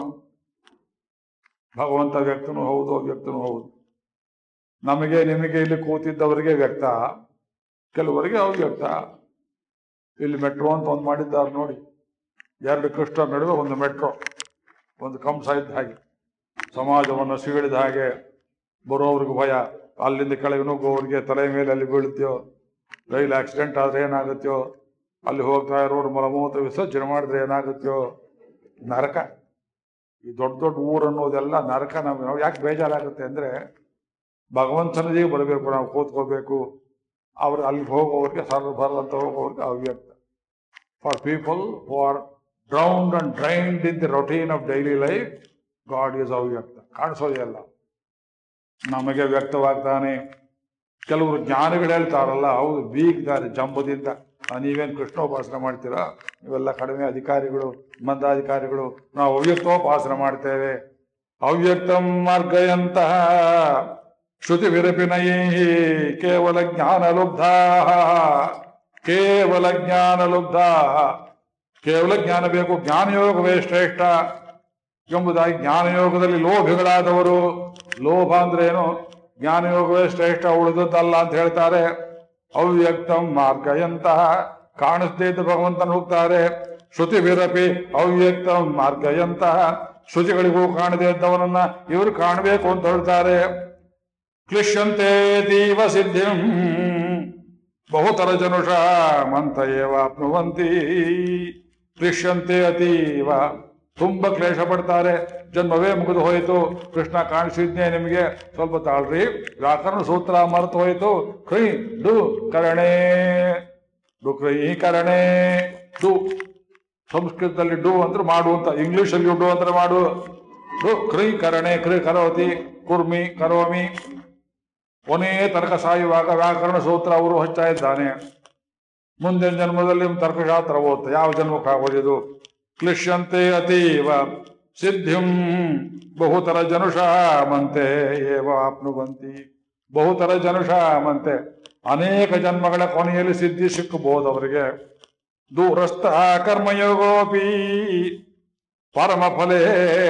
ಭಗವಂತ ವ್ಯಕ್ತನೂ ಹೌದು ಅವ್ಯಕ್ತನೂ ಹೌದು ನಮಗೆ ನಿಮಗೆ ಇಲ್ಲಿ ಕೂತಿದ್ದವರಿಗೆ ವ್ಯಕ್ತ ಕೆಲವರಿಗೆ ಅವ್ಯಕ್ತ ಇಲ್ಲಿ ಮೆಟ್ರೋ ಅಂತ ಒಂದು ಮಾಡಿದ್ದಾರೆ ನೋಡಿ ಎರಡು ಕೃಷ್ಣ ನಡುವೆ ಒಂದು ಮೆಟ್ರೋ ಒಂದು ಕಂಸ ಇದ್ದ ಹಾಗೆ ಸಮಾಜವನ್ನು ಸೀಳಿದ ಹಾಗೆ ಬರೋವ್ರಿಗೆ ಭಯ ಅಲ್ಲಿಂದ ಕೆಳಗೆ ನುಗ್ಗೋವ್ರಿಗೆ ತಲೆ ಮೇಲೆ ಅಲ್ಲಿ ಬೀಳುತ್ತೆಯೋ ರೈಲ್ ಆಕ್ಸಿಡೆಂಟ್ ಆದ್ರೆ ಏನಾಗುತ್ತೆಯೋ ಅಲ್ಲಿ ಹೋಗ್ತಾ ಇರೋರು ಮಲಮೂತ್ರ ವಿಸರ್ಜನೆ ಮಾಡಿದ್ರೆ ಏನಾಗುತ್ತೆಯೋ ನರಕ ಈ ದೊಡ್ಡ ದೊಡ್ಡ ಊರು ಅನ್ನೋದೆಲ್ಲ ನರಕ ನಮ್ಗೆ ನಾವು ಯಾಕೆ ಬೇಜಾರಾಗುತ್ತೆ ಅಂದ್ರೆ ಭಗವಂತನಿಗೆ ಬರಬೇಕು ನಾವು ಕೂತ್ಕೋಬೇಕು ಅವ್ರು ಅಲ್ಲಿಗೆ ಹೋಗೋರಿಗೆ ಸರ್ ಬರಲ್ಲಂತ ಹೋಗೋರಿಗೆ ಅವ್ಯಕ್ತ for people who are drowned and drained in the routine of daily life God is ಅವ್ಯಕ್ತ ಕಾಣಿಸೋದೇ ಅಲ್ಲ ನಮಗೆ ವ್ಯಕ್ತವಾಗ್ತಾನೆ ಕೆಲವರು ಜ್ಞಾನಿಗಳು ಹೇಳ್ತಾರಲ್ಲ ಹೌದು ಬೀಗಿದ್ದಾರೆ ಜಂಬದಿಂದ ಆ, ನೀವೇನ್ ಕೃಷ್ಣೋಪಾಸನೆ ಮಾಡ್ತೀರಾ ನೀವೆಲ್ಲ ಕಡಿಮೆ ಅಧಿಕಾರಿಗಳು ಮಂದಾಧಿಕಾರಿಗಳು ನಾವು ಅವ್ಯಕ್ತೋಪಾಸನೆ ಮಾಡ್ತೇವೆ ಅವ್ಯಕ್ತಂ ಮಾರ್ಗಯಂತಹ ಶ್ರುತಿ ವಿರಪಿನೈ ಕೇವಲ ಜ್ಞಾನ ಲುಬ್ಧಾ ಕೇವಲ ಜ್ಞಾನ ಲುಬ್ಧಾ ಕೇವಲ ಜ್ಞಾನ ಬೇಕು ಜ್ಞಾನಯೋಗವೇ ಶ್ರೇಷ್ಠ ಎಂಬುದಾಗಿ ಜ್ಞಾನಯೋಗದಲ್ಲಿ ಲೋಭಿಗಳಾದವರು ಲೋಭ ಅಂದ್ರೆ ಏನು ಜ್ಞಾನಯೋಗವೇ ಶ್ರೇಷ್ಠ ಉಳಿದದ್ದಲ್ಲ ಅಂತ ಹೇಳ್ತಾರೆ ಅವ್ಯಕ್ತಂ ಮಾರ್ಗಯಂತಹ ಕಾಣಿಸ್ದೇ ಇದ್ದ ಭಗವಂತನ ಹೋಗ್ತಾರೆ ಶ್ರುತಿ ವಿರಪಿ ಅವ್ಯಕ್ತಂ ಮಾರ್ಗಯಂತಹ ಶ್ರುತಿಗಳಿಗೂ ಕಾಣದೇ ಇದ್ದವನನ್ನ ಇವರು ಕಾಣಬೇಕು ಅಂತ ಹೇಳ್ತಾರೆ ಕ್ಲಿಶ್ಯಂತೆ ದೀವ ಸಿದ್ಧಿಂ ಬಹುತರ ಜನುಷ ಮಂತ ಏವಾಪ್ನುವಂತಿ ಕ್ಲಿಶ್ಯಂತೆ ಅತೀವ ತುಂಬ ಕ್ಲೇಶ ಪಡ್ತಾರೆ ಜನ್ಮವೇ ಮುಗಿದು ಹೋಯಿತು ಕೃಷ್ಣ ಕಾಣಿಸಿದ್ನೇ ನಿಮಗೆ ಸ್ವಲ್ಪ ತಾಳ್ರಿ ವ್ಯಾಕರಣ ಸೂತ್ರ ಮರೆತು ಹೋಯಿತು ಕ್ರೈ ಡು ಕರಣೆ ಡು ಕ್ರೈ ಕರಣೆ ಡು ಸಂಸ್ಕೃತದಲ್ಲಿ ಡು ಅಂದ್ರೆ ಮಾಡು ಅಂತ ಇಂಗ್ಲಿಷಲ್ಲಿ ಡು ಅಂದ್ರೆ ಮಾಡು ಡು ಕ್ರೈ ಕರಣೆ ಕ್ರೈ ಕರೋತಿ ಕುರ್ಮಿ ಕರೋಮಿ ಕೊನೆ ತನಕ ಸಾಯುವಾಗ ವ್ಯಾಕರಣ ಸೂತ್ರ ಅವರು ಹಚ್ಚಾ ಇದ್ದಾನೆ ಮುಂದಿನ ಜನ್ಮದಲ್ಲಿ ತರ್ಕಶಾಸ್ತ್ರ ಓದ್ತ ಯಾವ ಜನ್ಮಕ್ಕೆ ಆಗೋದಿದು ಕ್ಲಿಶ್ಯಂತೆ ಅತೀವ ಸಿದ್ಧಿಂ ಬಹುತರ ಜನುಷಾಮಂತೆ ಏವ ಆಪ್ನುವಂತಿ ಬಹುತರ ಜನುಷಾಮಂತೆ ಅನೇಕ ಜನ್ಮಗಳ ಕೊನೆಯಲ್ಲಿ ಸಿದ್ಧಿ ಸಿಕ್ಕಬಹುದು ಅವರಿಗೆ ದೂರಸ್ಥ ಕರ್ಮಯೋಗೋಪಿ ಪರಮ ಫಲೇ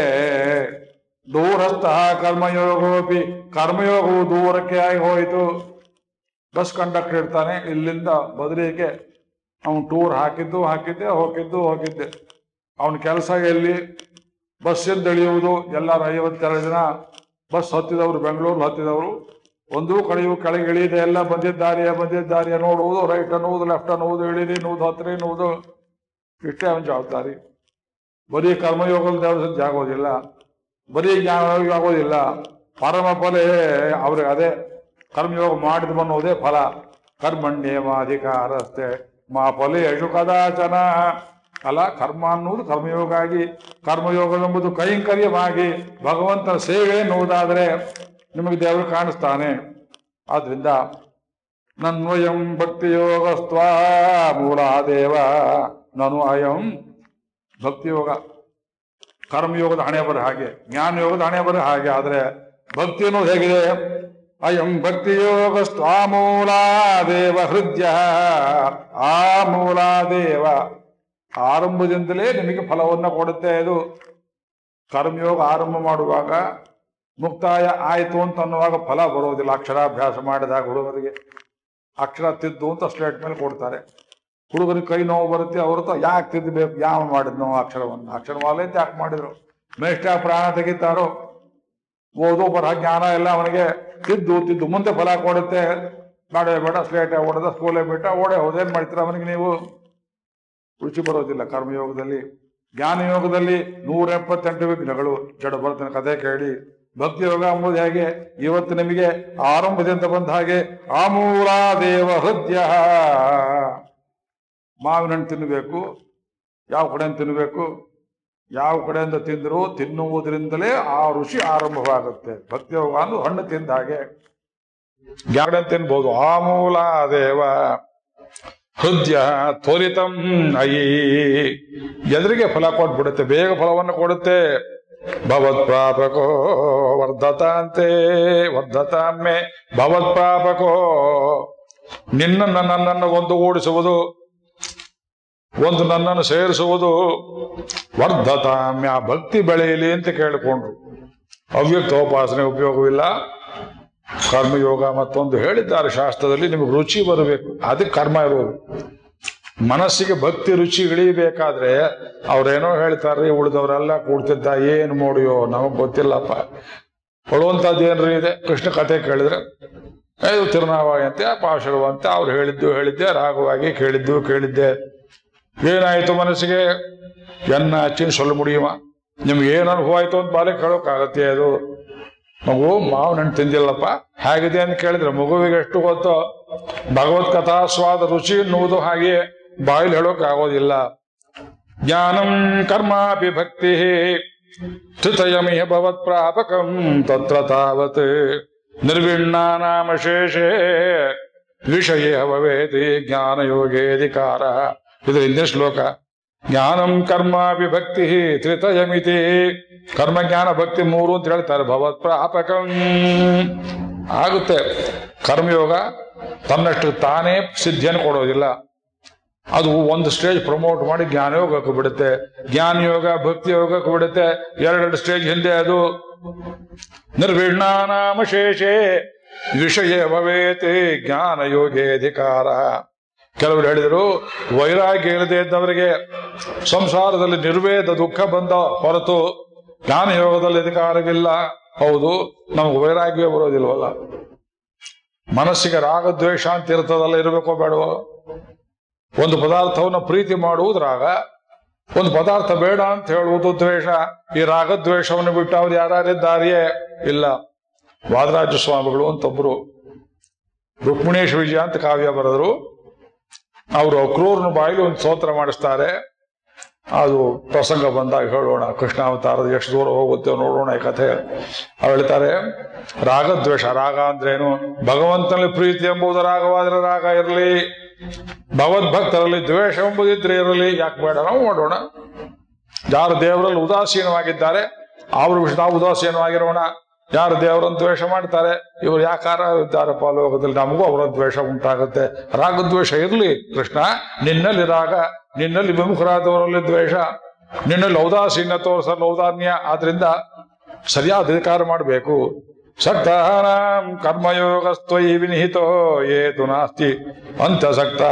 ದೂರಸ್ಥ ಕರ್ಮಯೋಗೋಪಿ ಕರ್ಮಯೋಗವು ದೂರಕ್ಕೆ ಆಗಿ ಹೋಯಿತು ಬಸ್ ಕಂಡಕ್ಟರ್ ಇರ್ತಾನೆ ಇಲ್ಲಿಂದ ಬದಲಿಗೆ ಅವನು ಟೂರ್ ಹಾಕಿದ್ದು ಹಾಕಿದ್ದೆ ಹೋಗಿದ್ದು ಹೋಗಿದ್ದೆ ಅವನ ಕೆಲಸ ಎಲ್ಲಿ ಬಸ್ಸಿಂದ ಇಳಿಯುವುದು ಎಲ್ಲರೂ ಐವತ್ತೆರಡು ಜನ ಬಸ್ ಹತ್ತಿದವರು ಬೆಂಗಳೂರು ಹತ್ತಿದವರು ಒಂದೂ ಕಡೆಯೂ ಕೆಳಗೆ ಇಳಿಯದೆ ಎಲ್ಲ ಬಂದಿದ್ದಾರಿಯ ಬಂದಿದ್ದಾರಿಯ ನೋಡುವುದು ರೈಟ್ ಅನ್ನುವುದು ಲೆಫ್ಟ್ ಅನ್ನುವುದು ಇಳಿರಿ ಅನ್ನುವುದು ಹತ್ತಿರ ಎನ್ನುವುದು ಇಷ್ಟೇ ಅವನ ಜವಾಬ್ದಾರಿ ಬರೀ ಕರ್ಮಯೋಗದ ದೇವರ ಆಗೋದಿಲ್ಲ ಬರೀ ಜ್ಞಾನಯೋಗ ಆಗೋದಿಲ್ಲ ಪರಮ ಫಲ ಅವ್ರಿಗೆ ಅದೇ ಕರ್ಮಯೋಗ ಮಾಡಿದ ಅನ್ನೋದೇ ಫಲ ಕರ್ಮಣ್ಯೇವಾಧಿಕಾರಸ್ತೆ ಮಾ ಫಲೇಶು ಕದಾಚನ ಅಲ್ಲ ಕರ್ಮ ಅನ್ನುವುದು ಕರ್ಮಯೋಗ ಆಗಿ ಕರ್ಮಯೋಗವೆಂಬುದು ಕೈಂಕರ್ಯವಾಗಿ ಭಗವಂತನ ಸೇವೆ ಎನ್ನುವುದಾದರೆ ನಿಮಗೆ ದೇವರು ಕಾಣಿಸ್ತಾನೆ ಆದ್ರಿಂದ ನನ್ವಯಂ ಭಕ್ತಿಯೋಗಸ್ತ್ವಾ ಮೂಲಾದೇವ ನನು ಅಯಂ ಭಕ್ತಿಯೋಗ ಕರ್ಮಯೋಗದ ಹಣೆ ಬರ ಹಾಗೆ ಜ್ಞಾನ ಯೋಗದ ಹಣೆ ಬರ ಹಾಗೆ ಆದ್ರೆ ಭಕ್ತಿ ಅನ್ನೋದು ಹೇಗಿದೆ ಅಯಂ ಭಕ್ತಿಯೋಗ ಸ್ವಾಮೂಲಾದೇವ ಹೃದಯ ಆ ಮೂಲಾದೇವ ಆರಂಭದಿಂದಲೇ ನಿಮಗೆ ಫಲವನ್ನ ಕೊಡುತ್ತೆ ಇದು ಕರ್ಮಯೋಗ ಆರಂಭ ಮಾಡುವಾಗ ಮುಕ್ತಾಯ ಆಯಿತು ಅಂತ ಅನ್ನುವಾಗ ಫಲ ಬರೋದಿಲ್ಲ ಅಕ್ಷರಾಭ್ಯಾಸ ಮಾಡಿದಾಗ ಹುಡುಗರಿಗೆ ಅಕ್ಷರ ತಿದ್ದು ಅಂತ ಸ್ಲೇಟ್ ಮೇಲೆ ಕೊಡ್ತಾರೆ ಹುಡುಗರಿಗೆ ಕೈ ನೋವು ಬರುತ್ತೆ ಅವ್ರದ್ದು ಯಾಕೆ ತಿದ್ದಬೇಕು ಯಾವ ಮಾಡಿದ್ನೋ ಅಕ್ಷರವನ್ನು ಅಕ್ಷರವಾಲೆ ಅಂತ ಯಾಕೆ ಮಾಡಿದ್ರು ಮೇಷ್ಟ ಪ್ರಾಣ ತೆಗಿತಾರೋ ಓದು ಬರಹ ಜ್ಞಾನ ಎಲ್ಲ ಅವನಿಗೆ ತಿದ್ದು ತಿದ್ದು ಮುಂದೆ ಫಲ ಕೊಡುತ್ತೆ ಬೇಡ ಬೇಡ ಸ್ಲೇಟೆ ಹೊಡೆದ ಸ್ಕೂಲೇ ಬಿಟ್ಟ ಓಡೆ ಹೋದೇನ್ ಮಾಡ್ತೀರ ಅವನಿಗೆ ನೀವು ರುಚಿ ಬರೋದಿಲ್ಲ ಕರ್ಮಯೋಗದಲ್ಲಿ ಜ್ಞಾನಯೋಗದಲ್ಲಿ ನೂರ ಎಪ್ಪತ್ತೆಂಟು ವಿಘ್ನಗಳು ಜಡ ಬರ್ತನ ಕಥೆ ಕೇಳಿ ಭಕ್ತಿ ಯೋಗ ಎಂಬುದು ಹೇಗೆ ಇವತ್ತು ನಿಮಗೆ ಆರಂಭದಿಂದ ಬಂದ ಹಾಗೆ ಆಮೂಲಾದೇವ ಹೃದಯ ಮಾವಿನ ಹಣ್ಣು ತಿನ್ನಬೇಕು ಯಾವ ಕಡೆಯಿಂದ ತಿನ್ನಬೇಕು ಯಾವ ಕಡೆಯಿಂದ ತಿಂದರೂ ತಿನ್ನುವುದರಿಂದಲೇ ಆ ರುಚಿ ಆರಂಭವಾಗುತ್ತೆ ಭಕ್ತಿ ಯೋಗ ಅಂದ್ರೆ ಹಣ್ಣು ತಿಂದ ಹಾಗೆ ಗಾರ್ಡ ತಿನ್ಬಹುದು ಆಮೂಲಾದೇವ ಹೃದಯ ತ್ವರಿತಂ ಅಯಿ ಎದುರಿಗೆ ಫಲ ಕೊಟ್ಬಿಡುತ್ತೆ ಬೇಗ ಫಲವನ್ನು ಕೊಡುತ್ತೆ ಭವತ್ ಪ್ರಾಪಕೋ ವರ್ಧತಾಂತೆ ವರ್ಧತಾಮೆ ಭವತ್ ಪ್ರಾಪಕೋ ನಿನ್ನನ್ನು ನನ್ನನ್ನು ಒಂದು ಓಡಿಸುವುದು ಒಂದು ನನ್ನನ್ನು ಸೇರಿಸುವುದು ವರ್ಧತಾಮ್ಯ ಭಕ್ತಿ ಬೆಳೆಯಲಿ ಅಂತ ಕೇಳಿಕೊಂಡ್ರು ಅವ್ಯಕ್ತೋಪಾಸನೆ ಉಪಯೋಗವಿಲ್ಲ ಕರ್ಮಯೋಗ ಮತ್ತೊಂದು ಹೇಳಿದ್ದಾರೆ ಶಾಸ್ತ್ರದಲ್ಲಿ ನಿಮಗೆ ರುಚಿ ಬರಬೇಕು ಅದಕ್ಕೆ ಕರ್ಮ ಇರೋದು ಮನಸ್ಸಿಗೆ ಭಕ್ತಿ ರುಚಿ ಇಳಿಬೇಕಾದ್ರೆ ಅವ್ರೇನೋ ಹೇಳ್ತಾರ್ರಿ ಉಳಿದವರೆಲ್ಲ ಕೂಡ್ತಿದ್ದ ಏನು ಮೋಡಿಯೋ ನಮಗ್ ಗೊತ್ತಿಲ್ಲಪ್ಪ ಕೊಡುವಂಥದ್ದು ಏನ್ರಿ ಇದೆ ಕೃಷ್ಣ ಕಥೆ ಕೇಳಿದ್ರೆ ಇದು ತಿರುನಾವಾಯಿ ಅಂತೆ ಪಾಶುವಂತೆ ಅವ್ರು ಹೇಳಿದ್ದು ಹೇಳಿದ್ದೆ ರಾಗವಾಗಿ ಕೇಳಿದ್ದು ಕೇಳಿದ್ದೆ ಏನಾಯ್ತು ಮನಸ್ಸಿಗೆ ಎನ್ನ ಹಚ್ಚಿನ ಸೊಲ್ಲ ಮುಡಿಯುವ ನಿಮ್ಗೆ ಏನು ಅನುಭವ ಆಯ್ತು ಅಂತ ಬಾಲಿಗೆ ಹೇಳೋಕ್ಕಾಗತ್ತೆ ಅದು ಮಗು ಮಾವಿನ ಹಣ್ಣು ತಿಂದಿಲ್ಲಪ್ಪ ಹೇಗಿದೆ ಅಂತ ಕೇಳಿದ್ರೆ ಮಗುವಿಗೆ ಎಷ್ಟು ಗೊತ್ತೋ ಭಗವತ್ ಕಥಾಸ್ವಾದ ರುಚಿ ಎನ್ನುವುದು ಹಾಗೆ ಬಾಯಲ್ಲಿ ಹೇಳೋಕ್ ಆಗೋದಿಲ್ಲ ಜ್ಞಾನಂ ಕರ್ಮಾಪಿ ಭಕ್ತಿ ತ್ರಿತಯಮಿಹ ಭವತ್ ಪ್ರಾಪಕಂ ತತ್ರ ತಾವತ್ ನಿರ್ವಿಣ್ಣಾನಾಮಶೇಷೇ ವಿಷಯ ಭವೇತಿ ಜ್ಞಾನಯೋಗೇಧಿಕಾರ ಇದು ಹಿಂದಿನ ಶ್ಲೋಕ ಜ್ಞಾನಂ ಕರ್ಮಾಪಿ ಭಕ್ತಿ ತ್ರಿತಯಮಿತಿ ಕರ್ಮ ಜ್ಞಾನ ಭಕ್ತಿ ಮೂರು ಅಂತ ಹೇಳ್ತಾರೆ ಭವತ್ ಪ್ರಾಪಕಂ ಆಗುತ್ತೆ ಕರ್ಮಯೋಗ ತನ್ನಷ್ಟು ತಾನೇ ಸಿದ್ಧಿಯನ್ನು ಕೊಡೋದಿಲ್ಲ ಅದು ಒಂದು ಸ್ಟೇಜ್ ಪ್ರಮೋಟ್ ಮಾಡಿ ಜ್ಞಾನಯೋಗಕ್ಕೆ ಬಿಡುತ್ತೆ ಜ್ಞಾನಯೋಗ ಭಕ್ತಿ ಯೋಗಕ್ಕೆ ಬಿಡುತ್ತೆ ಎರಡೆರಡು ಸ್ಟೇಜ್ ಹಿಂದೆ ಅದು ನಿರ್ವಿಣ್ಣಾನಾಮ ಶೇಷೇ ವಿಷಯ ಭವೇತೆ ಜ್ಞಾನ ಯೋಗೇಧಿಕಾರ ಕೆಲವರು ಹೇಳಿದರು ವೈರಾಗ್ಯ ಇಲ್ಲದೆ ಇದ್ದವರಿಗೆ ಸಂಸಾರದಲ್ಲಿ ನಿರ್ವೇದ ದುಃಖ ಬಂದ ಹೊರತು ಜ್ಞಾನ ಯೋಗದಲ್ಲಿ ಅಧಿಕಾರವಿಲ್ಲ ಹೌದು ನಮಗೆ ವೈರಾಗ್ಯ ಬರೋದಿಲ್ವಲ್ಲ ಮನಸ್ಸಿಗೆ ರಾಗದ್ವೇಷ ಅಂತ ಇರ್ತದಲ್ಲ ಇರಬೇಕೋ ಬೇಡವೋ ಒಂದು ಪದಾರ್ಥವನ್ನು ಪ್ರೀತಿ ಮಾಡುವುದು ರಾಗ ಒಂದು ಪದಾರ್ಥ ಬೇಡ ಅಂತ ಹೇಳುವುದು ದ್ವೇಷ ಈ ರಾಗದ್ವೇಷವನ್ನು ಬಿಟ್ಟು ಅವ್ರು ಯಾರ್ಯಾರಿದ್ದಾರೆಯೇ ಇಲ್ಲ ವಾದರಾಜ ಸ್ವಾಮಿಗಳು ಅಂತೊಬ್ರು ರುಕ್ಮಿಣೇಶ್ ವಿಜಯ ಅಂತ ಕಾವ್ಯ ಬರೆದ್ರು ಅವರು ಅಕ್ರೂರ್ನ ಬಾಯಿಲಿ ಒಂದು ಸ್ತೋತ್ರ ಮಾಡಿಸ್ತಾರೆ ಅದು ಪ್ರಸಂಗ ಬಂದಾಗ ಹೇಳೋಣ ಕೃಷ್ಣಾವತಾರದ ಎಷ್ಟು ದೂರ ಹೋಗುತ್ತೆ ನೋಡೋಣ ಈ ಕಥೆ ಅವ್ರು ಹೇಳ್ತಾರೆ ರಾಗದ್ವೇಷ ರಾಗ ಅಂದ್ರೇನು ಭಗವಂತನಲ್ಲಿ ಪ್ರೀತಿ ಎಂಬುದು ರಾಗವಾದ್ರೆ ರಾಗ ಇರಲಿ ಭಗವದ್ಭಕ್ತರಲ್ಲಿ ದ್ವೇಷ ಎಂಬುದಿದ್ರೆ ಇರಲಿ ಯಾಕೆ ಬೇಡ ನಾವು ಮಾಡೋಣ ಯಾರು ದೇವರಲ್ಲಿ ಉದಾಸೀನವಾಗಿದ್ದಾರೆ ಅವ್ರ ವಿಷಯ ನಾವು ಉದಾಸೀನವಾಗಿರೋಣ ಯಾರು ದೇವರನ್ನು ದ್ವೇಷ ಮಾಡ್ತಾರೆ ಇವರು ಯಾಕಾರ ಇದ್ದಾರಪ್ಪ ಲೋಕದಲ್ಲಿ ನಮಗೂ ಅವರ ದ್ವೇಷ ಉಂಟಾಗುತ್ತೆ ರಾಗದ್ವೇಷ ಇರಲಿ ಕೃಷ್ಣ ನಿನ್ನಲ್ಲಿ ರಾಗ ನಿನ್ನಲ್ಲಿ ವಿಮುಖರಾದವರಲ್ಲಿ ದ್ವೇಷ ನಿನ್ನಲ್ಲಿ ಔದಾಸೀನ್ಯ ತೋರಿಸಲು ಔದಾರ್ಯ ಆದ್ರಿಂದ ಸರಿಯಾದ ಅಧಿಕಾರ ಮಾಡಬೇಕು ಸಕ್ತಾನಾಂ ಕರ್ಮಯೋಗಸ್ತ್ವಯಿ ವಿನಿಹಿತೋ ಏತು ನಾಸ್ತಿ ಅಂತಸಕ್ತ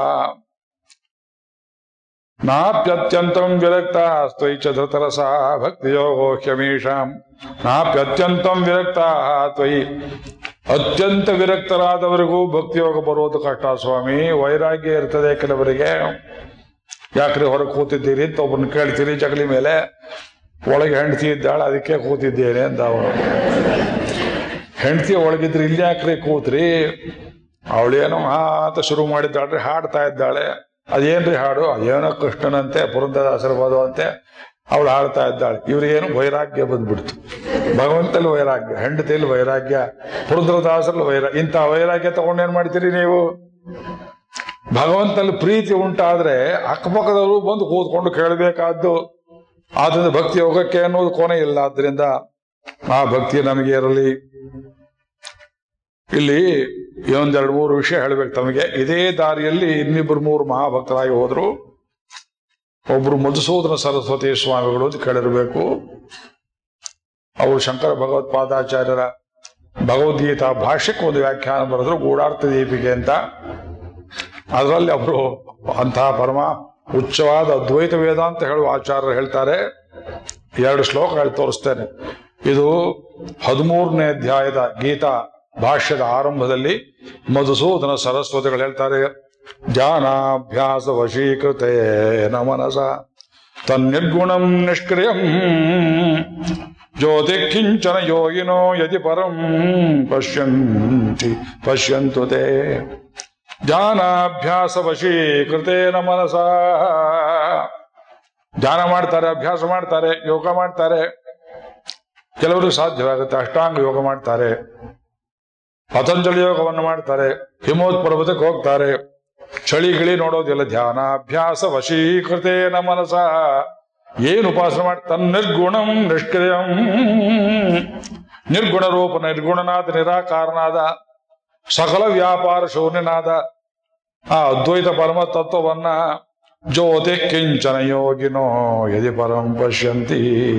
ನಾಪ್ಯತ್ಯಂತಂ ವಿರಕ್ತ ತ್ವಯಿ ಚ ಧೃತರಸ ಭಕ್ತಿಯೋಗೋ ಹ್ಯಮೀಷಾಂ ನಾಪ್ಯತ್ಯಂತಂ ವಿರಕ್ತ ತ್ವಯಿ ಅತ್ಯಂತ ವಿರಕ್ತರಾದವರಿಗೂ ಭಕ್ತಿಯೋಗ ಬರೋದು ಕಷ್ಟ ಸ್ವಾಮಿ ವೈರಾಗ್ಯ ಇರ್ತದೆ ಕೆಲವರಿಗೆ ಯಾಕ್ರಿ ಹೊರಗೆ ಕೂತಿದ್ದೀರಿ ಅಂತ ಒಬ್ಬರನ್ನ ಕೇಳ್ತೀರಿ ಜಗಲಿ ಮೇಲೆ ಒಳಗೆ ಹೆಂಡತಿ ಇದ್ದಾಳೆ ಅದಕ್ಕೆ ಕೂತಿದ್ದೇನೆ ಅಂತ ಅವನು ಹೆಂಡತಿ ಒಳಗಿದ್ರೆ ಇಲ್ಲಿ ಯಾಕ್ರಿ ಕೂತ್ರಿ ಅವಳೇನೋ ಹಾ ಅಂತ ಶುರು ಮಾಡಿದ್ದಾಳ್ರಿ ಹಾಡ್ತಾ ಇದ್ದಾಳೆ ಅದೇನ್ರಿ ಹಾಡು ಅದೇನೋ ಕೃಷ್ಣನಂತೆ ಪುರಂದರಾಸರಬೋದು ಅಂತೆ ಅವಳು ಹಾಡ್ತಾ ಇದ್ದಾಳೆ ಇವ್ರಿಗೇನು ವೈರಾಗ್ಯ ಬಂದ್ಬಿಡ್ತು ಭಗವಂತಲ್ಲಿ ವೈರಾಗ್ಯ ಹೆಂಡತಿಯಲ್ಲಿ ವೈರಾಗ್ಯ ಪುರಂದ್ರದಾಸರಲ್ಲಿ ವೈರಾಗ್ಯ ಇಂಥ ವೈರಾಗ್ಯ ತಗೊಂಡೇನ್ ಮಾಡ್ತೀರಿ ನೀವು ಭಗವಂತನಲ್ಲಿ ಪ್ರೀತಿ ಉಂಟಾದ್ರೆ ಅಕ್ಕಪಕ್ಕದವರು ಬಂದು ಕೂತ್ಕೊಂಡು ಕೇಳಬೇಕಾದ್ದು ಆದ್ರಿಂದ ಭಕ್ತಿ ಯೋಗಕ್ಕೆ ಅನ್ನೋದು ಕೊನೆ ಇಲ್ಲ ಆದ್ರಿಂದ ಆ ಭಕ್ತಿ ನಮಗೆ ಇರಲಿ ಇಲ್ಲಿ ಇನ್ನೊಂದೆರಡು ಮೂರು ವಿಷಯ ಹೇಳ್ಬೇಕು ತಮಗೆ ಇದೇ ದಾರಿಯಲ್ಲಿ ಇನ್ನಿಬ್ಬರು ಮೂರು ಮಹಾಭಕ್ತರಾಗಿ ಹೋದ್ರು ಒಬ್ರು ಮಧುಸೂದನ ಸರಸ್ವತಿ ಸ್ವಾಮಿಗಳು ಅಂತ ಕೇಳಿರ್ಬೇಕು ಅವರು ಶಂಕರ ಭಗವತ್ಪಾದಾಚಾರ್ಯರ ಭಗವದ್ಗೀತಾ ಭಾಷ್ಯಕ್ಕೆ ಒಂದು ವ್ಯಾಖ್ಯಾನ ಬರೆದ್ರು ಗೂಢಾರ್ಥ ದೀಪಿಕೆ ಅಂತ ಅದರಲ್ಲಿ ಅವರು ಅಂತಹ ಪರಮ ಉಚ್ಚವಾದ ಅದ್ವೈತ ವೇದಾಂತ ಹೇಳುವ ಆಚಾರ್ಯರು ಹೇಳ್ತಾರೆ ಎರಡು ಶ್ಲೋಕ ಹೇಳಿ ತೋರಿಸ್ತೇನೆ ಇದು ಹದಿಮೂರನೇ ಅಧ್ಯಾಯದ ಗೀತಾ ಭಾಷ್ಯದ ಆರಂಭದಲ್ಲಿ ಮಧುಸೂದನ ಸರಸ್ವತಿಗಳು ಹೇಳ್ತಾರೆ ಧ್ಯಾನಾಭ್ಯಾಸ ವಶೀಕೃತೆ ನ ಮನಸ ತನ್ನಿರ್ಗುಣಂ ನಿಷ್ಕ್ರಿಯಂ ಜ್ಯೋತಿ ಕಿಂಚನ ಯೋಗಿನೋ ಯದಿ ಪರಂ ಪಶ್ಯಂತಿ ಪಶ್ಯಂತು ತೇ ಧ್ಯಾನಾಭ್ಯಾಸ ವಶೀಕೃತೇನ ಮನಸ ಧ್ಯಾನ ಮಾಡ್ತಾರೆ ಅಭ್ಯಾಸ ಮಾಡ್ತಾರೆ ಯೋಗ ಮಾಡ್ತಾರೆ ಕೆಲವರು ಸಾಧ್ಯವಾಗುತ್ತೆ ಅಷ್ಟಾಂಗ ಯೋಗ ಮಾಡ್ತಾರೆ ಪತಂಜಲಿ ಯೋಗವನ್ನು ಮಾಡ್ತಾರೆ ಹಿಮೋತ್ ಪರ್ವತಕ್ಕೆ ಹೋಗ್ತಾರೆ ಚಳಿ ಗಿಳಿ ನೋಡೋದಿಲ್ಲ ಧ್ಯಾನಾಭ್ಯಾಸ ವಶೀಕೃತೇನ ಮನಸ ಏನು ಉಪಾಸನೆ ಮಾಡಿ ತನ್ನಿರ್ಗುಣಂ ನಿಷ್ಕ್ರಿಯಂ ನಿರ್ಗುಣ ರೂಪ ನಿರ್ಗುಣನಾದ ನಿರಾಕಾರನಾದ ಸಕಲ ವ್ಯಾಪಾರ ಶೂನ್ಯನಾದ ಆ ಅದ್ವೈತ ಪರಮ ತತ್ವವನ್ನ ಜ್ಯೋತಿ ಕಿಂಚನ ಯೋಗಿನೋ ಯದಿ ಪರಂ ಪಶ್ಯಂತಿ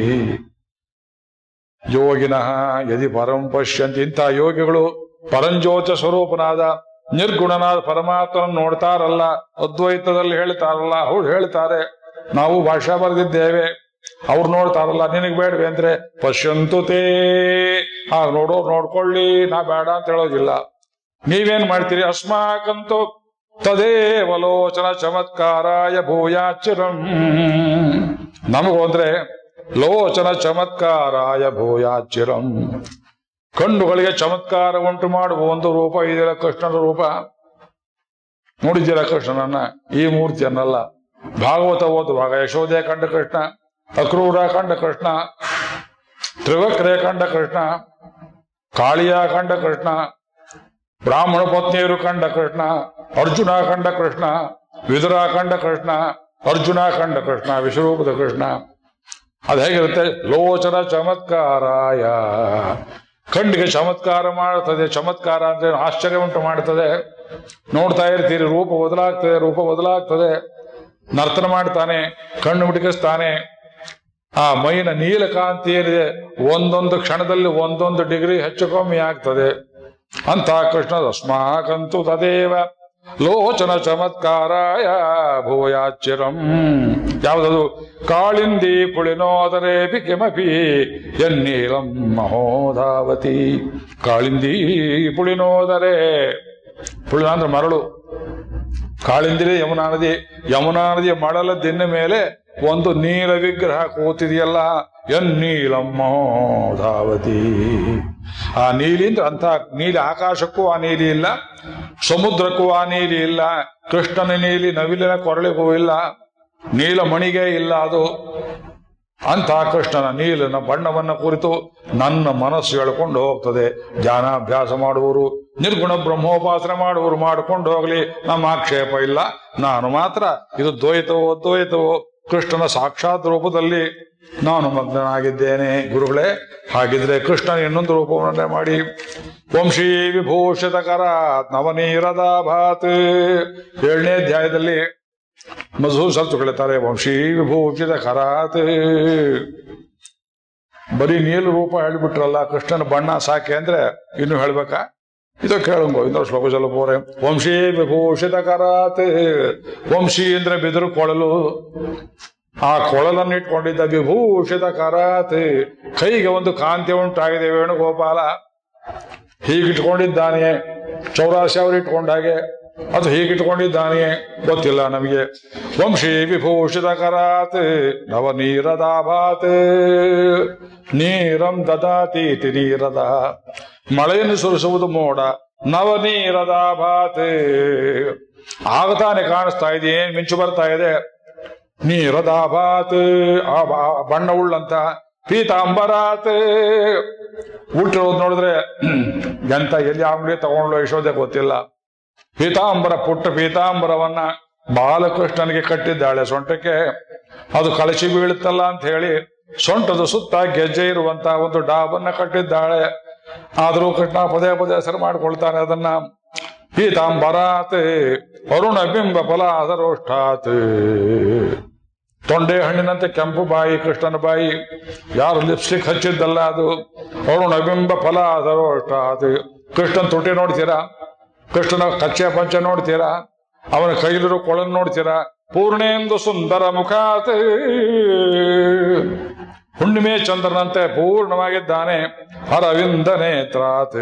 ಯೋಗಿನಃ ಯದಿ ಪರಂ ಪಶ್ಯಂತಿ ಇಂಥ ಯೋಗಿಗಳು ಪರಂಜ್ಯೋತ ಸ್ವರೂಪನಾದ ನಿರ್ಗುಣನಾದ ಪರಮಾತ್ಮನ ನೋಡ್ತಾರಲ್ಲ ಅದ್ವೈತದಲ್ಲಿ ಹೇಳ್ತಾರಲ್ಲ ಅವ್ರು ಹೇಳ್ತಾರೆ ನಾವು ಭಾಷೆ ಬರೆದಿದ್ದೇವೆ ಅವ್ರು ನೋಡ್ತಾರಲ್ಲ ನಿನಗೆ ಬೇಡವೆ ಅಂದ್ರೆ ಪಶ್ಯಂತು ತೇ ಆ ನೋಡೋ ನೋಡ್ಕೊಳ್ಳಿ ನಾ ಬೇಡ ಅಂತ ಹೇಳೋದಿಲ್ಲ ನೀವೇನ್ ಮಾಡ್ತೀರಿ ಅಸ್ಮಾಕಂತೂ ತದೇವಲೋಚನ ಚಮತ್ಕಾರಾಯ ಭೂಯಾಚಿರಂ ನಮಗೂ ಅಂದ್ರೆ ಲೋಚನ ಚಮತ್ಕಾರಾಯ ಭೂಯಾಚಿರಂ ಕಣ್ಣುಗಳಿಗೆ ಚಮತ್ಕಾರ ಉಂಟು ಮಾಡುವ ಒಂದು ರೂಪ ಇದೆಯಲ್ಲ ಕೃಷ್ಣನ ರೂಪ ನೋಡಿದ್ದೀರ ಕೃಷ್ಣನನ್ನ ಈ ಮೂರ್ತಿಯನ್ನಲ್ಲ ಭಾಗವತ ಓದುವಾಗ ಯಶೋದೆ ಕಂಡ ಕೃಷ್ಣ ಅಕ್ರೂರ ಕಂಡ ಕೃಷ್ಣ ತ್ರಿವಕ್ರೆ ಕಂಡ ಕೃಷ್ಣ ಕಾಳಿಯ ಕಂಡ ಕೃಷ್ಣ ಬ್ರಾಹ್ಮಣ ಪತ್ನಿಯರು ಕಂಡ ಕೃಷ್ಣ ಅರ್ಜುನ ಕಂಡ ಕೃಷ್ಣ ವಿದುರ ಕಂಡ ಕೃಷ್ಣ ಅರ್ಜುನ ಕಂಡ ಕೃಷ್ಣ ವಿಶ್ವರೂಪದ ಕೃಷ್ಣ ಅದು ಹೇಗಿರುತ್ತೆ ಲೋಚನ ಚಮತ್ಕಾರಾಯ ಕಣ್ಣಿಗೆ ಚಮತ್ಕಾರ ಮಾಡುತ್ತದೆ ಚಮತ್ಕಾರ ಅಂದ್ರೆ ಆಶ್ಚರ್ಯ ಉಂಟು ಮಾಡುತ್ತದೆ ನೋಡ್ತಾ ಇರ್ತೀರಿ ರೂಪ ಬದಲಾಗ್ತದೆ ರೂಪ ಬದಲಾಗ್ತದೆ ನರ್ತನ ಮಾಡ್ತಾನೆ ಕಣ್ಣು ಮಿಟಕಿಸ್ತಾನೆ ಆ ಮೈನ ನೀಲಕಾಂತಿ ಏನಿದೆ ಒಂದೊಂದು ಕ್ಷಣದಲ್ಲಿ ಒಂದೊಂದು ಡಿಗ್ರಿ ಹೆಚ್ಚು ಕಮ್ಮಿ ಆಗ್ತದೆ ಅಂತ ಕೃಷ್ಣ ತಸ್ಮಾಕಂತು ತದೇವ ಲೋಚನ ಚಮತ್ಕಾರಾಯ ಭೂಯಾಚಿರಂ ಯಾವುದದು ಕಾಳಿಂದಿ ಪುಳಿನೋದರೇಪಿ ಕಿಮಪಿ ಎನ್ನೀಲಂ ಮಹೋಧಾವತಿ ಕಾಳಿಂದಿ ಪುಳಿನೋದರೆ ಪುಳಿನ ಅಂದ್ರೆ ಮರಳು ಕಾಳಿಂದಿರಿ ಯಮುನಾ ನದಿ ಯಮುನಾ ನದಿಯ ಮಡಲ ದಿನ್ನ ಮೇಲೆ ಒಂದು ನೀಲ ವಿಗ್ರಹ ಕೂತಿದೆಯಲ್ಲ ಎನ್ನೀಲಮ್ಮ ಧಾವತಿ ಆ ನೀಲಿ ಅಂದ್ರೆ ಅಂತ ನೀಲಿ ಆಕಾಶಕ್ಕೂ ಆ ನೀಲಿ ಇಲ್ಲ ಸಮುದ್ರಕ್ಕೂ ಆ ನೀಲಿ ಇಲ್ಲ ಕೃಷ್ಣನ ನೀಲಿ ನವಿಲಿನ ಕೊರಳಿಗೂ ಇಲ್ಲ ನೀಲ ಮಣಿಗೆ ಇಲ್ಲ ಅದು ಅಂತ ಕೃಷ್ಣನ ನೀಲನ ಬಣ್ಣವನ್ನ ಕುರಿತು ನನ್ನ ಮನಸ್ಸು ಹೇಳ್ಕೊಂಡು ಹೋಗ್ತದೆ ಧ್ಯಾನಾಭ್ಯಾಸ ಮಾಡುವವರು ನಿರ್ಗುಣ ಬ್ರಹ್ಮೋಪಾಸನೆ ಮಾಡುವವರು ಮಾಡಿಕೊಂಡು ಹೋಗ್ಲಿ ನಮ್ಮ ಆಕ್ಷೇಪ ಇಲ್ಲ ನಾನು ಮಾತ್ರ ಇದು ದ್ವೈತವೋ ದ್ವೈತವೋ ಕೃಷ್ಣನ ಸಾಕ್ಷಾತ್ ರೂಪದಲ್ಲಿ ನಾನು ಮಗ್ನನಾಗಿದ್ದೇನೆ ಗುರುಗಳೇ ಹಾಗಿದ್ರೆ ಕೃಷ್ಣನ ಇನ್ನೊಂದು ರೂಪವನ್ನೇ ಮಾಡಿ ವಂಶೀ ವಿಭೂಷಿತ ಕರ ನವನೀರದ ಭಾತ್ ಏಳನೇ ಅಧ್ಯಾಯದಲ್ಲಿ ಮಧು ಸತ್ತು ಹೇಳ್ತಾರೆ ವಂಶೀ ವಿಭೂಷಿತ ಕರಾತ್ ಬರೀ ನೀಲು ರೂಪ ಹೇಳ್ಬಿಟ್ರಲ್ಲ ಕೃಷ್ಣನ ಬಣ್ಣ ಸಾಕೆ ಅಂದ್ರೆ ಇನ್ನು ಹೇಳ್ಬೇಕಾ ಇದು ಕೇಳಂಗೋ ಇನ್ನೊಂದು ಶ್ಲೋಕ ಸ್ವಲ್ಪ ಹೋರೆ ವಂಶೀ ವಿಭೂಷಿತ ಕರಾತ್ ವಂಶಿ ಅಂದ್ರೆ ಬಿದಿರು ಕೊಳಲು ಆ ಕೊಳಲನ್ನು ಇಟ್ಕೊಂಡಿದ್ದ ವಿಭೂಷಿತ ಕರಾತ್ ಕೈಗೆ ಒಂದು ಕಾಂತಿ ಉಂಟಾಗಿದೆ ವೇಣುಗೋಪಾಲ ಹೀಗಿಟ್ಕೊಂಡಿದ್ದಾನೆ ಚೌರಾಸಿ ಅವರು ಇಟ್ಕೊಂಡಾಗೆ ಅದು ಹೀಗಿಟ್ಕೊಂಡಿದ್ದಾನೆ ಗೊತ್ತಿಲ್ಲ ನಮಗೆ ವಂಶಿ ವಿಭೂಷಿತ ಕರಾತ್ ನವನೀರದಾಭಾತ್ ನೀರಂ ದದಾತೀತಿ ನೀರದ ಮಳೆಯನ್ನು ಸುರಿಸುವುದು ಮೋಡ ನವನೀರದಾಭಾತ್ ಆಗ ತಾನೆ ಕಾಣಿಸ್ತಾ ಇದೆ ಏನ್ ಮಿಂಚು ಬರ್ತಾ ಇದೆ ನೀರದಾಭಾತ್ ಆ ಬ- ಆ ಬಣ್ಣವುಳ್ಳಂತ ಪೀತಾಂಬರಾತ್ ಹುಟ್ಟಿರೋದು ನೋಡಿದ್ರೆ ಎಂತ ಎಲ್ಲಿ ಅಂಗಡಿ ತಗೊಂಡ್ಲು ಯಶೋದೆ ಗೊತ್ತಿಲ್ಲ ಪೀತಾಂಬರ ಪುಟ್ಟ ಪೀತಾಂಬರವನ್ನ ಬಾಲಕೃಷ್ಣನಿಗೆ ಕಟ್ಟಿದ್ದಾಳೆ ಸೊಂಟಕ್ಕೆ ಅದು ಕಳಚಿ ಬೀಳುತ್ತಲ್ಲ ಅಂತ ಹೇಳಿ ಸೊಂಟದ ಸುತ್ತ ಗೆಜ್ಜೆ ಇರುವಂತ ಒಂದು ಡಾಬನ್ನ ಕಟ್ಟಿದ್ದಾಳೆ ಆದರೂ ಕೃಷ್ಣ ಪದೇ ಪದೇ ಹೆಸರು ಮಾಡ್ಕೊಳ್ತಾನೆ ಅದನ್ನ ಪೀತಾಂಬರಾತ್ ಅರುಣ ಬಿಂಬ ಫಲಾದರೋಷ್ಠಾತ್ ತೊಂಡೆ ಹಣ್ಣಿನಂತೆ ಕೆಂಪು ಬಾಯಿ ಕೃಷ್ಣನ ಬಾಯಿ ಯಾರು ಲಿಪ್ಸ್ಟಿಕ್ ಹಚ್ಚಿದ್ದಲ್ಲ ಅದು ಅರುಣ ಬಿಂಬ ಫಲಾದರೋಷ್ಠಾತ್ ಕೃಷ್ಣನ್ ತುಟಿ ನೋಡ್ತೀರಾ ಕೃಷ್ಣನ ಕಚ್ಚೆ ಪಂಚ ನೋಡ್ತೀರಾ ಅವನ ಕೈಲಿರೋ ಕೊಳನ್ ನೋಡ್ತೀರಾ ಪೂರ್ಣೇಂದು ಸುಂದರ ಮುಖಾತ್ ಹುಣ್ಣಿಮೆ ಚಂದ್ರನಂತೆ ಪೂರ್ಣವಾಗಿದ್ದಾನೆ ಅರವಿಂದ ನೇತ್ರಾತ್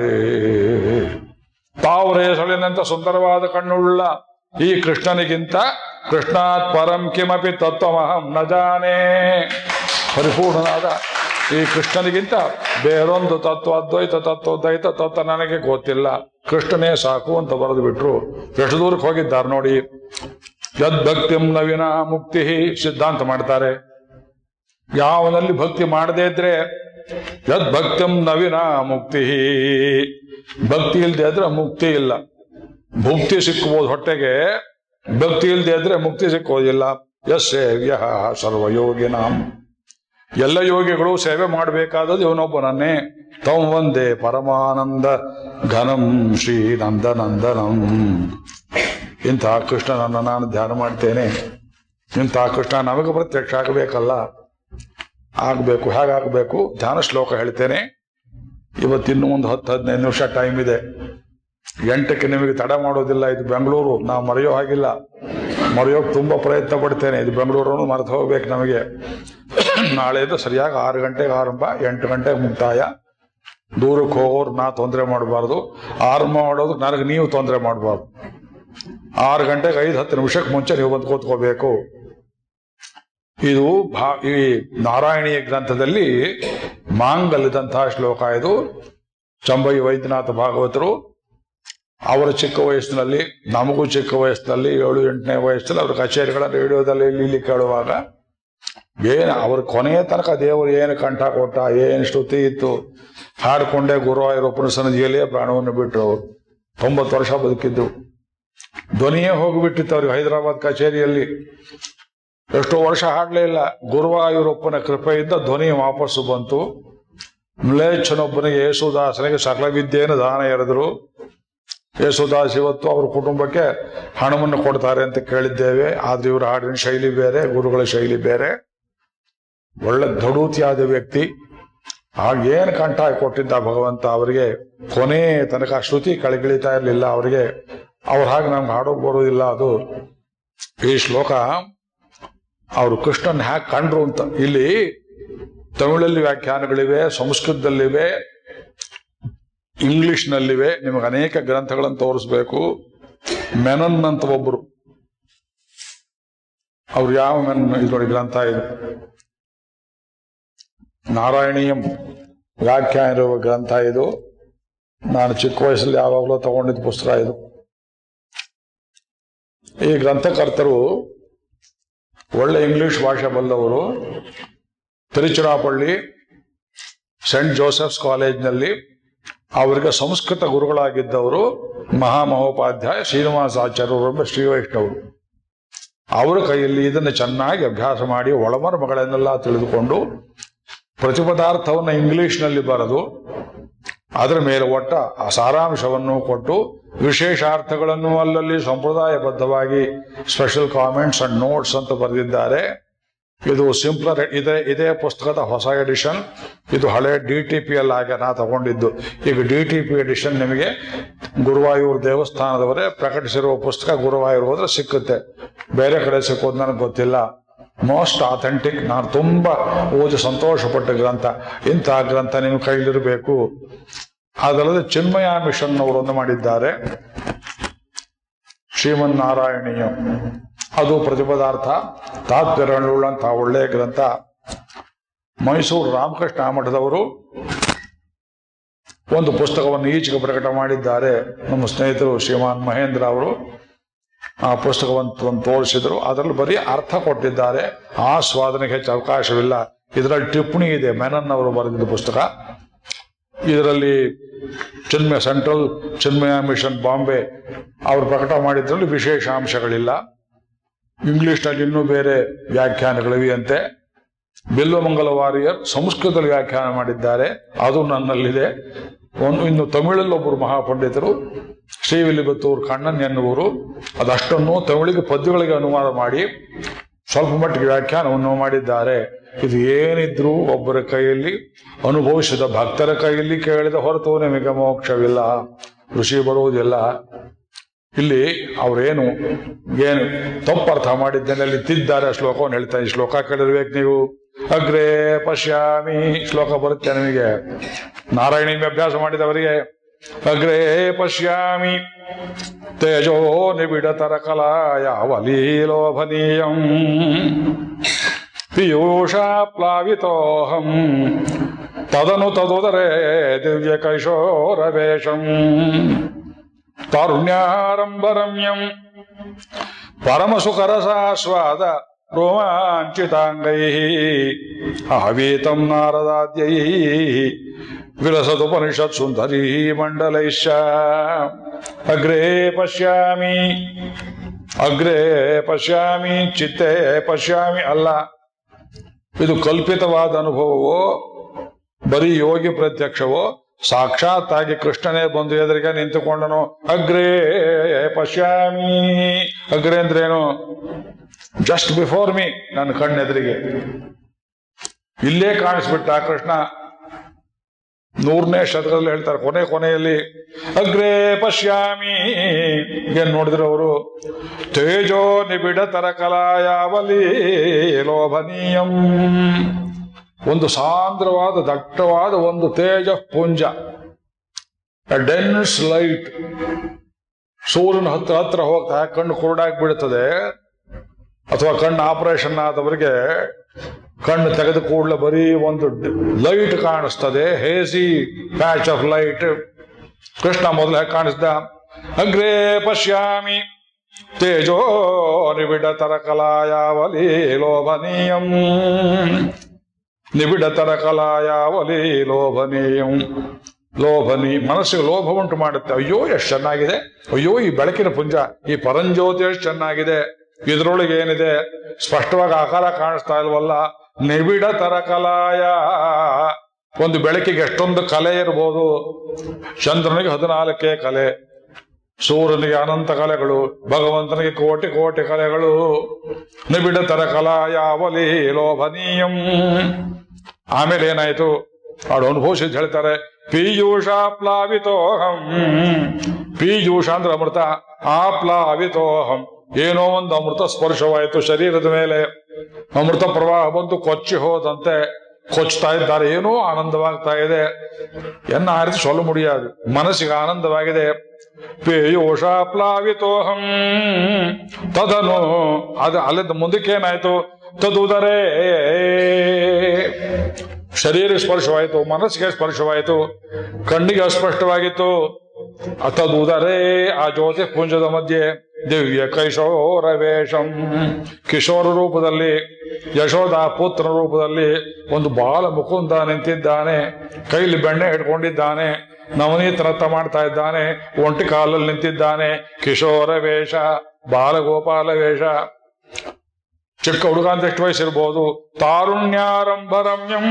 ತಾವರೆ ಸೊಳಿನಂತ ಸುಂದರವಾದ ಕಣ್ಣುಳ್ಳ ಈ ಕೃಷ್ಣನಿಗಿಂತ ಕೃಷ್ಣಾತ್ ಪರಂ ಕಿಮಪಿ ತತ್ವಮಹಂ ನ ಜಾನೆ ಪರಿಪೂರ್ಣನಾದ ಈ ಕೃಷ್ಣನಿಗಿಂತ ಬೇರೊಂದು ತತ್ವ ಅದ್ವೈತ ತತ್ವ ದ್ವೈತ ತತ್ವ ನನಗೆ ಗೊತ್ತಿಲ್ಲ ಕೃಷ್ಣನೇ ಸಾಕು ಅಂತ ಬರೆದು ಬಿಟ್ರು ಎಷ್ಟು ದೂರಕ್ಕೆ ಹೋಗಿದ್ದಾರೆ ನೋಡಿ ಯದ್ಭಕ್ತಿಂ ನವೀನ ಮುಕ್ತಿ ಸಿದ್ಧಾಂತ ಮಾಡ್ತಾರೆ ಯಾವನಲ್ಲಿ ಭಕ್ತಿ ಮಾಡದೇ ಇದ್ರೆ ಯದ್ ಭಕ್ತಿಂ ನವೀನ ಮುಕ್ತಿ ಭಕ್ತಿ ಇಲ್ದೆ ಇದ್ರೆ ಮುಕ್ತಿ ಇಲ್ಲ ಮುಕ್ತಿ ಸಿಕ್ಕಬಹುದು ಹೊಟ್ಟೆಗೆ ಭಕ್ತಿ ಇಲ್ದೆ ಇದ್ರೆ ಮುಕ್ತಿ ಸಿಕ್ಕೋದಿಲ್ಲ ಎಸ್ ಸೇವ್ಯ ಸರ್ವಯೋಗಿನಾಂ ಎಲ್ಲ ಯೋಗಿಗಳು ಸೇವೆ ಮಾಡಬೇಕಾದದ್ದು ಇವನೊಬ್ಬನನ್ನೇ ತಂ ಒಂದೇ ಪರಮಾನಂದ ಘನಂ ಶ್ರೀ ನಂದನಂದನಂ ಇಂತಹ ಕೃಷ್ಣನನ್ನು ನಾನು ಧ್ಯಾನ ಮಾಡ್ತೇನೆ ಇಂತಹ ಕೃಷ್ಣ ನಮಗೆ ಪ್ರತ್ಯಕ್ಷ ಆಗಬೇಕಲ್ಲ ಆಗ್ಬೇಕು ಹೇಗಾಗಬೇಕು ಧ್ಯಾನ ಶ್ಲೋಕ ಹೇಳ್ತೇನೆ ಇವತ್ತಿನ್ನೂ ಒಂದು ಹತ್ತು ಹದಿನೈದು ನಿಮಿಷ ಟೈಮ್ ಇದೆ ಎಂಟಕ್ಕೆ ನಿಮಗೆ ತಡ ಮಾಡೋದಿಲ್ಲ ಇದು ಬೆಂಗಳೂರು ನಾವು ಮರೆಯೋ ಹಾಗಿಲ್ಲ ಮರೆಯೋಕೆ ತುಂಬಾ ಪ್ರಯತ್ನ ಪಡ್ತೇನೆ ಇದು ಬೆಂಗಳೂರನ್ನು ಮರೆತು ಹೋಗ್ಬೇಕು ನಮಗೆ ನಾಳೆದು ಸರಿಯಾಗಿ ಆರು ಗಂಟೆಗೆ ಆರಂಭ ಎಂಟು ಗಂಟೆಗೆ ಮುಕ್ತಾಯ ದೂರಕ್ಕೆ ಹೋಗೋರು ನಾ ತೊಂದರೆ ಮಾಡಬಾರ್ದು ಆರಂಭ ಮಾಡೋದು ನನಗೆ ನೀವು ತೊಂದರೆ ಮಾಡಬಾರ್ದು ಆರು ಗಂಟೆಗೆ ಐದು ಹತ್ತು ನಿಮಿಷಕ್ಕೆ ಮುಂಚೆ ನೀವು ಬಂದು ಕೂತ್ಕೋಬೇಕು ಇದು ಭಾ ಈ ನಾರಾಯಣೀಯ ಗ್ರಂಥದಲ್ಲಿ ಮಾಂಗಲ್ಯದಂತಹ ಶ್ಲೋಕ ಇದು ಚಂಬೈ ವೈದ್ಯನಾಥ ಭಾಗವತರು ಅವರ ಚಿಕ್ಕ ವಯಸ್ಸಿನಲ್ಲಿ ನಮಗೂ ಚಿಕ್ಕ ವಯಸ್ಸಿನಲ್ಲಿ ಏಳು ಎಂಟನೇ ವಯಸ್ಸಲ್ಲಿ ಅವ್ರ ಕಚೇರಿಗಳ ರೇಡಿಯೋದಲ್ಲಿ ಇಲ್ಲಿ ಇಲ್ಲಿ ಕೇಳುವಾಗ ಏನು ಅವ್ರ ಕೊನೆಯ ತನಕ ದೇವರು ಏನು ಕಂಠ ಕೊಟ್ಟ ಏನು ಶ್ರುತಿ ಇತ್ತು ಹಾಡ್ಕೊಂಡೇ ಗುರುವಾಯೂರಪ್ಪನ ಸನ್ನಿಧಿಯಲ್ಲೇ ಪ್ರಾಣವನ್ನು ಬಿಟ್ಟರು ಅವರು ತೊಂಬತ್ತು ವರ್ಷ ಬದುಕಿದ್ದು ಧ್ವನಿಯೇ ಹೋಗಿಬಿಟ್ಟಿತ್ತು ಅವ್ರಿಗೆ ಹೈದರಾಬಾದ್ ಕಚೇರಿಯಲ್ಲಿ ಎಷ್ಟೋ ವರ್ಷ ಹಾಡ್ಲೇ ಇಲ್ಲ ಗುರುವಾಯೂರಪ್ಪನ ಕೃಪೆಯಿಂದ ಧ್ವನಿ ವಾಪಸ್ಸು ಬಂತು ಮ್ಲೇಚ್ಛನೊಬ್ಬನಿಗೆ ಯೇಸುದಾಸನಿಗೆ ಸಕಲ ವಿದ್ಯೆಯನ್ನು ದಾನ ಎರೆದರು ಯೇಸುದಾಸ್ ಇವತ್ತು ಅವ್ರ ಕುಟುಂಬಕ್ಕೆ ಹಣವನ್ನು ಕೊಡ್ತಾರೆ ಅಂತ ಕೇಳಿದ್ದೇವೆ ಆದ್ರೆ ಇವ್ರ ಹಾಡಿನ ಶೈಲಿ ಬೇರೆ ಗುರುಗಳ ಶೈಲಿ ಬೇರೆ ಒಳ್ಳೆ ದಡೂತಿಯಾದ ವ್ಯಕ್ತಿ ಆಗೇನ್ ಕಂಠ ಕೊಟ್ಟಿದ್ದ ಭಗವಂತ ಅವರಿಗೆ ಕೊನೆ ತನಕ ಶ್ರುತಿ ಕಳಗಿಳಿತಾ ಇರಲಿಲ್ಲ ಅವರಿಗೆ ಅವ್ರ ಹಾಗೆ ನಮ್ಗೆ ಹಾಡೋಕ್ ಬರೋದಿಲ್ಲ ಅದು ಈ ಶ್ಲೋಕ ಅವರು ಕೃಷ್ಣನ್ ಹ್ಯಾಕ್ ಕಂಡ್ರು ಅಂತ ಇಲ್ಲಿ ತಮಿಳಲ್ಲಿ ವ್ಯಾಖ್ಯಾನಗಳಿವೆ ಸಂಸ್ಕೃತದಲ್ಲಿವೆ ಇಂಗ್ಲಿಷ್ನಲ್ಲಿವೆ ನಿಮಗೆ ಅನೇಕ ಗ್ರಂಥಗಳನ್ನು ತೋರಿಸ್ಬೇಕು ಮೆನನ್ ಅಂತ ಒಬ್ರು ಅವ್ರು ಯಾವ ಮೆನ್ ಇದು ನೋಡಿ ಗ್ರಂಥ ಇದು ನಾರಾಯಣೀಯಂ ವ್ಯಾಖ್ಯಾನ ಇರುವ ಗ್ರಂಥ ಇದು ನಾನು ಚಿಕ್ಕ ವಯಸ್ಸಲ್ಲಿ ಯಾವಾಗಲೂ ತಗೊಂಡಿದ್ದ ಪುಸ್ತಕ ಇದು ಈ ಗ್ರಂಥಕರ್ತರು ಒಳ್ಳೆ ಇಂಗ್ಲಿಷ್ ಭಾಷೆ ಬಲ್ಲವರು ತಿರುಚಿರಾಪಳ್ಳಿ ಸೆಂಟ್ ಜೋಸೆಫ್ಸ್ ಕಾಲೇಜ್ನಲ್ಲಿ ಅವರಿಗೆ ಸಂಸ್ಕೃತ ಗುರುಗಳಾಗಿದ್ದವರು ಮಹಾಮಹೋಪಾಧ್ಯಾಯ ಶ್ರೀನಿವಾಸಾಚಾರ್ಯರು ಎಂಬ ಶ್ರೀ ವೈಷ್ಣವರು ಅವರ ಕೈಯಲ್ಲಿ ಇದನ್ನು ಚೆನ್ನಾಗಿ ಅಭ್ಯಾಸ ಮಾಡಿ ಒಳಮರ್ಮಗಳನ್ನೆಲ್ಲ ತಿಳಿದುಕೊಂಡು ಪ್ರತಿಪದಾರ್ಥವನ್ನು ಇಂಗ್ಲಿಷ್ನಲ್ಲಿ ಬರೆದು ಅದರ ಮೇಲೆ ಒಟ್ಟ ಆ ಸಾರಾಂಶವನ್ನು ಕೊಟ್ಟು ವಿಶೇಷಾರ್ಥಗಳನ್ನು ಅಲ್ಲಲ್ಲಿ ಸಂಪ್ರದಾಯಬದ್ಧವಾಗಿ ಸ್ಪೆಷಲ್ ಕಾಮೆಂಟ್ಸ್ ಅಂಡ್ ನೋಟ್ಸ್ ಅಂತ ಬರೆದಿದ್ದಾರೆ ಇದು ಸಿಂಪ್ಲರ್ ಇದೆ ಇದೇ ಪುಸ್ತಕದ ಹೊಸ ಎಡಿಷನ್ ಇದು ಹಳೆ ಡಿ ಟಿ ಪಿ ಅಲ್ಲಿ ಹಾಗೆ ನಾ ತಗೊಂಡಿದ್ದು ಈಗ ಡಿ ಟಿ ಪಿ ಎಡಿಷನ್ ನಿಮಗೆ ಗುರುವಾಯೂರ್ ದೇವಸ್ಥಾನದವರೇ ಪ್ರಕಟಿಸಿರುವ ಪುಸ್ತಕ ಗುರುವಾಯೂರ್ ಹೋದ್ರೆ ಸಿಕ್ಕುತ್ತೆ ಬೇರೆ ಕಡೆ ಸಿಕ್ಕೋದು ನನಗೆ ಗೊತ್ತಿಲ್ಲ ಮೋಸ್ಟ್ ಅಥೆಂಟಿಕ್ ನಾನು ತುಂಬಾ ಓದಿ ಸಂತೋಷಪಟ್ಟ ಗ್ರಂಥ ಇಂತಹ ಗ್ರಂಥ ನಿಮ್ಮ ಕೈಲಿರಬೇಕು ಅದಲ್ಲದೆ ಚಿನ್ಮಯ ಮಿಷನ್ ಅವರೊಂದು ಮಾಡಿದ್ದಾರೆ ಶ್ರೀಮನ್ನಾರಾಯಣೀಯ ಅದು ಪ್ರತಿಪದಾರ್ಥ ತಾತ್ಪರ್ಯವುಳ್ಳಂತಹ ಒಳ್ಳೆಯ ಗ್ರಂಥ ಮೈಸೂರು ರಾಮಕೃಷ್ಣ ಮಠದವರು ಒಂದು ಪುಸ್ತಕವನ್ನು ಈಚೆಗೆ ಪ್ರಕಟ ಮಾಡಿದ್ದಾರೆ ನಮ್ಮ ಸ್ನೇಹಿತರು ಶ್ರೀಮಾನ್ ಮಹೇಂದ್ರ ಅವರು ಆ ಪುಸ್ತಕವನ್ನು ಒಂದು ತೋರಿಸಿದ್ರು ಅದರಲ್ಲಿ ಬರೀ ಅರ್ಥ ಕೊಟ್ಟಿದ್ದಾರೆ ಆ ಸ್ವಾದನೆಗೆ ಹೆಚ್ಚು ಅವಕಾಶವಿಲ್ಲ ಇದರಲ್ಲಿ ಟಿಪ್ಪಣಿ ಇದೆ ಮೆನನ್ ಅವರು ಬರೆದಿದ್ದ ಪುಸ್ತಕ ಇದರಲ್ಲಿ ಚಿನ್ಮಯ ಸೆಂಟ್ರಲ್ ಚಿನ್ಮಯ ಮಿಷನ್ ಬಾಂಬೆ ಅವರು ಪ್ರಕಟ ಮಾಡಿದ್ರಲ್ಲಿ ವಿಶೇಷ ಅಂಶಗಳಿಲ್ಲ ಇಂಗ್ಲಿಷ್ನಲ್ಲಿ ಇನ್ನೂ ಬೇರೆ ವ್ಯಾಖ್ಯಾನಗಳಿವೆಯಂತೆ ಬಿಲ್ವಮಂಗಲ ವಾರಿಯರ್ ಸಂಸ್ಕೃತದಲ್ಲಿ ವ್ಯಾಖ್ಯಾನ ಮಾಡಿದ್ದಾರೆ ಅದು ನನ್ನಲ್ಲಿದೆ ಒಂದು ಇನ್ನು ತಮಿಳಲ್ಲಿ ಒಬ್ಬರು ಮಹಾಪಂಡಿತರು ಶ್ರೀವಿಲ್ಲಿಬತ್ತೂರು ಕಣ್ಣನ್ ಎನ್ನುವರು ಅದಷ್ಟನ್ನು ತಮಿಳಿಗೆ ಪದ್ಯಗಳಿಗೆ ಅನುವಾದ ಮಾಡಿ ಸ್ವಲ್ಪ ಮಟ್ಟಿಗೆ ವ್ಯಾಖ್ಯಾನವನ್ನು ಮಾಡಿದ್ದಾರೆ ಇದು ಏನಿದ್ರೂ ಒಬ್ಬರ ಕೈಯಲ್ಲಿ ಅನುಭವಿಸಿದ ಭಕ್ತರ ಕೈಯಲ್ಲಿ ಕೇಳಿದ ಹೊರತು ನಿಮಗೆ ಮೋಕ್ಷವಿಲ್ಲ ಋಷಿ ಬರುವುದಿಲ್ಲ ಇಲ್ಲಿ ಅವರೇನು ಏನು ತಪ್ಪು ಅರ್ಥ ಮಾಡಿದ್ದೇನೆ ಅಲ್ಲಿ ತಿದ್ದಾರೆ ಆ ಶ್ಲೋಕವನ್ನು ಹೇಳ್ತಾರೆ ಈ ಶ್ಲೋಕ ಕೇಳಿರ್ಬೇಕು ನೀವು ಅಗ್ರೇ ಪಶ್ಯಾಮಿ ಶ್ಲೋಕ ಬರುತ್ತೆ ನಿಮಗೆ ನಾರಾಯಣಿ ಅಭ್ಯಾಸ ಮಾಡಿದವರಿಗೆ ಅಗ್ರೇ ಪಶ್ಯಾಮಿ ತೇಜೋ ನಿಬಿಡತರ ಕಲಾಯ ಅವಲೀಲೋಭನೀಯಂ ಪಿಯೂಷ ಪ್ಲಾವಿತೋಹಂ ತದನು ತದುದರೇ ದಿವ್ಯ ಕೈಶೋರವೇಶಂ ತಾರುಣ್ಯಾರಂಭರಮ್ಯಂ ಪರಮಸುಕರಸಾಸ್ವಾದ ರೋಮಾಂಚಿತಾಂಗೈ ಆವೀತಂ ನಾರದಾದ್ಯೈ ವಿಲಸದುಪನಿಷತ್ ಸುಂದರೀ ಮಂಡಲೈಶ್ಚ ಅಗ್ರೇ ಪಶ್ಯಾಮಿ ಅಗ್ರೇ ಪಶ್ಯಾಮಿ ಚಿತ್ತೆ ಪಶ್ಯಾಮಿ ಅಲ್ಲ ಇದು ಕಲ್ಪಿತವಾದ ಅನುಭವವೋ ಬರೀ ಯೋಗಿ ಪ್ರತ್ಯಕ್ಷವೋ ಸಾಕ್ಷಾತ್ ಆಗಿ ಕೃಷ್ಣನೇ ಬಂದು ಎದುರಿಗೆ ನಿಂತುಕೊಂಡನು ಅಗ್ರೇ ಪಶ್ಯಾಮಿ ಅಗ್ರೇ ಅಂದ್ರೇನು ಜಸ್ಟ್ ಬಿಫೋರ್ ಮೀ ನನ್ನ ಕಣ್ಣೆದುರಿಗೆ ಇಲ್ಲೇ ಕಾಣಿಸ್ಬಿಟ್ಟ ಕೃಷ್ಣ ನೂರನೇ ಶತಕದಲ್ಲಿ ಹೇಳ್ತಾರೆ ಕೊನೆ ಕೊನೆಯಲ್ಲಿ ಅಗ್ರೇ ಪಶ್ಯಾಮಿ ಏನ್ ನೋಡಿದ್ರು ಅವರು ತೇಜೋ ನಿಬಿಡ ತರ ಕಲಾಯಾವಲಿ ಲೋಭನೀಯಂ ಒಂದು ಸಾಂದ್ರವಾದ ದಟ್ಟವಾದ ಒಂದು ತೇಜ ಪುಂಜ ಡೆನ್ಸ್ ಲೈಟ್ ಸೂರ್ಯನ ಹತ್ರ ಹತ್ರ ಹೋಗ್ತಾ ಕಣ್ಣು ಕುರುಡಾಗಿ ಬಿಡುತ್ತದೆ ಅಥವಾ ಕಣ್ಣು ಆಪರೇಷನ್ ಆದವರಿಗೆ ಕಣ್ಣು ತೆಗೆದ ಕೂಡಲೇ ಬರೀ ಒಂದು ಲೈಟ್ ಕಾಣಿಸ್ತದೆ hazy patch of light Krishna ಮೊದಲು ಹೇಗೆ ಕಾಣಿಸ್ದ ಅಗ್ರೇ ಪಶ್ಯಾಮಿ ತೇಜೋ ನಿಬಿಡ ತರ ಕಲಾಯಾವಲಿ ಲೋಭನೀಯಂ ನಿಬಿಡ ತರ ಕಲಾಯಾವಲಿ ಲೋಭನೀಯಂ ಲೋಭನಿ ಮನಸ್ಸಿಗೆ ಲೋಭ ಉಂಟು ಮಾಡುತ್ತೆ ಅಯ್ಯೋ ಎಷ್ಟು ಚೆನ್ನಾಗಿದೆ ಅಯ್ಯೋ ಈ ಬೆಳಕಿನ ಪುಂಜ ಈ ಪರಂಜ್ಯೋತಿ ಎಷ್ಟು ಚೆನ್ನಾಗಿದೆ ಇದ್ರೊಳಗೆ ಏನಿದೆ ಸ್ಪಷ್ಟವಾಗಿ ಆಕಾರ ಕಾಣಿಸ್ತಾ ಇಲ್ವಲ್ಲ ನಿಬಿಡ ತರ ಕಲಾಯ ಒಂದು ಬೆಳಕಿಗೆ ಎಷ್ಟೊಂದು ಕಲೆ ಇರ್ಬೋದು ಚಂದ್ರನಿಗೆ ಹದಿನಾಲ್ಕೇ ಕಲೆ ಸೂರ್ಯನಿಗೆ ಅನಂತ ಕಲೆಗಳು ಭಗವಂತನಿಗೆ ಕೋಟಿ ಕೋಟಿ ಕಲೆಗಳು ನಿಬಿಡ ತರ ಕಲಾ ಯಾವಲಿ ಲೋಭನೀಯಂ ಆಮೇಲೆ ಏನಾಯ್ತು ಅವಳು ಅನುಭವಿಸಿದ್ ಹೇಳ್ತಾರೆ ಪೀಯೂಷ ಪ್ಲಾವಿತೋಹಂ ಪೀಯೂಷ ಅಂದ್ರೆ ಅಮೃತ ಆಪ್ಲಾವಿತೋಹಂ ಏನೋ ಒಂದು ಅಮೃತ ಸ್ಪರ್ಶವಾಯಿತು ಶರೀರದ ಮೇಲೆ ಅಮೃತ ಪ್ರವಾಹ ಬಂದು ಕೊಚ್ಚಿ ಹೋದಂತೆ ಕೊಚ್ತಾ ಇದ್ದಾರೆ ಏನೋ ಆನಂದವಾಗ್ತಾ ಇದೆ ಎನ್ನ ಆರಿಸಿ ಸೊಲ್ಲ ಮುಡಿயாது ಮನಸ್ಸಿಗೆ ಆನಂದವಾಗಿದೆ ಪೇಯೋಷ ಪ್ಲಾವಿತೋಹಂ ತದನು ಅದು ಅಲ್ಲಿಂದ ಮುಂದಕ್ಕೆ ಏನಾಯ್ತು ತದುದರೆ ಶರೀರ ಸ್ಪರ್ಶವಾಯಿತು ಮನಸ್ಸಿಗೆ ಸ್ಪರ್ಶವಾಯಿತು ಕಣ್ಣಿಗೆ ಅಸ್ಪಷ್ಟವಾಗಿತ್ತು ತದುದರೆ ಆ ಜ್ಯೋತಿ ಪುಂಜದ ಮಧ್ಯೆ ದಿವ್ಯ ಕೈಶೋರ ವೇಷಂ ಕಿಶೋರ ರೂಪದಲ್ಲಿ ಯಶೋಧ ಪುತ್ರ ರೂಪದಲ್ಲಿ ಒಂದು ಬಾಲ ಮುಕುಂದ ನಿಂತಿದ್ದಾನೆ ಕೈಲಿ ಬೆಣ್ಣೆ ಹಿಡ್ಕೊಂಡಿದ್ದಾನೆ ನವನೀತ ನೃತ್ಯ ಮಾಡ್ತಾ ಇದ್ದಾನೆ ಒಂಟಿ ಕಾಲಲ್ಲಿ ನಿಂತಿದ್ದಾನೆ ಕಿಶೋರ ವೇಷ ಬಾಲಗೋಪಾಲ ವೇಷ ಚಿಕ್ಕ ಹುಡುಗ ಅಂತ ಎಷ್ಟು ವಯಸ್ಸಿರ್ಬೋದು ತಾರುಣ್ಯಾರಂಭರಮ್ಯಂ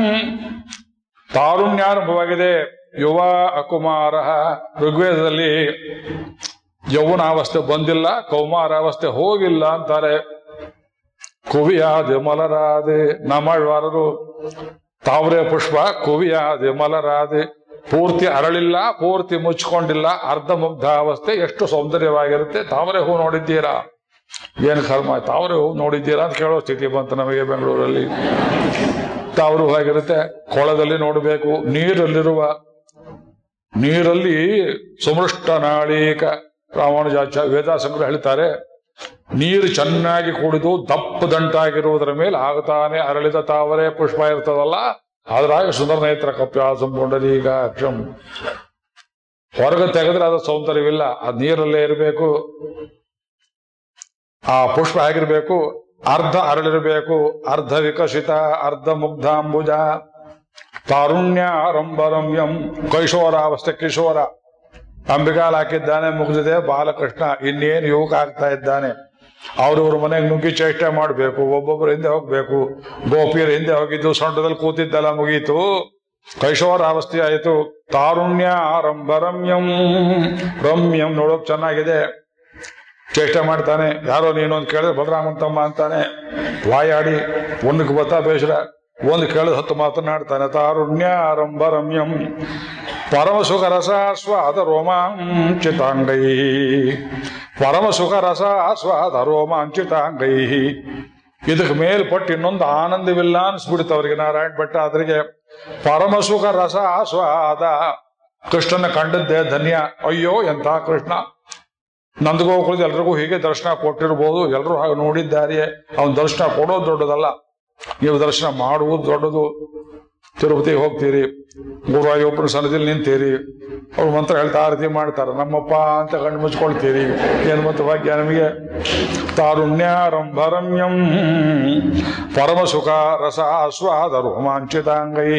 ತಾರುಣ್ಯಾರಂಭವಾಗಿದೆ ಯುವ ಅಕುಮಾರ ಋಗ್ವೇದದಲ್ಲಿ ಯೌವನಾವಸ್ಥೆ ಬಂದಿಲ್ಲ ಕೌಮಾರಾವಸ್ಥೆ ಹೋಗಿಲ್ಲ ಅಂತಾರೆ ಕುವಿಯಾದೆ ಮಲರಾದೆ ನಮಳ್ವಾರರು ತಾವರೆ ಪುಷ್ಪ ಕುವಿಯಾದೆ ಮಲರಾದೆ ಪೂರ್ತಿ ಅರಳಿಲ್ಲ ಪೂರ್ತಿ ಮುಚ್ಕೊಂಡಿಲ್ಲ ಅರ್ಧ ಮುಗ್ಧಾವಸ್ಥೆ ಎಷ್ಟು ಸೌಂದರ್ಯವಾಗಿರುತ್ತೆ ತಾವರೆ ಹೂ ನೋಡಿದ್ದೀರಾ ಏನ್ ಕರ್ಮ ತಾವರೆ ಹೂ ನೋಡಿದ್ದೀರಾ ಅಂತ ಕೇಳೋ ಸ್ಥಿತಿ ಬಂತು ನಮಗೆ ಬೆಂಗಳೂರಲ್ಲಿ ತಾವರು ಹೇಗಿರುತ್ತೆ ಕೊಳದಲ್ಲಿ ನೋಡಬೇಕು ನೀರಲ್ಲಿರುವ ನೀರಲ್ಲಿ ಸುಮೃಷ್ಟ ನಾಳೀಕ ರಾಮಾನುಜಾಚಾರ್ಯ ವೇದಾಸಂಗ್ರಹ ಹೇಳ್ತಾರೆ ನೀರು ಚೆನ್ನಾಗಿ ಕುಡಿದು ದಪ್ಪ ದಂಟಾಗಿರುವುದರ ಮೇಲೆ ಆಗತಾನೆ ಅರಳಿದ ತಾವರೆ ಪುಷ್ಪ ಇರ್ತದಲ್ಲ ಅದ್ರಾಗ ಸುಂದರ ನೇತ್ರ ಕಪ್ಯಾಸಂ ಪುಂಡರೀಗ ಅಕ್ಷಂ ಹೊರಗೆ ತೆಗೆದ್ರೆ ಅದು ಸೌಂದರ್ಯವಿಲ್ಲ ಅದು ನೀರಲ್ಲೇ ಇರಬೇಕು ಆ ಪುಷ್ಪ ಹೇಗಿರ್ಬೇಕು ಅರ್ಧ ಅರಳಿರಬೇಕು ಅರ್ಧ ವಿಕಸಿತ ಅರ್ಧ ಮುಗ್ಧಾಂಬುಜ ತಾರುಣ್ಯ ಆರಂಭರಮ್ಯಂ ಕೈಶೋರಾವಸ್ಥೆ ಕಿಶೋರ ಅಂಬಿಗಾಲ್ ಹಾಕಿದ್ದಾನೆ ಮುಗಿದಿದೆ ಬಾಲಕೃಷ್ಣ ಇನ್ನೇನು ಯುವಕ ಆಗ್ತಾ ಇದ್ದಾನೆ ಅವ್ರವ್ರ ಮನೆಗೆ ನುಗ್ಗಿ ಚೇಷ್ಟೆ ಮಾಡಬೇಕು ಒಬ್ಬೊಬ್ರು ಹಿಂದೆ ಹೋಗ್ಬೇಕು ಗೋಪಿಯರ ಹಿಂದೆ ಹೋಗಿದ್ದು ಸೊಂಟದಲ್ಲಿ ಕೂತಿದ್ದೆಲ್ಲ ಮುಗೀತು ಕೈಶೋರಾವಸ್ಥೆ ಆಯಿತು ತಾರುಣ್ಯ ಆರಂಭ ರಮ್ಯಂ ರಮ್ಯಂ ನೋಡೋಕ್ ಚೆನ್ನಾಗಿದೆ ಚೇಷ್ಟೆ ಮಾಡ್ತಾನೆ ಯಾರೋ ನೀನು ಅಂತ ಕೇಳಿದ್ರೆ ಬಲರಾಮಂತಮ್ಮ ಅಂತಾನೆ ವಾಯಾಡಿ ಒಂದಕ್ಕೆ ಬತ್ತಾ ಬೇಸರ ಒಂದು ಕೇಳಿದ ಹತ್ತು ಮಾತನಾಡ್ತಾನೆ ತಾರುಣ್ಯ ಆರಂಭ ರಮ್ಯಂ ಪರಮ ಸುಖ ರಸ ಸ್ವಾದ ರೋಮಾಂಚಿತಾಂಗೈ ಪರಮ ಸುಖ ರಸ ಸ್ವಾದ ರೋಮಾಂಚಿತಾಂಗೈ ಇದಕ್ಕೆ ಮೇಲ್ಪಟ್ಟು ಇನ್ನೊಂದು ಆನಂದವಿಲ್ಲ ಅನ್ಸ್ಬಿಡ್ತು ಅವರಿಗೆ ನಾರಾಯಣ ಭಟ್ಟ ಅದರಿಗೆ ಪರಮ ಸುಖ ರಸ ಸ್ವಾದ ಕೃಷ್ಣನ ಕಂಡದ್ದೇ ಧನ್ಯ ಅಯ್ಯೋ ಎಂಥ ಕೃಷ್ಣ ನಂದಗೋಕುಳದ ಎಲ್ರಿಗೂ ಹೀಗೆ ದರ್ಶನ ಕೊಟ್ಟಿರ್ಬೋದು ಎಲ್ಲರೂ ಹಾಗೆ ನೋಡಿದ್ದಾರೆ ಅವನ ದರ್ಶನ ಕೊಡೋದು ದೊಡ್ಡದಲ್ಲ ನೀವು ದರ್ಶನ ಮಾಡುವುದು ದೊಡ್ಡದು ತಿರುಪತಿಗೆ ಹೋಗ್ತೀರಿ ಗುರುವಾಯೂರಪ್ಪನ ಸನ್ನಿಧಿಲಿ ನಿಂತೀರಿ ಅವ್ರು ಮಂತ್ರ ಹೇಳ್ತಾ ಆರತಿ ಮಾಡ್ತಾರೆ ನಮ್ಮಪ್ಪ ಅಂತ ಕಣ್ಣು ಮುಚ್ಕೊಳ್ತೀರಿ ಏನು ಮತ್ತು ಭಾಗ್ಯ ನಮಗೆ ತಾರುಣ್ಯಾರಂಭ ರಮ್ಯಂ ಪರಮ ಸುಖ ರಸ ಆಸ್ವಾದ ರೋಮಾಂಚಿತಾಂಗೈ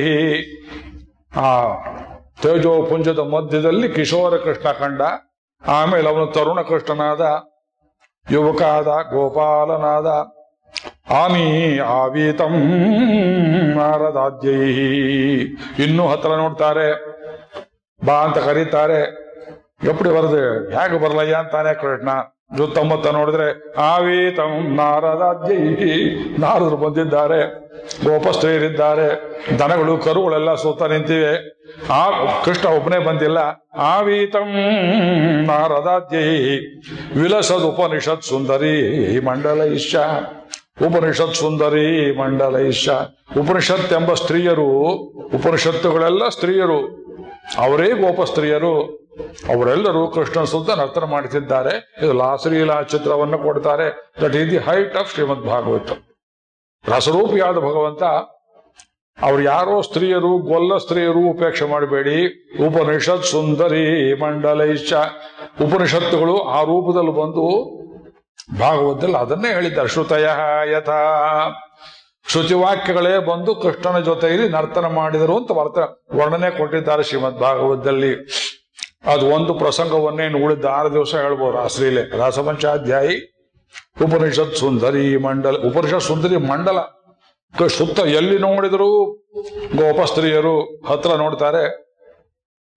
ಆ ತೇಜೋ ಪುಂಜದ ಮಧ್ಯದಲ್ಲಿ ಕಿಶೋರ ಕೃಷ್ಣ ಕಂಡ ಆಮೇಲೆ ಅವನು ತರುಣ ಕೃಷ್ಣನಾದ ಯುವಕ ಆದ ಗೋಪಾಲನಾದ ಆನಿ ಆವೀತಂ ನಾರದಾದ್ಯೈ ಇನ್ನೂ ಹತ್ರ ನೋಡ್ತಾರೆ ಬಾ ಅಂತ ಕರೀತಾರೆ ಎಪ್ಪಡಿ ಬರದೆ ಹೇಗೆ ಬರಲಯ್ಯ ಅಂತಾನೆ ಕೃಷ್ಣ ಸುತ್ತಮುತ್ತ ನೋಡಿದ್ರೆ ಆವೀತಂ ನಾರದಾದ್ಯೈ ನಾರದರು ಬಂದಿದ್ದಾರೆ ಗೋಪಸ್ತ್ರೀಯರಿದ್ದಾರೆ ದನಗಳು ಕರುಗಳೆಲ್ಲ ಸುತ್ತ ನಿಂತಿವೆ ಆ ಕೃಷ್ಣ ಒಬ್ಬನೇ ಬಂದಿಲ್ಲ ಆವೀತಂ ನಾರದಾದ್ಯೈ ವಿಲಸದ್ ಉಪನಿಷತ್ ಸುಂದರಿ ಮಂಡಲೈಶ್ಯ ಉಪನಿಷತ್ ಸುಂದರಿ ಮಂಡಲೈಶ್ಯ ಉಪನಿಷತ್ ಎಂಬ ಸ್ತ್ರೀಯರು ಉಪನಿಷತ್ತುಗಳೆಲ್ಲ ಸ್ತ್ರೀಯರು ಅವರೇ ಗೋಪ ಸ್ತ್ರೀಯರು ಅವರೆಲ್ಲರೂ ಕೃಷ್ಣ ಸುತ್ತ ನರ್ತನ ಮಾಡುತ್ತಿದ್ದಾರೆ ಇದು ಲಾಸಲೀಲಾ ಚಿತ್ರವನ್ನು ಕೊಡ್ತಾರೆ that is the height of Shrimad Bhagavata ರಸರೂಪಿಯಾದ ಭಗವಂತ ಅವ್ರು ಯಾರೋ ಸ್ತ್ರೀಯರು ಗೊಲ್ಲ ಸ್ತ್ರೀಯರು ಉಪೇಕ್ಷೆ ಮಾಡಬೇಡಿ ಉಪನಿಷತ್ ಸುಂದರಿ ಮಂಡಲೈಶ್ಚ ಉಪನಿಷತ್ತುಗಳು ಆ ರೂಪದಲ್ಲಿ ಬಂದು ಭಾಗವತದಲ್ಲಿ ಅದನ್ನೇ ಹೇಳಿದ್ದಾರೆ ಶ್ರುತಯ ಯಥಾ ಶ್ರುತಿವಾಕ್ಯಗಳೇ ಬಂದು ಕೃಷ್ಣನ ಜೊತೆಯಲ್ಲಿ ನರ್ತನ ಮಾಡಿದರು ಅಂತ ವರ್ತ ವರ್ಣನೆ ಕೊಟ್ಟಿದ್ದಾರೆ ಶ್ರೀಮದ್ ಭಾಗವತದಲ್ಲಿ ಅದು ಒಂದು ಪ್ರಸಂಗವನ್ನೇ ಇನ್ನು ಉಳಿದ ಆರು ದಿವಸ ಹೇಳ್ಬೋದು ರಾಸ್ರೀಲೆ ರಾಸಪಂಚಾಧ್ಯಾಯಿ ಉಪನಿಷತ್ ಸುಂದರಿ ಮಂಡಲ ಉಪನಿಷತ್ ಸುಂದರಿ ಮಂಡಲ ಕ- ಸುತ್ತ ಎಲ್ಲಿ ನೋಡಿದರೂ ಗೋಪಸ್ತ್ರೀಯರು ಹತ್ರ ನೋಡ್ತಾರೆ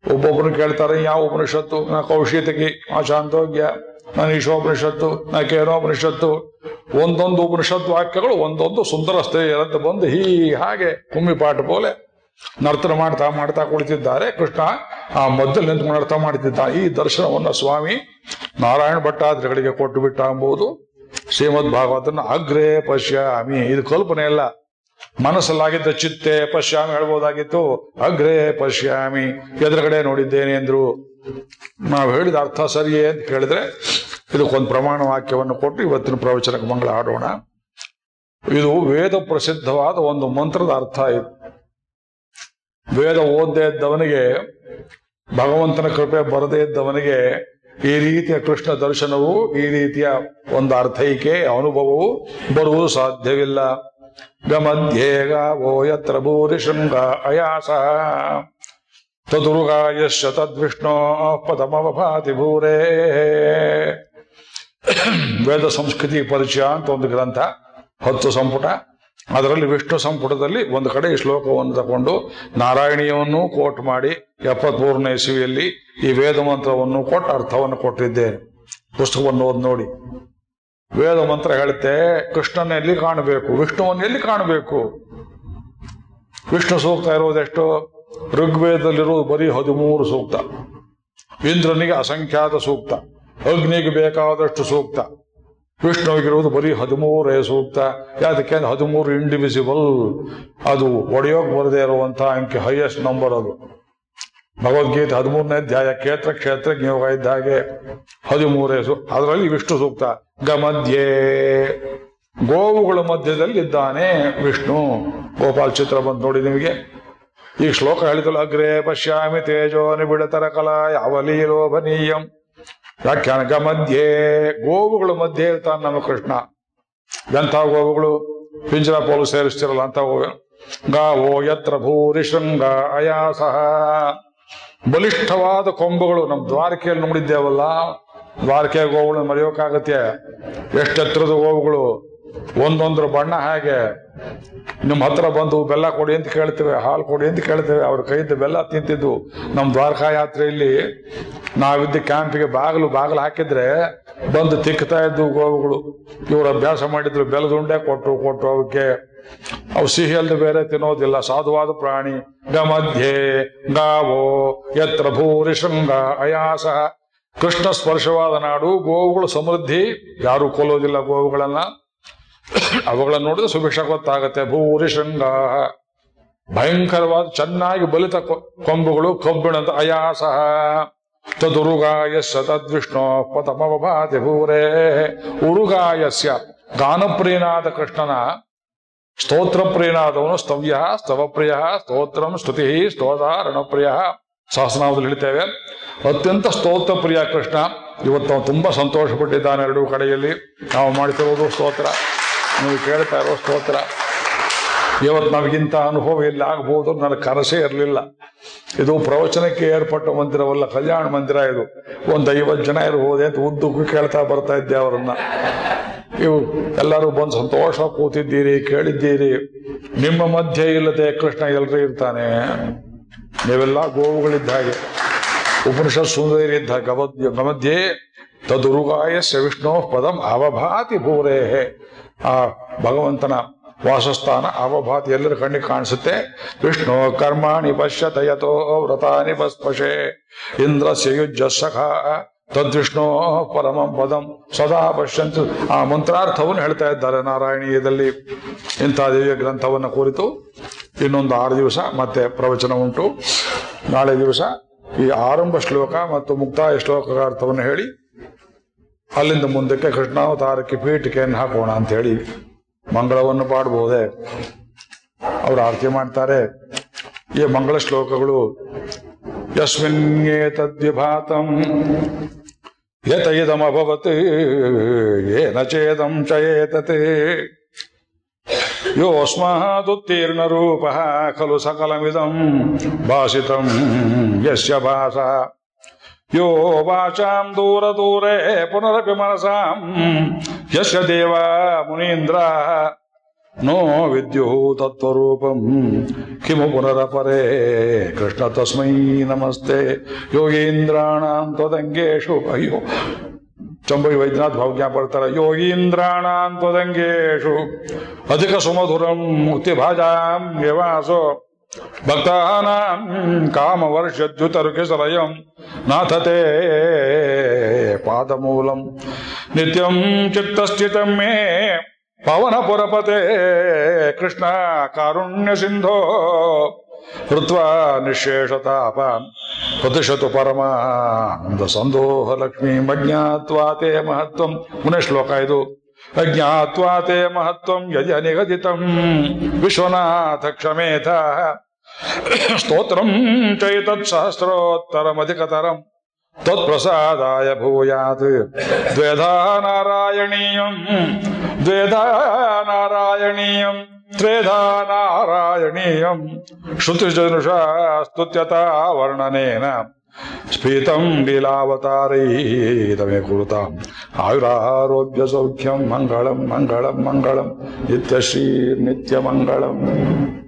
ಒಬ್ಬೊಬ್ಬರು ಕೇಳ್ತಾರೆ ಯಾವ ಉಪನಿಷತ್ತು ನಾ ಕೌಶಿತಕಿ ಆ ಶಾಂತೋಗ್ಯ ನಾನು ಈಶೋಪನಿಷತ್ತು ನಾ ಕೇನೋಪನಿಷತ್ತು ಒಂದೊಂದು ಉಪನಿಷತ್ತು ವಾಕ್ಯಗಳು ಒಂದೊಂದು ಸುಂದರ ಸ್ತ್ರೀಯರಂತೆ ಬಂದು ಹೀ ಹಾಗೆ ಕುಮ್ಮಿಪಾಠ ಬೋಲೆ ನರ್ತನ ಮಾಡ್ತಾ ಮಾಡ್ತಾ ಕುಳಿತಿದ್ದಾರೆ ಕೃಷ್ಣ ಆ ಮಧ್ಯದಲ್ಲಿ ನಿಂತ್ಕೊಂಡು ನರ್ತನ ಮಾಡ್ತಿದ್ದ ಈ ದರ್ಶನವನ್ನ ಸ್ವಾಮಿ ನಾರಾಯಣ ಭಟ್ಟಾದ್ರಿಗಳಿಗೆ ಕೊಟ್ಟು ಬಿಟ್ಟ ಎಂಬುದು ಶ್ರೀಮದ್ ಭಾಗವತನ ಅಗ್ರೇ ಪಶ್ಯಾಮಿ ಇದು ಕಲ್ಪನೆ ಅಲ್ಲ ಮನಸ್ಸಲ್ಲಾಗಿದ್ದ ಚಿತ್ತೆ ಪಶ್ಯಾಮಿ ಹೇಳ್ಬೋದಾಗಿತ್ತು ಅಗ್ರೇ ಪಶ್ಯಾಮಿ ಎದುರುಗಡೆ ನೋಡಿದ್ದೇನೆ ಎಂದ್ರು ನಾವು ಹೇಳಿದ ಅರ್ಥ ಸರಿಯೇ ಅಂತ ಕೇಳಿದ್ರೆ ಇದಕ್ಕೊಂದು ಪ್ರಮಾಣ ವಾಕ್ಯವನ್ನು ಕೊಟ್ಟು ಇವತ್ತಿನ ಪ್ರವಚನಕ್ಕೆ ಮಂಗಳ ಆಡೋಣ ಇದು ವೇದ ಪ್ರಸಿದ್ಧವಾದ ಒಂದು ಮಂತ್ರದ ಅರ್ಥ ಇದು ವೇದ ಓದದೇ ಇದ್ದವನಿಗೆ ಭಗವಂತನ ಕೃಪೆ ಬರದೇ ಇದ್ದವನಿಗೆ ಈ ರೀತಿಯ ಕೃಷ್ಣ ದರ್ಶನವು ಈ ರೀತಿಯ ಒಂದು ಅರ್ಥೈಕೆ ಅನುಭವವು ಬರುವುದು ಸಾಧ್ಯವಿಲ್ಲ ಗಮಧ್ಯೇಗ ಓ ಯತ್ರ ಭೂರಿ ಶೃಂಗ ಅಯಾಸ ತದುರುಗಾಯಶ್ಚ ತದ್ವಿಷ್ಣೋ ಪದಮವಭಾತಿ ಭೂರೇ ವೇದ ಸಂಸ್ಕೃತಿ ಪರಿಚಯ ಅಂತ ಒಂದು ಗ್ರಂಥ ಹತ್ತು ಸಂಪುಟ ಅದರಲ್ಲಿ ವಿಷ್ಣು ಸಂಪುಟದಲ್ಲಿ ಒಂದು ಕಡೆ ಈ ಶ್ಲೋಕವನ್ನು ತಗೊಂಡು ನಾರಾಯಣೀಯವನ್ನು ಕೋಟ್ ಮಾಡಿ ಎಪ್ಪತ್ಮೂರನೇ ಇಸವಿಯಲ್ಲಿ ಈ ವೇದ ಮಂತ್ರವನ್ನು ಕೊಟ್ಟು ಅರ್ಥವನ್ನು ಕೊಟ್ಟಿದ್ದೇನೆ ಪುಸ್ತಕವನ್ನು ಓದಿ ನೋಡಿ ವೇದ ಮಂತ್ರ ಹೇಳುತ್ತೆ ಕೃಷ್ಣನ ಎಲ್ಲಿ ಕಾಣಬೇಕು ವಿಷ್ಣುವನ್ನು ಎಲ್ಲಿ ಕಾಣಬೇಕು ವಿಷ್ಣು ಸೂಕ್ತ ಇರೋದೆಷ್ಟು ಋಗ್ವೇದದಲ್ಲಿರುವುದು ಬರೀ ಹದಿಮೂರು ಸೂಕ್ತ ಇಂದ್ರನಿಗೆ ಅಸಂಖ್ಯಾತ ಸೂಕ್ತ ಅಗ್ನಿಗೆ ಬೇಕಾದಷ್ಟು ಸೂಕ್ತ ವಿಷ್ಣುವಿಗಿರುವುದು ಬರೀ ಹದಿಮೂರೇ ಸೂಕ್ತ ಯಾದಕ್ಕೆ ಅಂದ್ರೆ ಹದಿಮೂರು ಇಂಡಿವಿಸಿಬಲ್ ಅದು ಒಡೆಯೋಕ್ ಬರದೇ ಇರುವಂತಹ ಅಂಕಿ ಹೈಯೆಸ್ಟ್ ನಂಬರ್ ಅದು ಭಗವದ್ಗೀತೆ ಹದಿಮೂರನೇ ಅಧ್ಯಾಯ ಕ್ಷೇತ್ರ ಕ್ಷೇತ್ರ ಜ್ಞೋಗ ಇದ್ದ ಹಾಗೆ ಹದಿಮೂರೇ ಸೂ ಅದರಲ್ಲಿ ವಿಷ್ಣು ಸೂಕ್ತ ಗಮಧ್ಯೆ ಗೋವುಗಳ ಮಧ್ಯದಲ್ಲಿ ಇದ್ದಾನೆ ವಿಷ್ಣು ಗೋಪಾಲ್ ಚಿತ್ರ ಬಂದು ನೋಡಿ ನಿಮಗೆ ಈ ಶ್ಲೋಕ ಹೇಳಿದಲ್ಲ ಅಗ್ರೇ ಪಶ್ಯಾಮಿ ತೇಜೋ ನಿಬಿಡತರ ಕಲಾ ಯಾವಲೀ ಲೋಭನೀಯಂ ವ್ಯಾಖ್ಯಾನಕ ಮಧ್ಯೆ ಗೋವುಗಳ ಮಧ್ಯೆ ಇರ್ತಾನೆ ನಮ್ಮ ಕೃಷ್ಣ ಎಂಥ ಗೋವುಗಳು ಪಿಂಜರ ಪೋಲು ಸೇರಿಸ್ತಿರಲ್ಲ ಅಂತ ಗೋವು ಗಾವೋ ಯತ್ರ ಭೂರಿ ಶೃಂಗ ಅಯಾಸ ಬಲಿಷ್ಠವಾದ ಕೊಂಬುಗಳು ನಮ್ಮ ದ್ವಾರಕೆಯಲ್ಲಿ ನೋಡಿದ್ದೇವಲ್ಲ ದ್ವಾರಕೆ ಗೋವುಗಳು ಮರೆಯೋಕ್ಕಾಗತ್ತೆ ಎಷ್ಟೆತ್ತರದ ಗೋವುಗಳು ಒಂದೊಂದ್ರ ಬಣ್ಣ ಹಾಗೆ ನಿಮ್ಮ ಹತ್ರ ಬಂದು ಬೆಲ್ಲ ಕೊಡಿ ಅಂತ ಕೇಳ್ತೇವೆ ಹಾಲು ಕೊಡಿ ಅಂತ ಕೇಳ್ತೇವೆ ಅವ್ರ ಕೈಯಿಂದ ಬೆಲ್ಲ ತಿಂತಿದ್ದು ನಮ್ಮ ದ್ವಾರಕಾ ಯಾತ್ರೆಯಲ್ಲಿ ನಾವಿದ್ದ ಕ್ಯಾಂಪಿಗೆ ಬಾಗಿಲು ಬಾಗಿಲು ಹಾಕಿದ್ರೆ ಬಂದು ತಿಕ್ತಾ ಇದ್ದು ಗೋವುಗಳು ಇವರು ಅಭ್ಯಾಸ ಮಾಡಿದ್ರು ಬೆಲ್ಲದ ಉಂಡೆ ಕೊಟ್ಟು ಕೊಟ್ಟು ಅವಕ್ಕೆ ಅವು ಸಿಹಿ ಅಲ್ಲದೆ ಬೇರೆ ತಿನ್ನೋದಿಲ್ಲ ಸಾಧುವಾದ ಪ್ರಾಣಿ ಗಮಧ್ಯೆ ಗಾವೋ ಯತ್ರ ಭೂರಿ ಶೃಂಗ ಅಯಾಸ ಕೃಷ್ಣ ಸ್ಪರ್ಶವಾದ ನಾಡು ಗೋವುಗಳು ಸಮೃದ್ಧಿ ಯಾರು ಕೊಲ್ಲೋದಿಲ್ಲ ಗೋವುಗಳನ್ನ ಅವುಗಳನ್ನು ನೋಡಿದ್ರೆ ಸುಭಿಕ್ಷ ಗೊತ್ತಾಗತ್ತೆ ಭೂರಿ ಶೃಂಗ ಭಯಂಕರವಾದ ಚೆನ್ನಾಗಿ ಬಲಿತ ಕೊ- ಕೊಂಬುಗಳು ಕಬ್ಬಿಣದ ಅಯಾಸ ತದುರುಗಾಯಸ್ಯ ತದ್ವಿಷ್ಣು ಪತಮವಭಾತಿ ಭೂರೇ ಉರುಗಾಯಸ್ಯ ಗಾನಪ್ರಿಯನಾದ ಕೃಷ್ಣನ ಸ್ತೋತ್ರ ಪ್ರಿಯನಾದವನು ಸ್ತವ್ಯ ಸ್ತವಪ್ರಿಯ ಸ್ತೋತ್ರಂ ಸ್ತುತಿ ಸ್ತೋದಾರಣಪ್ರಿಯ ಸಹಸ್ರನಾಮದಲ್ಲಿ ಹೇಳ್ತೇವೆ ಅತ್ಯಂತ ಸ್ತೋತ್ರ ಪ್ರಿಯ ಕೃಷ್ಣ ಇವತ್ತು ಅವನು ತುಂಬಾ ಸಂತೋಷಪಟ್ಟಿದ್ದಾನೆ ಎರಡೂ ಕಡೆಯಲ್ಲಿ ನಾವು ಮಾಡ್ತಿರೋದು ಸ್ತೋತ್ರ ನೀವು ಕೇಳ್ತಾ ಇರೋ ಸ್ತೋತ್ರ ಇವತ್ತು ನಮಗಿಂತ ಅನುಭವ ಇಲ್ಲ ಆಗ್ಬೋದು ನನಗೆ ಕನಸೇ ಇರಲಿಲ್ಲ ಇದು ಪ್ರವಚನಕ್ಕೆ ಏರ್ಪಟ್ಟ ಮಂದಿರವಲ್ಲ ಕಲ್ಯಾಣ ಮಂದಿರ ಇದು ಒಂದು ಐವತ್ತು ಜನ ಇರ್ಬೋದೇ ಅಂತ ಉದ್ದಕ್ಕೂ ಕೇಳ್ತಾ ಬರ್ತಾ ಇದ್ದೆ ಅವರನ್ನ ಇವು ಎಲ್ಲರೂ ಬಂದು ಸಂತೋಷ ಕೂತಿದ್ದೀರಿ ಕೇಳಿದ್ದೀರಿ ನಿಮ್ಮ ಮಧ್ಯೆ ಇಲ್ಲದೆ ಕೃಷ್ಣ ಎಲ್ಲರೂ ಇರ್ತಾನೆ ನೀವೆಲ್ಲ ಗೋವುಗಳಿದ್ದ ಹಾಗೆ ಉಪನಿಷತ್ ಸುಂದರಿ ಇದ್ದ ಗಮಧ್ಯ ಗಮಧ್ಯೆ ತದುರುಗಾಯ ವಿಷ್ಣು ಪದಂ ಅವಭಾತಿ ಭೂರೇ ಆ ಭಗವಂತನ ವಾಸಸ್ಥಾನ ಅವಭಾತಿ ಎಲ್ಲರ ಕಣ್ಣಿಗೆ ಕಾಣಿಸುತ್ತೆ ವಿಷ್ಣು ಕರ್ಮಾಣಿ ಪಶ್ಯತ ಯಥೋ ವ್ರತಾನಿ ಪಸ್ಪಶೆ ಇಂದ್ರಸ್ಯ ಯುಜ್ಯ ಸಖ ತದ್ವಿಷ್ಣು ಪರಮಂ ಪದಂ ಸದಾ ಪಶ್ಯಂತು ಆ ಮಂತ್ರಾರ್ಥವನ್ನು ಹೇಳ್ತಾ ಇದ್ದಾರೆ ನಾರಾಯಣೀಯದಲ್ಲಿ ಇಂಥ ದಿವ್ಯ ಗ್ರಂಥವನ್ನು ಕುರಿತು ಇನ್ನೊಂದು ಆರು ದಿವಸ ಮತ್ತೆ ಪ್ರವಚನ ಉಂಟು ನಾಳೆ ದಿವಸ ಈ ಆರಂಭ ಶ್ಲೋಕ ಮತ್ತು ಮುಕ್ತಾಯ ಶ್ಲೋಕಗಳ ಅರ್ಥವನ್ನು ಹೇಳಿ ಅಲ್ಲಿಂದ ಮುಂದಕ್ಕೆ ಕೃಷ್ಣಾವತಾರಕ್ಕೆ ಪೀಠಿಕೆಯನ್ನು ಹಾಕೋಣ ಅಂತ ಹೇಳಿ ಮಂಗಳವನ್ನು ಪಾಡಬಹುದೇ ಅವರು ಆರತಿ ಮಾಡ್ತಾರೆ ಈ ಮಂಗಳ ಶ್ಲೋಕಗಳು ಯಸ್ಮಿನ್ಯೇತದ್ವಿಭಾತಂ ಯತ ಇದಮಭವತ್ ಏನ ಚೇದಂ ಚಯೇತತೆ ಯೋಸ್ಮಾದುತ್ತೀರ್ಣ ರೂಪ ಖಲು ಸಕಲಮಿದಂ ಭಾಷಿತಂ ಯಸ್ಯ ಭಾಸ ಯೋ ವಾಚಾಂ ದೂರ ದೂರೇ ಪುನರಪಿ ಮನಸಾಂ ಯಸ್ಯ ದೇವ ಮುನೀಂದ್ರ ನೋ ವಿದ್ಯು ತತ್ವರೂಪಂ ಕಿಮು ಪುನರಪರೇ ಕೃಷ್ಣ ತಸ್ಮೈ ನಮಸ್ತೆ ಯೋಗೀಂದ್ರಾಣಾಂ ತ್ವದಂಗೇಶು ಅಯ್ಯೋ ಚಂಬೈ ವೈದ್ಯನಾಥ್ ಭಾವಜ್ಞಾ ಬರ್ತಾರೆ ಯೋಗೀಂದ್ರಾಣಾಂ ತ್ವದಂಗೇಶು ಅಧಿಕ ಸುಮಧುರಂ ಮುಕ್ತಿಭಾಜಾಂ ಯವಾಸೋ ಭಕ್ತಾನಾಂ ಕಾಮವರ್ಷದ್ಯುತರುಕಿಸಲಯಂ ನಾಥತೆ ಪಾದಮೂಲಂ ನಿತ್ಯಂ ಚಿತ್ತಸ್ಥಿತಂ ಮೇ ಪವನಪುರಪತೆ ಕೃಷ್ಣ ಕಾರುಣ್ಯ ಸಿಂಧೋ ಹೃತ್ವಾ ನಿಶೇಷತಾಪ ಪ್ರತಿಶತು ಪರಮಾನಂದ ಸಂದೋಹ ಲಕ್ಷ್ಮೀ ಅಜ್ಞಾತ್ವಾ ತೇ ಮಹತ್ವಂ ಪುನಃ ಶ್ಲೋಕ ಇದು ಅಜ್ಞಾತ್ವಾ ತೇ ಮಹತ್ವಂ ಯಜ ನಿಗದಿತಂ ವಿಶ್ವನಾಥ ಕ್ಷಮೇಥ ಸ್ತೋತ್ರಂ ಚೈತತ್ ಸಹಸ್ರೋತ್ತರಮಧಿಕತರಂ त्वत्प्रसादाय भूयात् द्वेधा नारायणीयम् द्वेधा नारायणीयम् त्रेधा नारायणीयम् श्रुतिजनुषा स्तुत्यता वर्णनेन स्फीतम् लीलावतारैतमे कुरुताम् आयुरारोग्यसौख्यम् मङ्गलम् मङ्गलम् मङ्गलम् नित्यश्रीर्नित्यमङ्गलम्